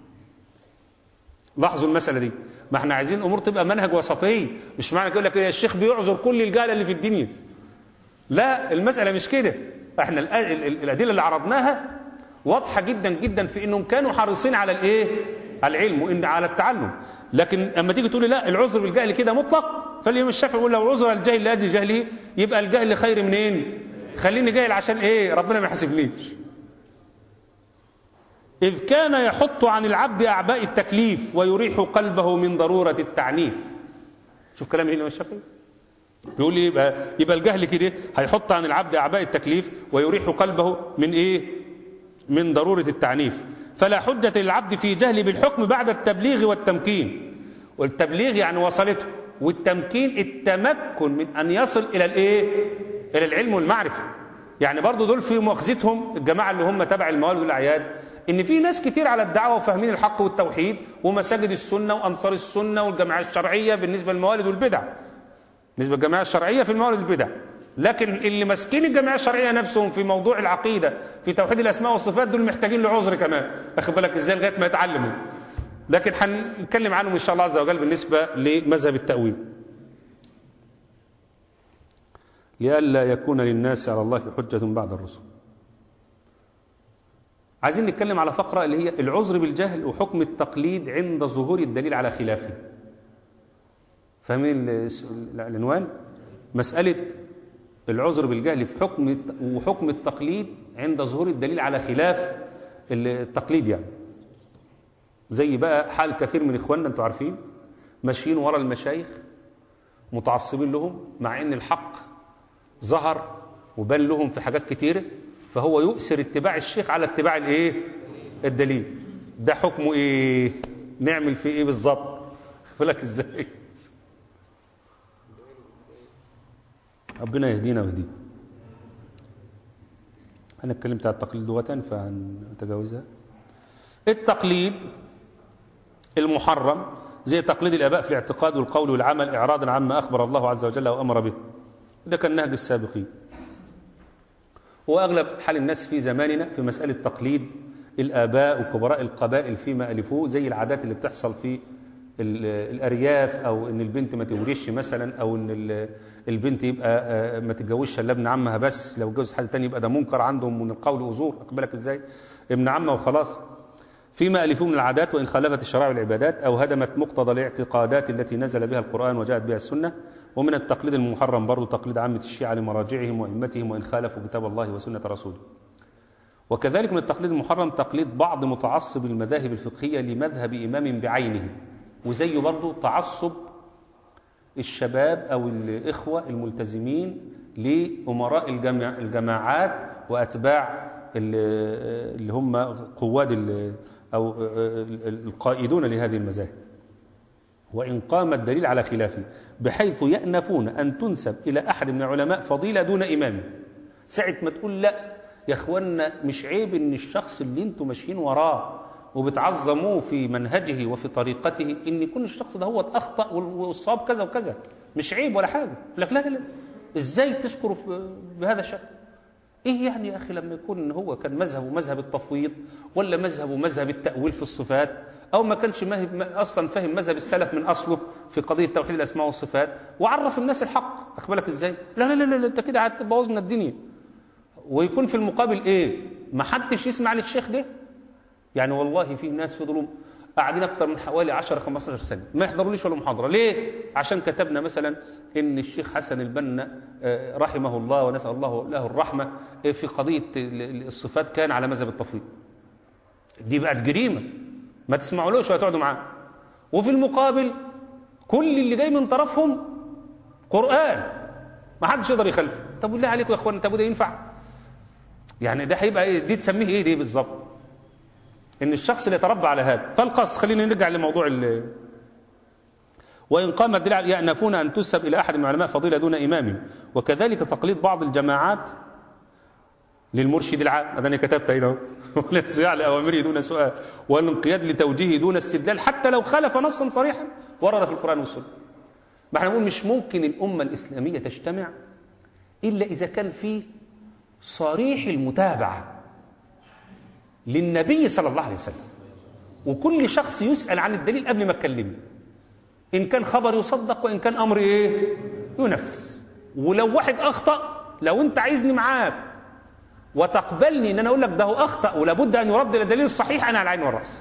لاحظوا المسألة دي ما احنا عايزين الأمور تبقى منهج وسطي مش معنى يقول لك يا الشيخ بيعذر كل الجهل اللي في الدنيا لا المسألة مش كده احنا الأ- ال- ال- الأدلة اللي عرضناها واضحة جدا جدا في انهم كانوا حريصين على الايه على العلم وان على التعلم لكن اما تيجي تقول لي لا العذر بالجهل كده مطلق فاليوم الشافعي يقول لو عذر الجاهل لاجل جهله يبقى الجهل خير منين خليني جاهل عشان ايه ربنا ما يحاسبنيش إذ كان يحط عن العبد أعباء التكليف ويريح قلبه من ضرورة التعنيف شوف كلام الإمام الشافعي بيقول لي يبقى يبقى الجهل كده هيحط عن العبد أعباء التكليف ويريح قلبه من إيه؟ من ضرورة التعنيف فلا حجة للعبد في جهل بالحكم بعد التبليغ والتمكين والتبليغ يعني وصلته والتمكين التمكن من أن يصل إلى الإيه؟ إلى العلم والمعرفة يعني برضو دول في مؤاخذتهم الجماعة اللي هم تبع الموالد والأعياد إن في ناس كتير على الدعوة وفاهمين الحق والتوحيد ومساجد السنة وأنصار السنة والجماعة الشرعية بالنسبة للموالد والبدع بالنسبة للجماعة الشرعية في الموارد البدع لكن اللي ماسكين الجماعة الشرعية نفسهم في موضوع العقيدة في توحيد الأسماء والصفات دول محتاجين لعذر كمان واخد بالك ازاي لغاية ما يتعلموا لكن هنتكلم عنهم إن شاء الله عز وجل بالنسبة لمذهب التأويل لئلا يكون للناس على الله حجة بعد الرسل عايزين نتكلم على فقرة اللي هي العذر بالجهل وحكم التقليد عند ظهور الدليل على خلافه فاهمين ال- ال- العنوان مسألة العذر بالجهل في حكم وحكم التقليد عند ظهور الدليل على خلاف التقليد يعني زي بقى حال كثير من اخواننا انتوا عارفين ماشيين ورا المشايخ متعصبين لهم مع ان الحق ظهر وبان لهم في حاجات كتيره فهو يؤثر اتباع الشيخ على اتباع الايه الدليل ده حكمه ايه نعمل فيه ايه بالظبط بالك ازاي ربنا يهدينا ويهديك انا اتكلمت على التقليد لغه فهنتجاوزها التقليد المحرم زي تقليد الاباء في الاعتقاد والقول والعمل اعراضا عما اخبر الله عز وجل وامر به ده كان نهج السابقين واغلب حال الناس في زماننا في مساله تقليد الاباء وكبراء القبائل فيما الفوه زي العادات اللي بتحصل في ال- الارياف او ان البنت ما تورثش مثلا او ان ال- البنت يبقى آه، ما تتجوزش الا ابن عمها بس لو اتجوز حد تاني يبقى ده منكر عندهم من القول أزور أقبلك إزاي ابن عمها وخلاص فيما ألفوه من العادات وإن خالفت الشرائع والعبادات أو هدمت مقتضى الاعتقادات التي نزل بها القرآن وجاءت بها السنة ومن التقليد المحرم برضو تقليد عامة الشيعة لمراجعهم وأئمتهم وإن خالفوا كتاب الله وسنة رسوله وكذلك من التقليد المحرم تقليد بعض متعصب المذاهب الفقهية لمذهب إمام بعينه وزيه برضو تعصب الشباب أو الإخوة الملتزمين لأمراء الجمع الجماعات وأتباع ال- اللي هم قواد ال- أو القائدون لهذه المذاهب وإن قام الدليل على خلافه بحيث يأنفون أن تنسب إلى أحد من العلماء فضيلة دون إمامه ساعة ما تقول لا يا اخوانا مش عيب ان الشخص اللي انتم ماشيين وراه وبتعظموه في منهجه وفي طريقته ان يكون الشخص ده هو اخطا والصواب كذا وكذا مش عيب ولا حاجه لك لا لا لا ازاي تذكره في- بهذا الشكل ايه يعني يا اخي لما يكون ان هو كان مذهبه مذهب التفويض ولا مذهبه مذهب التاويل في الصفات او ما كانش مذهب ما- اصلا فاهم مذهب السلف من اصله في قضيه توحيد الاسماء والصفات وعرف الناس الحق اخد بالك ازاي لا لا لا لا انت كده هتبوظ لنا الدنيا ويكون في المقابل ايه ما حدش يسمع للشيخ ده يعني والله في ناس فضلوا قاعدين اكتر من حوالي 10 15 سنه ما يحضروليش ولا محاضره ليه عشان كتبنا مثلا ان الشيخ حسن البنا آه، رحمه الله ونسال الله له الرحمه آه، في قضيه ال- ال- الصفات كان على مذهب التفويض دي بقت جريمه ما تسمعولوش ولا تقعدوا معاه وفي المقابل كل اللي جاي من طرفهم قران ما حدش يقدر يخالفه طب بالله عليكم يا اخوان طب وده ينفع يعني ده هيبقى ايه دي تسميه ايه دي بالظبط ان الشخص اللي يتربى على هذا فالقص خلينا نرجع لموضوع ال وإن قام الدليل على- يأنفون أن تسب إلى أحد من العلماء فضيلة دون إمام وكذلك تقليد بعض الجماعات للمرشد العام هذا أنا كتبت هنا والانصياع لأوامره دون سؤال والانقياد لتوجيهه دون استدلال حتى لو خالف نصا صريحا ورد في القرآن والسنة ما احنا نقول مش ممكن الأمة الإسلامية تجتمع إلا إذا كان في صريح المتابعة للنبي صلى الله عليه وسلم وكل شخص يسأل عن الدليل قبل ما اتكلم إن كان خبر يصدق وإن كان أمر إيه ينفذ ولو واحد أخطأ لو أنت عايزني معاك وتقبلني ان انا اقول لك ده هو اخطا ولابد ان يرد الى الدليل الصحيح انا على العين والراس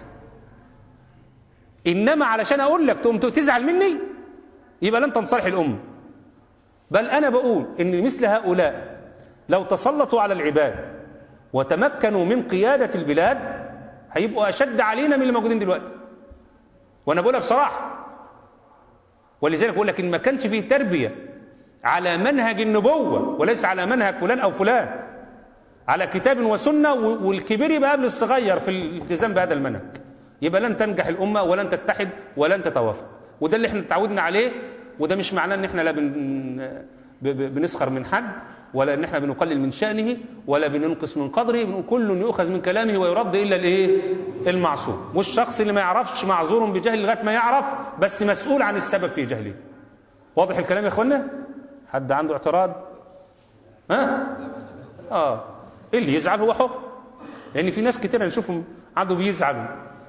انما علشان اقول لك تقوم تزعل مني يبقى لن تنصلح الامه بل انا بقول ان مثل هؤلاء لو تسلطوا على العباد وتمكنوا من قياده البلاد هيبقوا اشد علينا من اللي موجودين دلوقتي وانا بقولها بصراحه ولذلك بقول لك ان ما كانش فيه تربيه على منهج النبوه وليس على منهج فلان او فلان على كتاب وسنة والكبير يبقى قبل الصغير في الالتزام بهذا المنهج يبقى لن تنجح الأمة ولن تتحد ولن تتوافق وده اللي احنا اتعودنا عليه وده مش معناه ان احنا لا بن ب- ب- بنسخر من حد ولا ان احنا بنقلل من شأنه ولا بننقص من قدره بنقول كل يؤخذ من كلامه ويرد الا الايه المعصوم والشخص اللي ما يعرفش معذور بجهل لغايه ما يعرف بس مسؤول عن السبب في جهله واضح الكلام يا اخوانا حد عنده اعتراض ها اه اللي يزعل هو حر لان في ناس كتير نشوفهم عنده بيزعلوا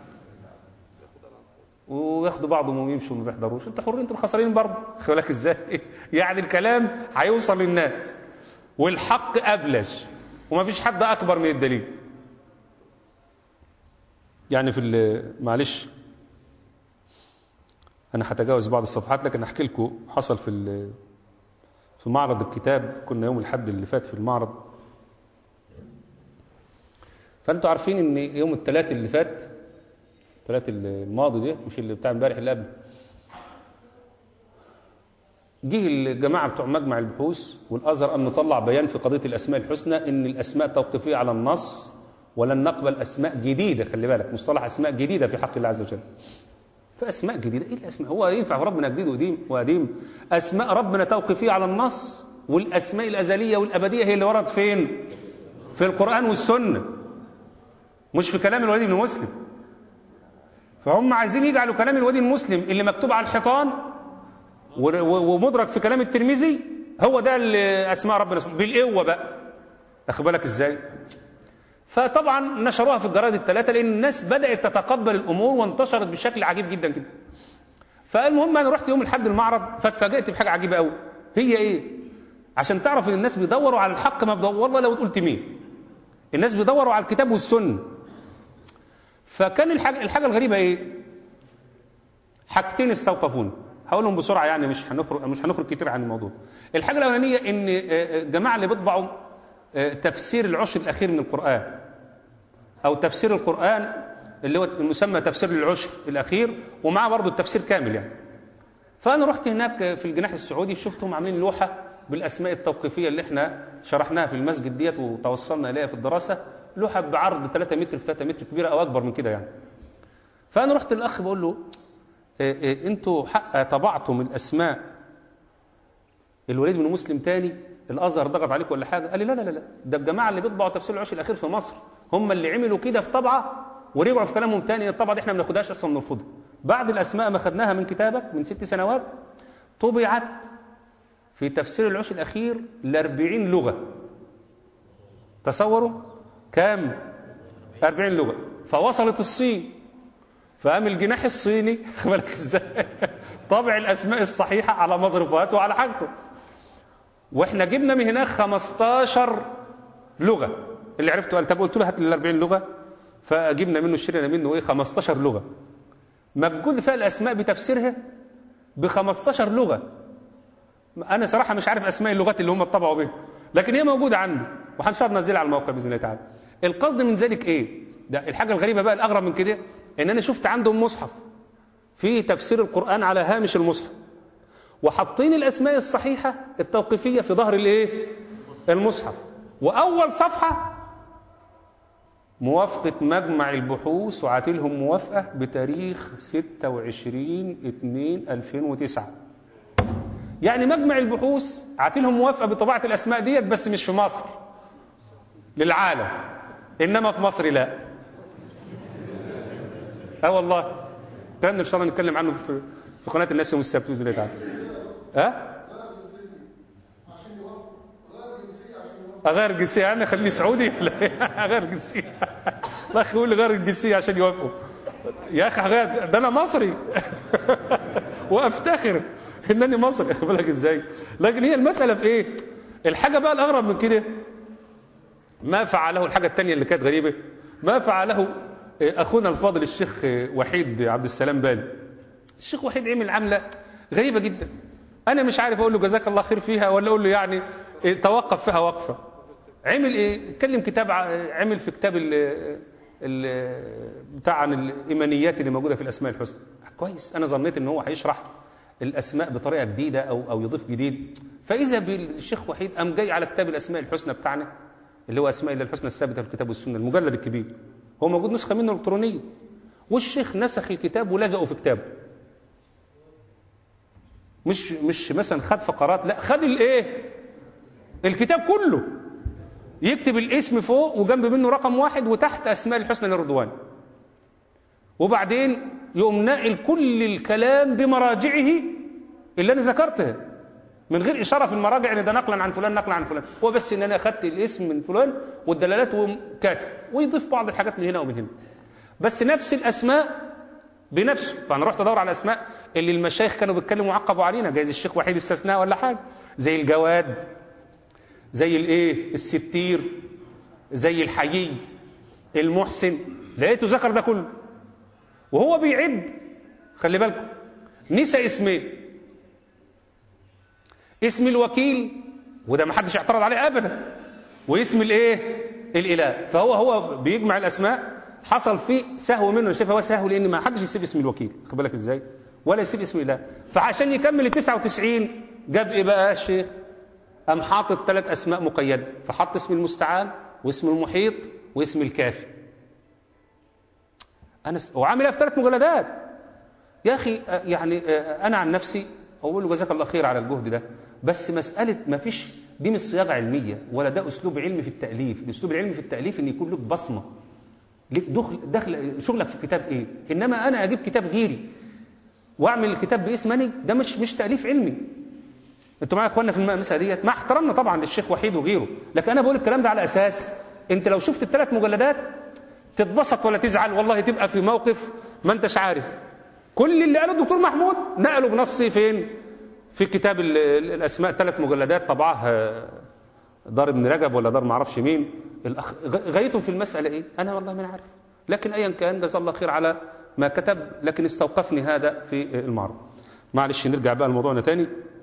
وياخدوا بعضهم ويمشوا وما بيحضروش انت حرين انتوا خسرانين برضه خد بالك ازاي يعني الكلام هيوصل للناس والحق ابلج وما فيش حد اكبر من الدليل يعني في ال- معلش انا هتجاوز بعض الصفحات لكن احكي لكم حصل في ال- في معرض الكتاب كنا يوم الحد اللي فات في المعرض فانتوا عارفين ان يوم الثلاث اللي فات الثلاث الماضي ده مش اللي بتاع امبارح اللي قبل جه الجماعه بتوع مجمع البحوث والازهر قام مطلع بيان في قضيه الاسماء الحسنى ان الاسماء توقيفيه على النص ولن نقبل اسماء جديده خلي بالك مصطلح اسماء جديده في حق الله عز وجل فاسماء جديده ايه الاسماء هو ينفع ربنا جديد وقديم وقديم اسماء ربنا توقيفيه على النص والاسماء الازليه والابديه هي اللي ورد فين في القران والسنه مش في كلام الوليد بن مسلم فهم عايزين يجعلوا كلام الوليد بن مسلم اللي مكتوب على الحيطان و- و- ومدرك في كلام الترمذي هو ده اللي اسماء ربنا سبحانه بالقوه بقى اخد بالك ازاي فطبعا نشروها في الجرائد الثلاثه لان الناس بدات تتقبل الامور وانتشرت بشكل عجيب جدا جدا فالمهم انا رحت يوم الحد المعرض فاتفاجئت بحاجه عجيبه قوي هي ايه عشان تعرف ان الناس بيدوروا على الحق ما بدور والله لو قلت مين الناس بيدوروا على الكتاب والسنه فكان الحاجه الحاجه الغريبه ايه حاجتين استوقفوني هقولهم بسرعه يعني مش هنخرج مش هنخرج كتير عن الموضوع الحاجه الاولانيه ان آه، آه، الجماعه اللي بيطبعوا آه، تفسير العشر الاخير من القران او تفسير القران اللي هو المسمى تفسير العشر الاخير ومعاه برضه التفسير كامل يعني فانا رحت هناك في الجناح السعودي شفتهم عاملين لوحه بالاسماء التوقيفيه اللي احنا شرحناها في المسجد ديت وتوصلنا اليها في الدراسه لوحه بعرض 3 متر في 3 متر كبيره او اكبر من كده يعني فانا رحت للاخ بقول له إيه إيه انتوا حق طبعتم الاسماء الوليد بن مسلم تاني الازهر ضغط عليكم ولا حاجه قال لي لا لا لا لا ده الجماعه اللي بيطبعوا تفسير العشر الاخير في مصر هم اللي عملوا كده في طبعه ورجعوا في كلامهم تاني الطبعه دي احنا ما بناخدهاش اصلا بنرفضها بعد الاسماء ما خدناها من كتابك من ست سنوات طبعت في تفسير العشر الاخير ل 40 لغه تصوروا كام 40 لغه فوصلت الصين فقام الجناح الصيني خد بالك ازاي طبع الاسماء الصحيحه على مظروفاته وعلى حاجته واحنا جبنا من هناك 15 لغه اللي عرفته قال طب قلت له هات لي ال 40 لغه فجبنا منه اشترينا منه ايه 15 لغه موجود فيها الاسماء بتفسيرها ب 15 لغه انا صراحه مش عارف اسماء اللغات اللي هم اتطبعوا بيها لكن هي موجوده عنده وان شاء الله ننزلها على الموقع باذن الله تعالى القصد من ذلك ايه ده الحاجه الغريبه بقى الاغرب من كده ان انا شفت عندهم مصحف في تفسير القران على هامش المصحف وحاطين الاسماء الصحيحه التوقيفيه في ظهر الايه المصحف واول صفحه موافقة مجمع البحوث وعاتلهم موافقة بتاريخ 26 2 2009 يعني مجمع البحوث عاتلهم موافقة بطباعة الأسماء ديت بس مش في مصر للعالم إنما في مصر لا اه والله كان ان شاء الله نتكلم عنه في في قناه الناس يوم السبت باذن الله تعالى ها اغير الجنسيه انا خليني سعودي لا اغير الجنسيه الاخ يقول لي غير الجنسيه عشان يوافقوا يا اخي غير ده انا مصري وافتخر انني مصري خد بالك ازاي لكن هي المساله في ايه الحاجه بقى الاغرب من كده ما فعله الحاجه الثانيه اللي كانت غريبه ما فعله اخونا الفاضل الشيخ وحيد عبد السلام بالي الشيخ وحيد عمل عمله غريبه جدا انا مش عارف اقول له جزاك الله خير فيها ولا اقول له يعني إيه، توقف فيها وقفه عمل ايه اتكلم كتاب ع- عمل في كتاب ال ال بتاع عن الايمانيات اللي موجوده في الاسماء الحسنى كويس انا ظنيت ان هو هيشرح الاسماء بطريقه جديده او او يضيف جديد فاذا بالشيخ وحيد قام جاي على كتاب الاسماء الحسنى بتاعنا اللي هو اسماء الله الحسنى الثابته في الكتاب والسنه المجلد الكبير هو موجود نسخه منه الكترونيه والشيخ نسخ الكتاب ولزقه في كتابه مش مش مثلا خد فقرات لا خد الايه الكتاب كله يكتب الاسم فوق وجنب منه رقم واحد وتحت اسماء الحسنى للرضوان وبعدين يقوم ناقل كل الكلام بمراجعه اللي انا ذكرتها من غير اشاره في المراجع ان ده نقلا عن فلان نقلا عن فلان هو بس ان انا اخدت الاسم من فلان والدلالات وكاتب ويضيف بعض الحاجات من هنا ومن هنا بس نفس الاسماء بنفسه فانا رحت ادور على الاسماء اللي المشايخ كانوا بيتكلموا وعقبوا علينا جايز الشيخ وحيد استثناء ولا حاجه زي الجواد زي الايه الستير زي الحيي المحسن لقيته ذكر ده كله وهو بيعد خلي بالكم نسى اسمين اسم الوكيل وده ما حدش اعترض عليه ابدا واسم الايه الاله فهو هو بيجمع الاسماء حصل فيه سهو منه شايف هو سهو لان ما حدش يسيب اسم الوكيل خد بالك ازاي ولا يسيب اسم الاله فعشان يكمل ال 99 جاب ايه بقى الشيخ قام حاطط ثلاث اسماء مقيده فحط اسم المستعان واسم المحيط واسم الكافي انا س... وعاملها في ثلاث مجلدات يا اخي آه، يعني آه، انا عن نفسي اقول له جزاك الله خير على الجهد ده بس مساله ما فيش دي مش صياغه علميه ولا ده اسلوب علمي في التاليف الاسلوب العلمي في التاليف ان يكون لك بصمه ليك دخل دخل شغلك في الكتاب ايه انما انا اجيب كتاب غيري واعمل الكتاب باسمني ده مش مش تاليف علمي انتوا معايا يا اخوانا في المساله ديت مع احترامنا طبعا للشيخ وحيد وغيره لكن انا بقول الكلام ده على اساس انت لو شفت الثلاث مجلدات تتبسط ولا تزعل والله تبقى في موقف ما انتش عارف كل اللي قاله الدكتور محمود نقله بنص فين في كتاب ال- ال- الاسماء ثلاث مجلدات طبعها آه، دار ابن رجب ولا دار ما اعرفش مين الأخ... غ- غايتهم في المساله ايه انا والله ما أنا عارف لكن ايا كان جزا الله خير على ما كتب لكن استوقفني هذا في المعرض معلش نرجع بقى لموضوعنا تاني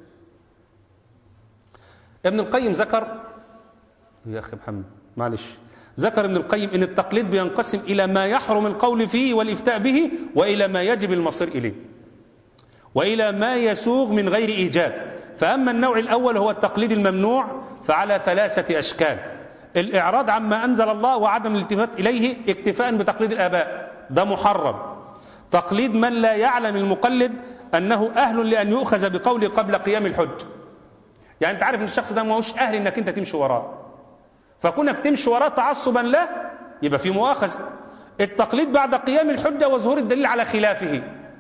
ابن القيم ذكر يا اخي محمد معلش ذكر ابن القيم ان التقليد بينقسم الى ما يحرم القول فيه والافتاء به والى ما يجب المصير اليه والى ما يسوغ من غير ايجاب فاما النوع الاول هو التقليد الممنوع فعلى ثلاثه اشكال الاعراض عما انزل الله وعدم الالتفات اليه اكتفاء بتقليد الاباء ده محرم تقليد من لا يعلم المقلد انه اهل لان يؤخذ بقوله قبل قيام الحج يعني انت عارف ان الشخص ده ما هوش اهل انك انت تمشي وراه فكونك تمشي وراه تعصبا له يبقى في مؤاخذه التقليد بعد قيام الحجه وظهور الدليل على خلافه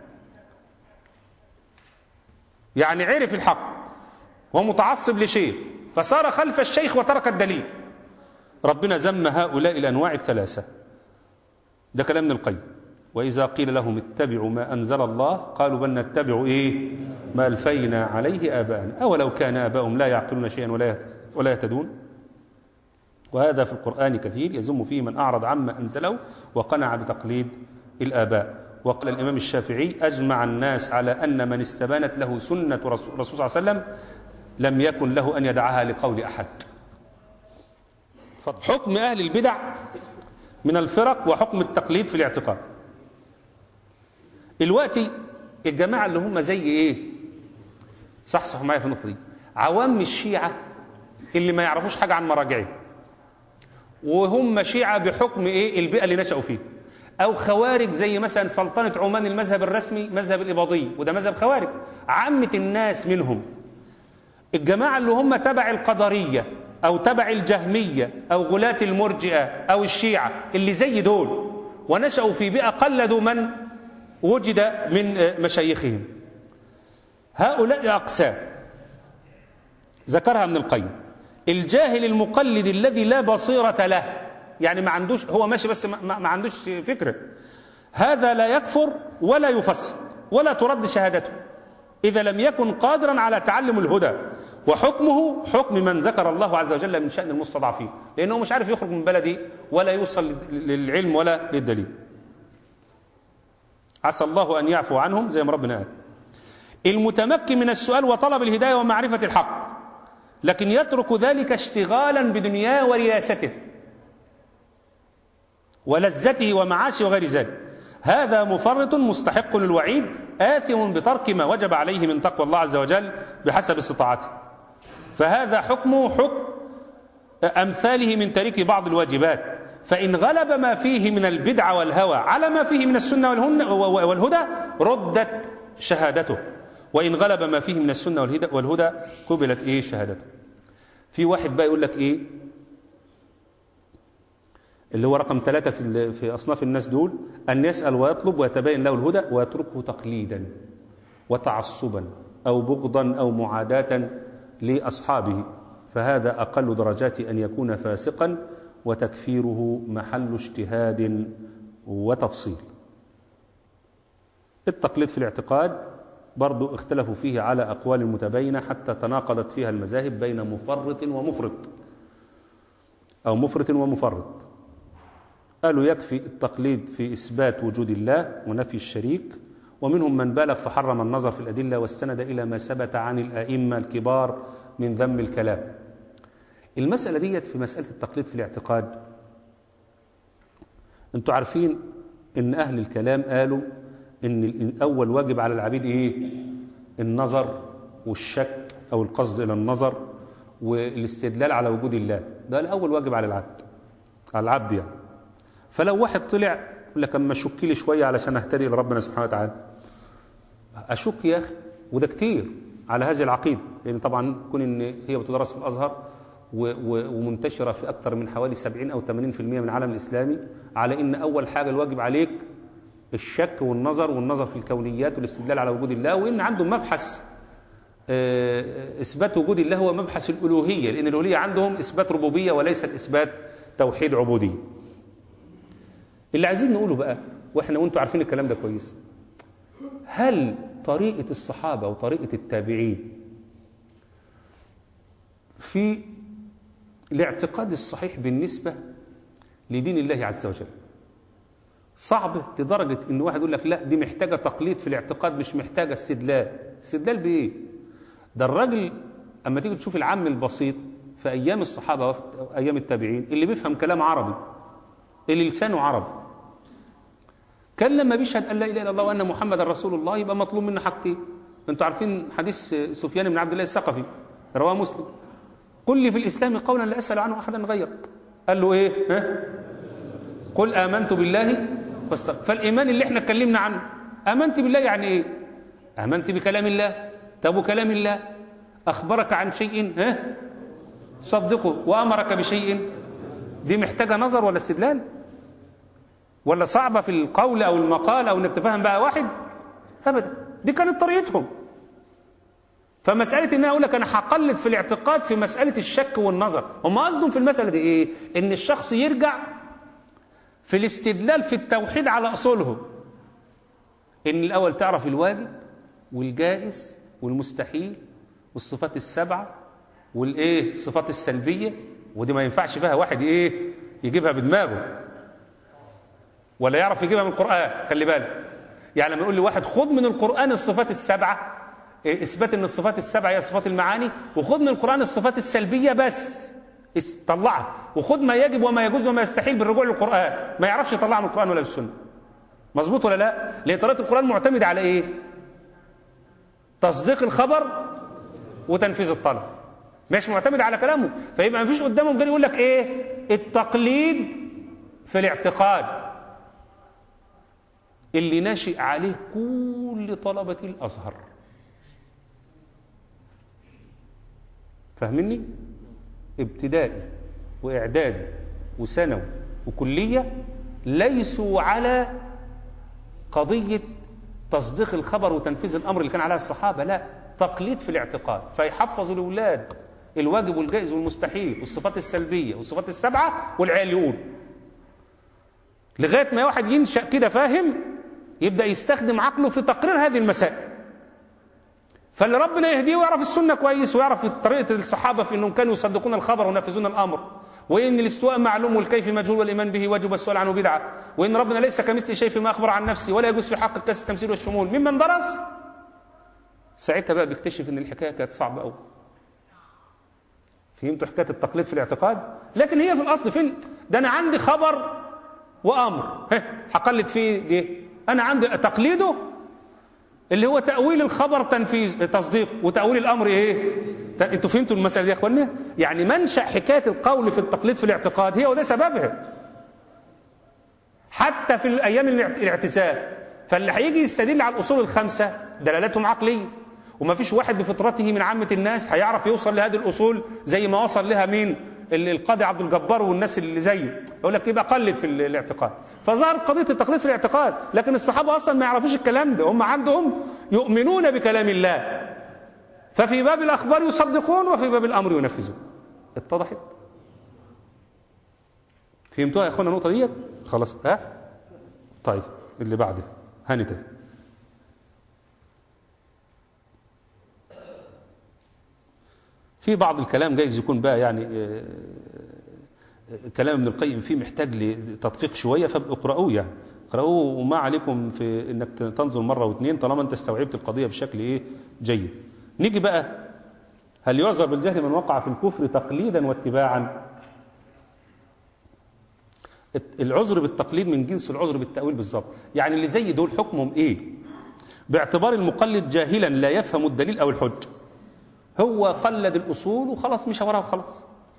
يعني عرف الحق ومتعصب لشيء فصار خلف الشيخ وترك الدليل ربنا ذم هؤلاء الانواع الثلاثه ده كلام ابن القيم واذا قيل لهم اتبعوا ما انزل الله قالوا بل نتبع ايه ما الفينا عليه اباءنا اولو كان اباؤهم لا يعقلون شيئا ولا يهت- ولا يهتدون وهذا في القرآن كثير يذم فيه من أعرض عما أنزله وقنع بتقليد الآباء وقال الإمام الشافعي أجمع الناس على أن من استبانت له سنة رسول الرسول صلى الله عليه وسلم لم يكن له أن يدعها لقول أحد حكم أهل البدع من الفرق وحكم التقليد في الاعتقاد دلوقتي الجماعة اللي هم زي إيه صحصحوا معايا في النقطة دي عوام الشيعة اللي ما يعرفوش حاجة عن مراجعهم وهم شيعة بحكم إيه البيئة اللي نشأوا فيها أو خوارج زي مثلا سلطنة عمان المذهب الرسمي مذهب الإباضية وده مذهب خوارج عامة الناس منهم الجماعة اللي هم تبع القدرية أو تبع الجهمية أو غلاة المرجئة أو الشيعة اللي زي دول ونشأوا في بيئة قلدوا من وجد من مشايخهم هؤلاء أقسام ذكرها ابن القيم الجاهل المقلد الذي لا بصيرة له يعني ما عندوش هو ماشي بس ما, ما عندوش فكرة هذا لا يكفر ولا يفسر ولا ترد شهادته إذا لم يكن قادرا على تعلم الهدى وحكمه حكم من ذكر الله عز وجل من شأن المستضعفين لأنه مش عارف يخرج من بلده ولا يوصل للعلم ولا للدليل عسى الله أن يعفو عنهم زي ما ربنا قال المتمكن من السؤال وطلب الهداية ومعرفة الحق لكن يترك ذلك اشتغالا بدنياه ورياسته ولذته ومعاشه وغير ذلك هذا مفرط مستحق للوعيد آثم بترك ما وجب عليه من تقوى الله عز وجل بحسب استطاعته فهذا حكمه حكم أمثاله من ترك بعض الواجبات فإن غلب ما فيه من البدع والهوى على ما فيه من السنة والهدى ردت شهادته وإن غلب ما فيه من السنة والهدى, والهدى قبلت إيه شهادته في واحد بقى يقول لك إيه اللي هو رقم ثلاثة في, في أصناف الناس دول أن يسأل ويطلب ويتبين له الهدى ويتركه تقليدا وتعصبا أو بغضا أو معاداة لأصحابه فهذا أقل درجات أن يكون فاسقا وتكفيره محل اجتهاد وتفصيل التقليد في الاعتقاد برضو اختلفوا فيه على أقوال متباينة حتى تناقضت فيها المذاهب بين مفرط ومفرط أو مفرط ومفرط قالوا يكفي التقليد في إثبات وجود الله ونفي الشريك ومنهم من بالغ فحرم النظر في الأدلة واستند إلى ما ثبت عن الأئمة الكبار من ذم الكلام المسألة ديت في مسألة التقليد في الاعتقاد انتوا عارفين ان أهل الكلام قالوا ان أول واجب على العبيد ايه النظر والشك أو القصد إلى النظر والاستدلال على وجود الله ده الأول واجب على العبد على العبد يعني فلو واحد طلع يقول لك اما اشك لي شويه علشان اهتدي لربنا سبحانه وتعالى اشك يا اخي وده كتير على هذه العقيده لان طبعا كون ان هي بتدرس في الازهر ومنتشره في اكثر من حوالي 70 او 80% من العالم الاسلامي على ان اول حاجه الواجب عليك الشك والنظر والنظر في الكونيات والاستدلال على وجود الله وان عندهم مبحث اثبات وجود الله هو مبحث الالوهيه لان الالوهيه عندهم اثبات ربوبيه وليس اثبات توحيد عبوديه اللي عايزين نقوله بقى واحنا وانتوا عارفين الكلام ده كويس هل طريقة الصحابة وطريقة التابعين في الاعتقاد الصحيح بالنسبة لدين الله عز وجل صعب لدرجة ان واحد يقول لك لا دي محتاجة تقليد في الاعتقاد مش محتاجة استدلال استدلال بايه ده الراجل اما تيجي تشوف العام البسيط في ايام الصحابة وايام التابعين اللي بيفهم كلام عربي اللي لسانه عربي كان لما بيشهد ان لا اله الا الله وان محمدا رسول الله يبقى مطلوب منه حاجتين انتوا عارفين حديث سفيان بن عبد الله الثقفي رواه مسلم قل لي في الاسلام قولا لا اسال عنه احدا غيرك قال له ايه ها قل امنت بالله فاستغفر فالايمان اللي احنا اتكلمنا عنه امنت بالله يعني ايه امنت بكلام الله طب وكلام الله اخبرك عن شيء ها صدقه وامرك بشيء دي محتاجه نظر ولا استدلال ولا صعبة في القول أو المقال أو إنك تفهم بقى واحد أبدا دي كانت طريقتهم فمسألة إن أقول لك أنا هقلد في الاعتقاد في مسألة الشك والنظر هم قصدهم في المسألة دي إيه إن الشخص يرجع في الاستدلال في التوحيد على أصوله إن الأول تعرف الواجب والجائز والمستحيل والصفات السبعة والإيه الصفات السلبية ودي ما ينفعش فيها واحد إيه يجيبها بدماغه ولا يعرف يجيبها من القرآن خلي بالك يعني لما يقول لي واحد خد من القرآن الصفات السبعة إثبات أن الصفات السبعة هي صفات المعاني وخد من القرآن الصفات السلبية بس طلعها وخد ما يجب وما يجوز وما يستحيل بالرجوع للقرآن ما يعرفش يطلعها من القرآن ولا من السنة مظبوط ولا لا لأن طريقة القرآن معتمدة على إيه تصديق الخبر وتنفيذ الطلب مش معتمد على كلامه فيبقى ما فيش قدامهم غير يقول لك ايه التقليد في الاعتقاد اللي ناشئ عليه كل طلبة الأزهر فاهمني ابتدائي وإعدادي وثانوي وكلية ليسوا على قضية تصديق الخبر وتنفيذ الأمر اللي كان عليها الصحابة لا تقليد في الاعتقاد فيحفظوا الأولاد الواجب والجائز والمستحيل والصفات السلبية والصفات السبعة والعيال يقول لغاية ما واحد ينشأ كده فاهم يبدأ يستخدم عقله في تقرير هذه المسائل فاللي ربنا يهديه ويعرف السنة كويس ويعرف طريقة الصحابة في أنهم كانوا يصدقون الخبر وينفذون الأمر وإن الاستواء معلوم والكيف مجهول والإيمان به واجب والسؤال عنه بدعة وإن ربنا ليس كمثل شيء فيما أخبر عن نفسه ولا يجوز في حق الكاس التمثيل والشمول ممن درس ساعتها بقى بيكتشف ان الحكايه كانت صعبه قوي فهمتوا حكايه التقليد في الاعتقاد لكن هي في الاصل فين ده انا عندي خبر وامر هقلد فيه دي انا عندي تقليده اللي هو تاويل الخبر تنفيذ تصديق وتاويل الامر ايه انتوا فهمتوا المساله دي يا اخوانا يعني منشا حكايه القول في التقليد في الاعتقاد هي وده سببها حتى في الايام الاعتزال فاللي هيجي يستدل على الاصول الخمسه دلالتهم عقليه وما فيش واحد بفطرته من عامه الناس هيعرف يوصل لهذه الاصول زي ما وصل لها مين القاضي عبد الجبار والناس اللي زيه يقول لك يبقى قلد في الاعتقاد فظهر قضيه التقليد في الاعتقاد لكن الصحابه اصلا ما يعرفوش الكلام ده هم عندهم يؤمنون بكلام الله ففي باب الاخبار يصدقون وفي باب الامر ينفذون اتضحت فهمتوها يا اخوانا النقطه ديت خلاص ها طيب اللي بعده هانته في بعض الكلام جايز يكون بقى يعني كلام ابن القيم فيه محتاج لتدقيق شويه فاقرأوه يعني اقرأوه وما عليكم في انك تنظر مره واثنين طالما انت استوعبت القضيه بشكل ايه جيد نيجي بقى هل يعذر بالجهل من وقع في الكفر تقليدا واتباعا العذر بالتقليد من جنس العذر بالتأويل بالظبط يعني اللي زي دول حكمهم ايه باعتبار المقلد جاهلا لا يفهم الدليل او الحج هو قلد الاصول وخلاص مشى وراها وخلاص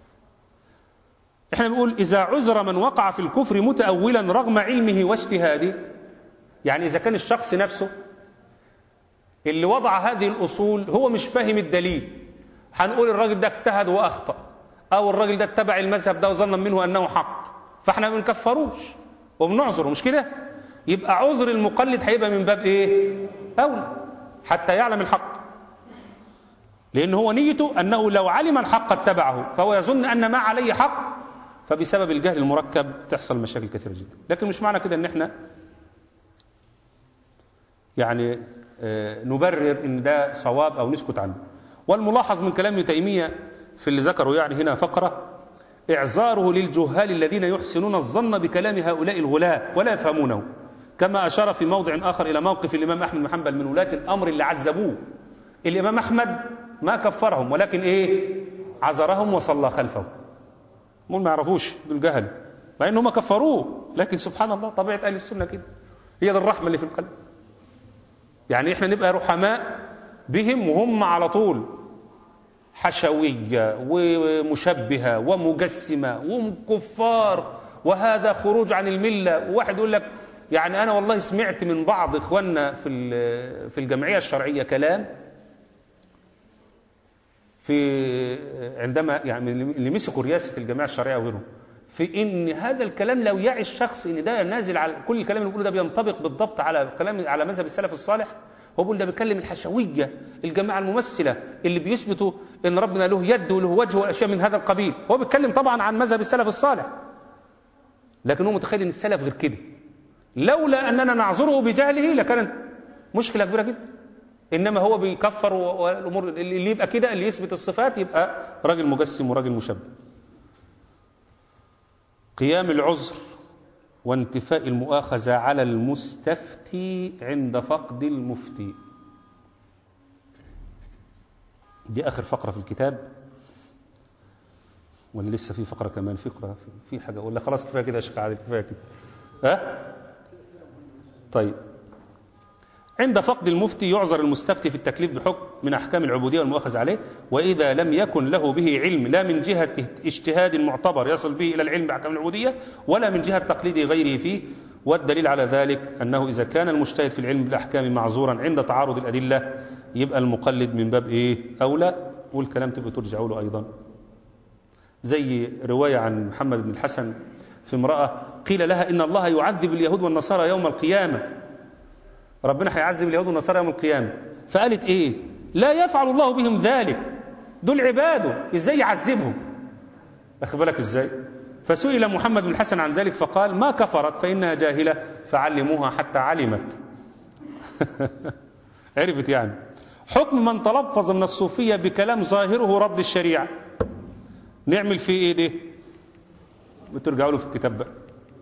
احنا بنقول اذا عذر من وقع في الكفر متأولا رغم علمه واجتهاده يعني اذا كان الشخص نفسه اللي وضع هذه الاصول هو مش فاهم الدليل هنقول الراجل ده اجتهد واخطأ او الراجل ده اتبع المذهب ده وظن منه انه حق فاحنا ما بنكفروش وبنعذره مش كده يبقى عذر المقلد هيبقى من باب ايه اولى حتى يعلم الحق لان هو نيته انه لو علم الحق اتبعه فهو يظن ان ما عليه حق فبسبب الجهل المركب تحصل مشاكل كثيره جدا لكن مش معنى كده ان احنا يعني آه نبرر ان ده صواب او نسكت عنه والملاحظ من كلام ابن تيميه في اللي ذكره يعني هنا فقره إعذاره للجهال الذين يحسنون الظن بكلام هؤلاء الغلاة ولا يفهمونه كما أشار في موضع آخر إلى موقف الإمام أحمد بن حنبل من ولاة الأمر اللي عذبوه الإمام أحمد ما كفرهم ولكن إيه عذرهم وصلى خلفه هم ما يعرفوش دول جهل مع إنهم كفروه لكن سبحان الله طبيعة أهل السنة كده هي دي الرحمة اللي في القلب يعني إحنا نبقى رحماء بهم وهم على طول حشوية ومشبهة ومجسمة وكفار وهذا خروج عن الملة وواحد يقول لك يعني أنا والله سمعت من بعض إخواننا في في الجمعية الشرعية كلام في عندما يعني اللي مسكوا رئاسة الجمعية الشرعية وغيرهم في ان هذا الكلام لو يعي الشخص ان ده نازل على كل الكلام اللي بيقوله ده بينطبق بالضبط على كلام على مذهب السلف الصالح هو بيقول ده بيتكلم الحشويه الجماعه الممثله اللي بيثبتوا ان ربنا له يد وله وجه والاشياء من هذا القبيل هو بيتكلم طبعا عن مذهب السلف الصالح لكن هو متخيل ان السلف غير كده لولا اننا نعذره بجهله لكانت مشكله كبيره جدا انما هو بيكفر والامور اللي يبقى كده اللي يثبت الصفات يبقى راجل مجسم وراجل مشبه قيام العذر وانتفاء المؤاخذة على المستفتي عند فقد المفتي دي آخر فقرة في الكتاب ولا لسه في فقرة كمان فقرة في حاجة ولا خلاص كفاية كده يا شيخ عادل كفاية كده ها طيب عند فقد المفتي يعذر المستفتي في التكليف بحكم من أحكام العبودية والمؤخذ عليه وإذا لم يكن له به علم لا من جهة اجتهاد معتبر يصل به إلى العلم بأحكام العبودية ولا من جهة تقليد غيره فيه والدليل على ذلك أنه إذا كان المجتهد في العلم بالأحكام معذورا عند تعارض الأدلة يبقى المقلد من باب إيه أولى والكلام تبقى ترجعوا له أيضا زي رواية عن محمد بن الحسن في امرأة قيل لها إن الله يعذب اليهود والنصارى يوم القيامة ربنا هيعذب اليهود والنصارى يوم القيامة فقالت إيه لا يفعل الله بهم ذلك دول عباده إزاي يعذبهم أخذ بالك إزاي فسئل محمد بن الحسن عن ذلك فقال ما كفرت فإنها جاهلة فعلموها حتى علمت عرفت يعني حكم من تلفظ من الصوفية بكلام ظاهره رد الشريعة نعمل فيه ايه ده بترجعوا له في الكتاب بقى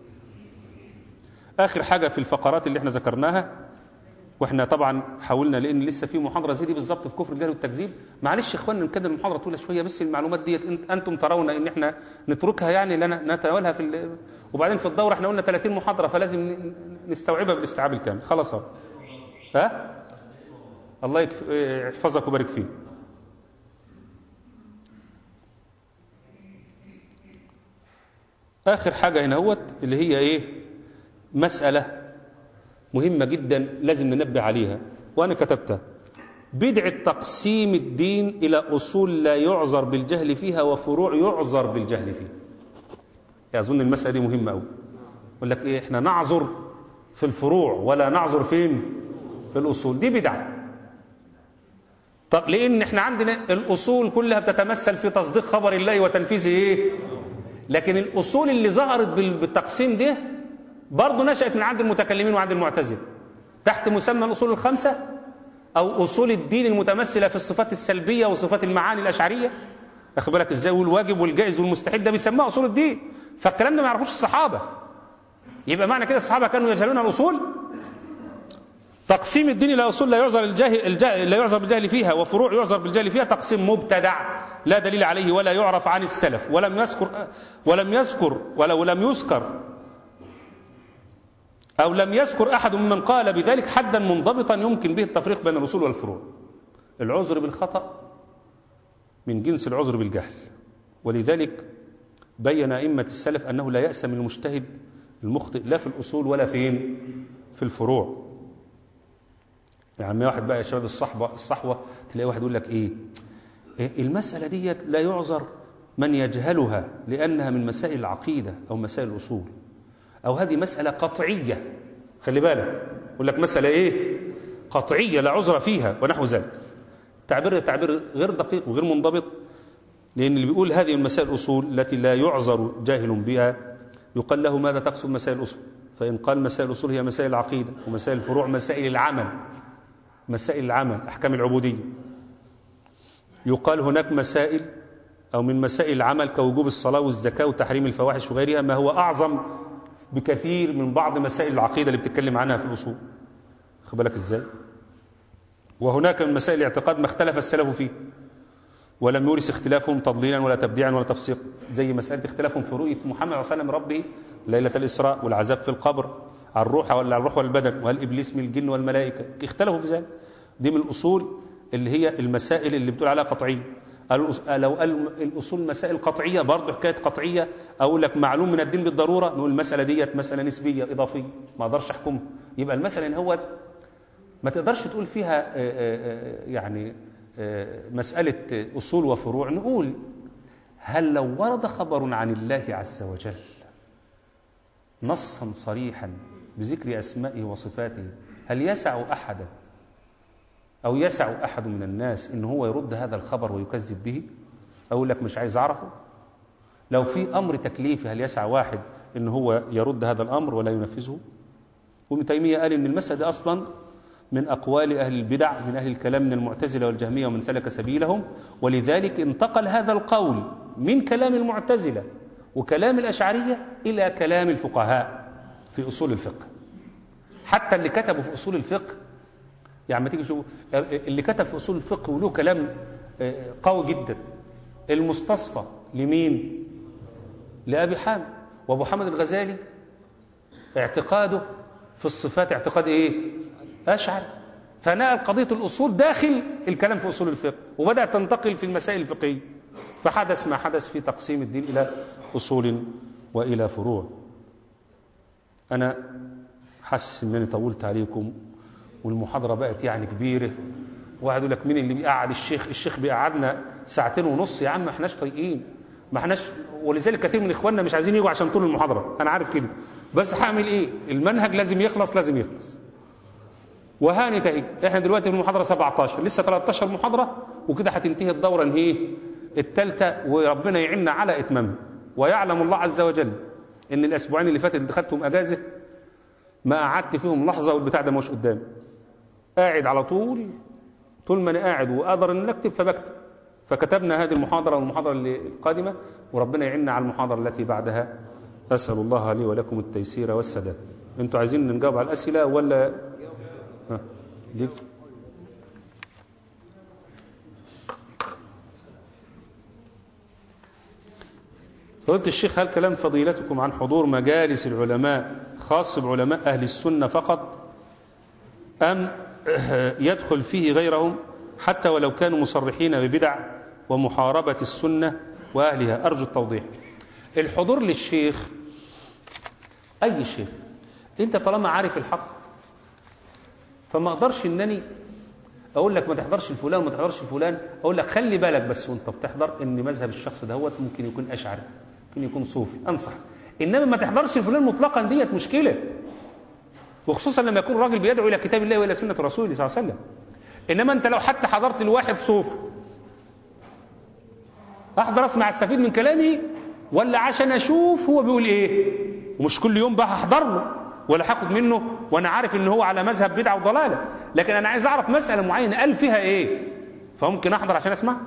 اخر حاجة في الفقرات اللي احنا ذكرناها واحنا طبعا حاولنا لان لسه في محاضره زي دي بالظبط في كفر الجهل والتكذيب معلش يا اخوانا نكدر المحاضره طويله شويه بس المعلومات ديت انت- انتم ترون ان احنا نتركها يعني لنا نتناولها في ال- وبعدين في الدوره احنا قلنا 30 محاضره فلازم ن- نستوعبها بالاستيعاب الكامل خلاص اهو ها الله يكف... إيه، يحفظك ويبارك فيك آخر حاجة هنا هوت اللي هي إيه مسألة مهمة جدا لازم ننبه عليها وأنا كتبتها بدعة تقسيم الدين إلى أصول لا يعذر بالجهل فيها وفروع يعذر بالجهل فيها يعني أظن المسألة دي مهمة أوي يقول لك إيه إحنا نعذر في الفروع ولا نعذر فين في الأصول دي بدعة طب لأن إحنا عندنا الأصول كلها بتتمثل في تصديق خبر الله وتنفيذ إيه لكن الأصول اللي ظهرت بال- بالتقسيم ده برضه نشأت من عند المتكلمين وعند المعتزلة تحت مسمى الأصول الخمسة أو أصول الدين المتمثلة في الصفات السلبية وصفات المعاني الأشعرية أخد بالك إزاي والواجب والجائز والمستحيل ده بيسموها أصول الدين فالكلام ده ما يعرفوش الصحابة يبقى معنى كده الصحابة كانوا يجهلون الأصول تقسيم الدين الى اصول لا يعذر الجاهل الجاهل لا يعذر بالجهل فيها وفروع يعذر بالجهل فيها تقسيم مبتدع لا دليل عليه ولا يعرف عن السلف ولم يذكر ولم يذكر ولو لم يذكر او لم يذكر احد ممن قال بذلك حدا منضبطا يمكن به التفريق بين الاصول والفروع العذر بالخطا من جنس العذر بالجهل ولذلك بين ائمه السلف انه لا ياس من المجتهد المخطئ لا في الاصول ولا فين في الفروع يعني واحد بقى يا شباب الصحبة الصحوة تلاقي واحد يقول لك إيه إيه المسألة ديت لا يعذر من يجهلها لأنها من مسائل العقيدة أو مسائل الأصول أو هذه مسألة قطعية خلي بالك يقول لك مسألة إيه قطعية لا عذر فيها ونحو ذلك تعبير ده تعبير غير دقيق وغير منضبط لأن اللي بيقول هذه المسائل الأصول التي لا يعذر جاهل بها يقال له ماذا تقصد مسائل الأصول فإن قال مسائل الأصول هي مسائل العقيدة ومسائل الفروع مسائل العمل مسائل العمل أحكام العبودية يقال هناك مسائل أو من مسائل العمل كوجوب الصلاة والزكاة وتحريم الفواحش وغيرها ما هو أعظم بكثير من بعض مسائل العقيدة اللي بتتكلم عنها في الأصول خد بالك إزاي وهناك من مسائل الاعتقاد ما اختلف السلف فيه ولم يورث اختلافهم تضليلا ولا تبديعا ولا تفسيق زي مسألة اختلافهم في رؤية محمد صلى الله عليه وسلم ربه ليلة الإسراء والعذاب في القبر على الروح ولا على الروح والبدن وهل إبليس من الجن والملائكة اختلفوا في ذلك دي من الأصول اللي هي المسائل اللي بتقول عليها قطعية الأص- لو قال الأصول مسائل قطعية برضه حكاية قطعية أقول لك معلوم من الدين بالضرورة نقول المسألة ديت مسألة نسبية إضافية ما أقدرش أحكمها يبقى المسألة إن هو ما تقدرش تقول فيها آه، آه، آه، يعني آه، مسألة آه، أصول وفروع نقول هل لو ورد خبر عن الله عز وجل نصا صريحا بذكر أسمائه وصفاته هل يسع أحدا أو يسع أحد من الناس إن هو يرد هذا الخبر ويكذب به أقول لك مش عايز أعرفه لو في أمر تكليفي هل يسع واحد إن هو يرد هذا الأمر ولا ينفذه وابن تيمية قال إن المسألة دي أصلا من أقوال أهل البدع من أهل الكلام من المعتزلة والجهمية ومن سلك سبيلهم ولذلك انتقل هذا القول من كلام المعتزلة وكلام الأشعرية إلى كلام الفقهاء في أصول الفقه حتى اللي كتبوا في أصول الفقه يعني ما تيجي تشوف اللي كتب في أصول الفقه وله كلام آه، قوي جدا المستصفى لمين؟ لأبي حامد وأبو حامد الغزالي اعتقاده في الصفات اعتقاد ايه اشعري فنقل قضية الأصول داخل الكلام في أصول الفقه وبدأت تنتقل في المسائل الفقهية فحدث ما حدث في تقسيم الدين إلى أصول وإلى فروع أنا حاسس إن أنا طولت عليكم والمحاضرة بقت يعني كبيرة واحد يقول لك مين اللي بيقعد الشيخ الشيخ بيقعدنا ساعتين ونص يا عم ما احناش طايقين ما احناش ولذلك كثير من اخواننا مش عايزين يجوا عشان طول المحاضرة أنا عارف كده بس هعمل إيه المنهج لازم يخلص لازم يخلص وهانت اهي احنا دلوقتي في المحاضره 17 لسه 13 محاضره وكده هتنتهي الدوره الايه الثالثه وربنا يعيننا على اتمامها ويعلم الله عز وجل ان الاسبوعين اللي فاتت اللي خدتهم اجازه ما قعدت فيهم لحظه والبتاع ده مش قدامي قاعد على طول طول ما انا قاعد واقدر ان اكتب فبكتب فكتبنا هذه المحاضره والمحاضره اللي القادمه وربنا يعيننا على المحاضره التي بعدها اسال الله لي ولكم التيسير والسداد انتوا عايزين نجاوب على الاسئله ولا ها دي قلت الشيخ هل كلام فضيلتكم عن حضور مجالس العلماء خاص بعلماء أهل السنة فقط أم يدخل فيه غيرهم حتى ولو كانوا مصرحين ببدع ومحاربة السنة وأهلها أرجو التوضيح الحضور للشيخ أي شيخ أنت طالما عارف الحق فما اقدرش انني اقول لك ما تحضرش الفلان وما تحضرش الفلان اقول لك خلي بالك بس وانت بتحضر ان مذهب الشخص دهوت ممكن يكون اشعري ممكن يكون صوفي انصح انما ما تحضرش الفلان مطلقا ديت مشكله وخصوصا لما يكون راجل بيدعو الى كتاب الله والى سنه رسوله صلى الله عليه وسلم انما انت لو حتى حضرت الواحد صوفي احضر اسمع استفيد من كلامه ولا عشان اشوف هو بيقول ايه ومش كل يوم بقى هحضر له ولا هاخد منه وانا عارف ان هو على مذهب بدعه وضلاله لكن انا عايز اعرف مساله معينه قال فيها ايه فممكن احضر عشان اسمع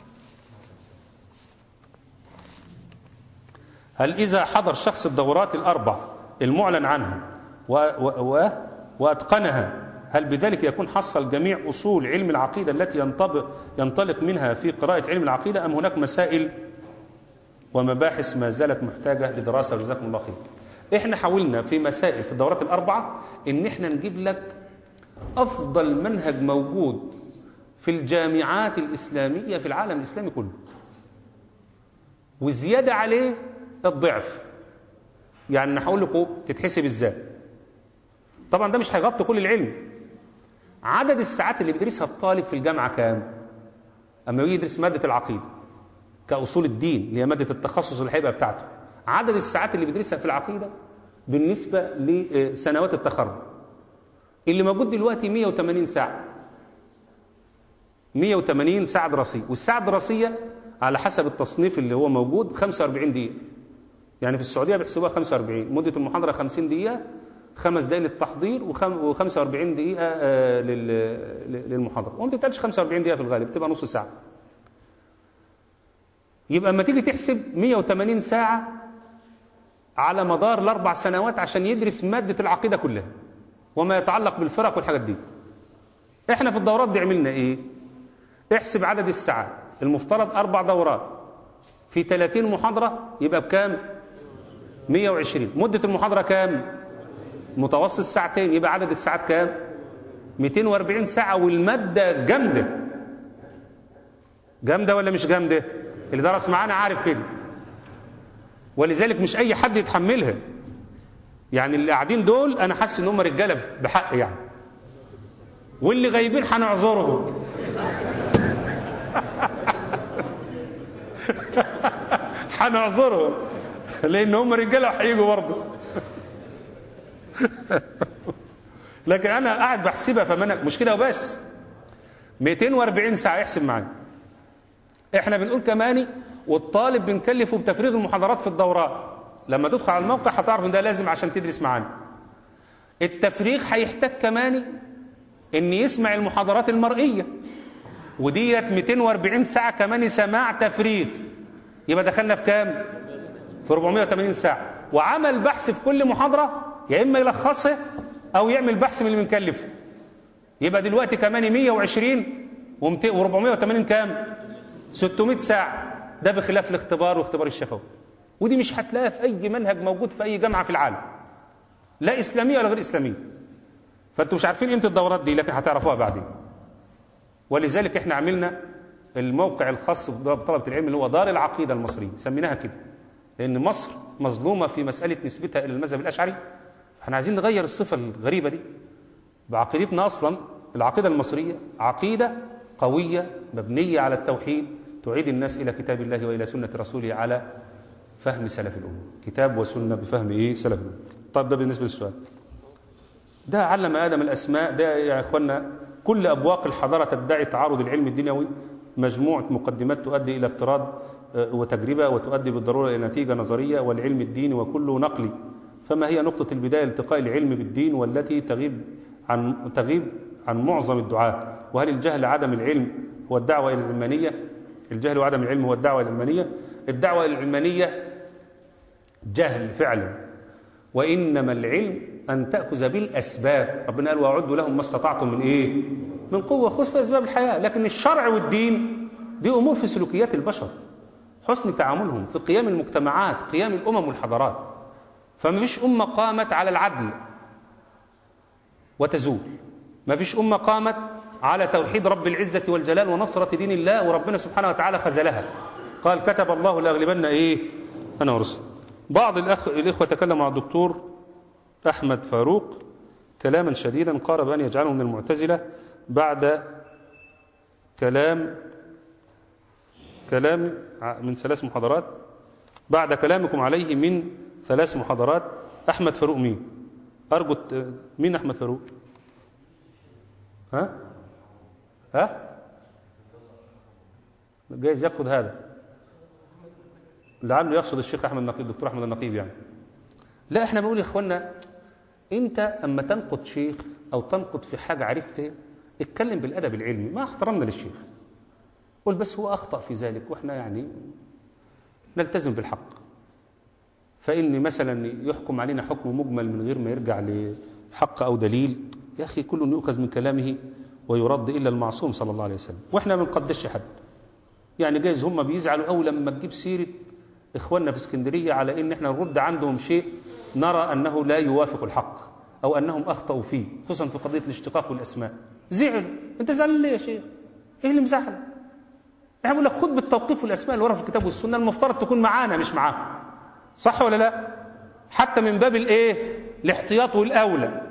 هل اذا حضر شخص الدورات الاربع المعلن عنها و و و واتقنها هل بذلك يكون حصل جميع اصول علم العقيده التي ينطبق ينطلق منها في قراءه علم العقيده ام هناك مسائل ومباحث ما زالت محتاجه لدراسه جزاكم الله خير احنا حاولنا في مسائل في الدورات الاربعه ان احنا نجيب لك افضل منهج موجود في الجامعات الاسلاميه في العالم الاسلامي كله وزياده عليه الضعف يعني انا هقول لكم تتحسب ازاي طبعا ده مش هيغطي كل العلم عدد الساعات اللي بيدرسها الطالب في الجامعه كام اما يجي يدرس ماده العقيده كاصول الدين اللي هي ماده التخصص اللي هيبقى بتاعته عدد الساعات اللي بيدرسها في العقيدة بالنسبة لسنوات التخرج اللي موجود دلوقتي 180 ساعة 180 ساعة دراسية والساعة الدراسية على حسب التصنيف اللي هو موجود 45 دقيقة يعني في السعودية بيحسبوها 45 مدة المحاضرة 50 دقيقة خمس دقائق للتحضير و45 دقيقة للمحاضرة وما بتتقالش 45 دقيقة في الغالب بتبقى نص ساعة يبقى اما تيجي تحسب 180 ساعة على مدار الأربع سنوات عشان يدرس مادة العقيدة كلها وما يتعلق بالفرق والحاجات دي احنا في الدورات دي عملنا ايه احسب عدد الساعات المفترض أربع دورات في 30 محاضرة يبقى بكام 120 مدة المحاضرة كام متوسط ساعتين يبقى عدد الساعات كام 240 ساعة والمادة جامدة جامدة ولا مش جامدة اللي درس معانا عارف كده ولذلك مش اي حد يتحملها يعني اللي قاعدين دول انا حاسس ان هم رجاله بحق يعني واللي غايبين هنعذرهم هنعذرهم لان هم رجاله وهيجوا برضه لكن انا قاعد بحسبها فمن مش كده وبس 240 ساعه يحسب معايا احنا بنقول كماني والطالب بنكلفه بتفريغ المحاضرات في الدورات لما تدخل على الموقع هتعرف ان ده لازم عشان تدرس معانا التفريغ هيحتاج كمان ان يسمع المحاضرات المرئيه وديت 240 ساعه كمان سماع تفريغ يبقى دخلنا في كام في 480 ساعه وعمل بحث في كل محاضره يا اما يلخصها او يعمل بحث من اللي بنكلفه يبقى دلوقتي كمان 120 و480 كام 600 ساعه ده بخلاف الاختبار واختبار الشفوي ودي مش هتلاقيها في اي منهج موجود في اي جامعه في العالم لا اسلاميه ولا غير اسلاميه فانتوا مش عارفين قيمه الدورات دي لكن هتعرفوها بعدين ولذلك احنا عملنا الموقع الخاص بطلبه العلم اللي هو دار العقيده المصريه سميناها كده لان مصر مظلومه في مساله نسبتها الى المذهب الاشعري احنا عايزين نغير الصفه الغريبه دي بعقيدتنا اصلا العقيده المصريه عقيده قويه مبنيه على التوحيد تعيد الناس الى كتاب الله والى سنه رسوله على فهم سلف الامه كتاب وسنه بفهم ايه سلف الامه طيب ده بالنسبه للسؤال ده علم ادم الاسماء ده يا اخوانا كل ابواق الحضاره تدعي تعارض العلم الدنيوي مجموعه مقدمات تؤدي الى افتراض آه، وتجربه وتؤدي بالضروره الى نتيجه نظريه والعلم الديني وكله نقلي فما هي نقطه البدايه لالتقاء العلم بالدين والتي تغيب عن تغيب عن معظم الدعاة وهل الجهل عدم العلم هو الدعوه الى العلمانيه الجهل وعدم العلم هو الدعوه الى العلمانيه الدعوه الى العلمانيه جهل فعلا وانما العلم ان تاخذ بالاسباب ربنا قال واعدوا لهم ما استطعتم من ايه من قوه خذ في اسباب الحياه لكن الشرع والدين دي امور في سلوكيات البشر حسن تعاملهم في قيام المجتمعات قيام الامم والحضارات فما فيش امه قامت على العدل وتزول ما فيش امه قامت على توحيد رب العزه والجلال ونصره دين الله وربنا سبحانه وتعالى خذلها قال كتب الله لاغلبن ايه انا ورسل بعض الأخ... الاخوه تكلم مع الدكتور احمد فاروق كلاما شديدا قارب ان يجعله من المعتزله بعد كلام كلام ع- من ثلاث محاضرات بعد كلامكم عليه من ثلاث محاضرات احمد فاروق مين ارجو الت- مين احمد فاروق ها ها جايز ياخذ هذا لعله يقصد الشيخ احمد النقيب الدكتور احمد النقيب يعني لا احنا بنقول يا اخوانا انت اما تنقد شيخ او تنقد في حاجه عرفتها اتكلم بالادب العلمي ما احترمنا للشيخ قول بس هو اخطا في ذلك واحنا يعني نلتزم بالحق فان مثلا يحكم علينا حكم مجمل من غير ما يرجع لحق او دليل يا اخي كل يؤخذ من كلامه ويرد الا المعصوم صلى الله عليه وسلم واحنا ما بنقدسش حد يعني جايز هم بيزعلوا قوي لما تجيب سيره اخواننا في اسكندريه على ان احنا نرد عندهم شيء نرى انه لا يوافق الحق او انهم اخطاوا فيه خصوصا في قضيه الاشتقاق والاسماء زعل انت زعلان ليه يا شيخ ايه اللي مزعلك احنا بقول لك خد بالتوقيف والاسماء اللي ورا في الكتاب والسنه المفترض تكون معانا مش معاهم صح ولا لا حتى من باب الايه الاحتياط والاولى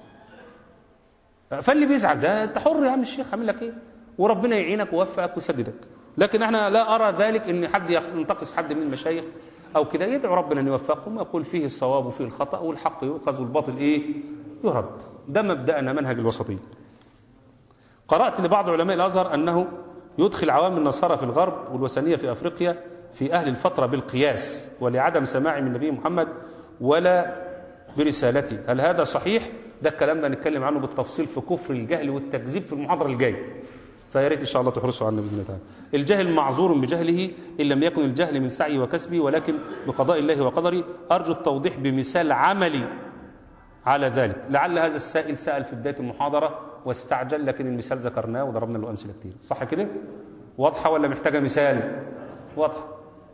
فاللي بيزعل ده انت حر يا عم الشيخ عامل لك ايه وربنا يعينك ويوفقك ويسددك لكن احنا لا ارى ذلك ان حد ينتقص حد من المشايخ او كده يدعو ربنا ان يوفقهم ويقول فيه الصواب وفيه الخطا والحق يؤخذ والباطل ايه يرد ده مبدانا منهج الوسطيه قرات لبعض علماء الازهر انه يدخل عوام النصارى في الغرب والوثنيه في افريقيا في اهل الفتره بالقياس ولعدم سماع من النبي محمد ولا برسالته هل هذا صحيح ده الكلام ده نتكلم عنه بالتفصيل في كفر الجهل والتكذيب في المحاضره الجايه فيا ريت ان شاء الله تحرصوا عنه باذن الله تعالى. الجاهل معذور بجهله ان لم يكن الجهل من سعي وكسبه ولكن بقضاء الله وقدره ارجو التوضيح بمثال عملي على ذلك لعل هذا السائل سال في بدايه المحاضره واستعجل لكن المثال ذكرناه وضربنا له امثله كتير صح كده واضحه ولا محتاجه مثال واضحه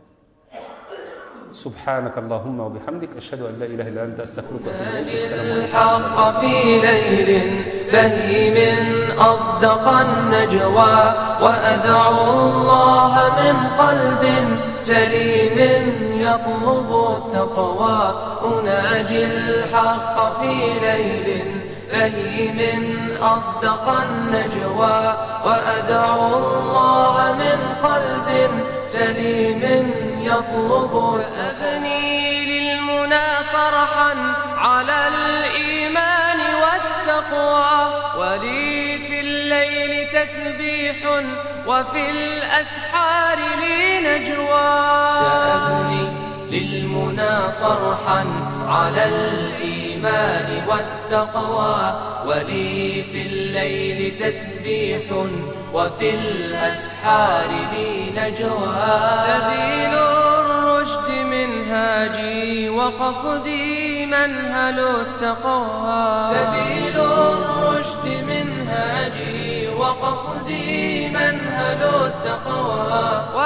سبحانك اللهم وبحمدك اشهد ان لا اله الا انت استغفرك واتوب اليك السلام عليكم الحق في ليل بهيم أصدق النجوى وأدعو الله من قلب سليم يطلب التقوى أناجي الحق في ليل بهيم أصدق النجوى وأدعو الله من قلب سليم يطلب أبني للمنى صرحا على الإيمان والتقوى ولي في الليل تسبيح وفي الأسحار لي نجوى سأبني للمنى صرحا على الإيمان والتقوى ولي في الليل تسبيح وفي الأسحار لي نجوى سبيل الرشد منهاجي وقصدي منهل التقوى سبيل الرشد منهاجي وقصدي منهل التقوى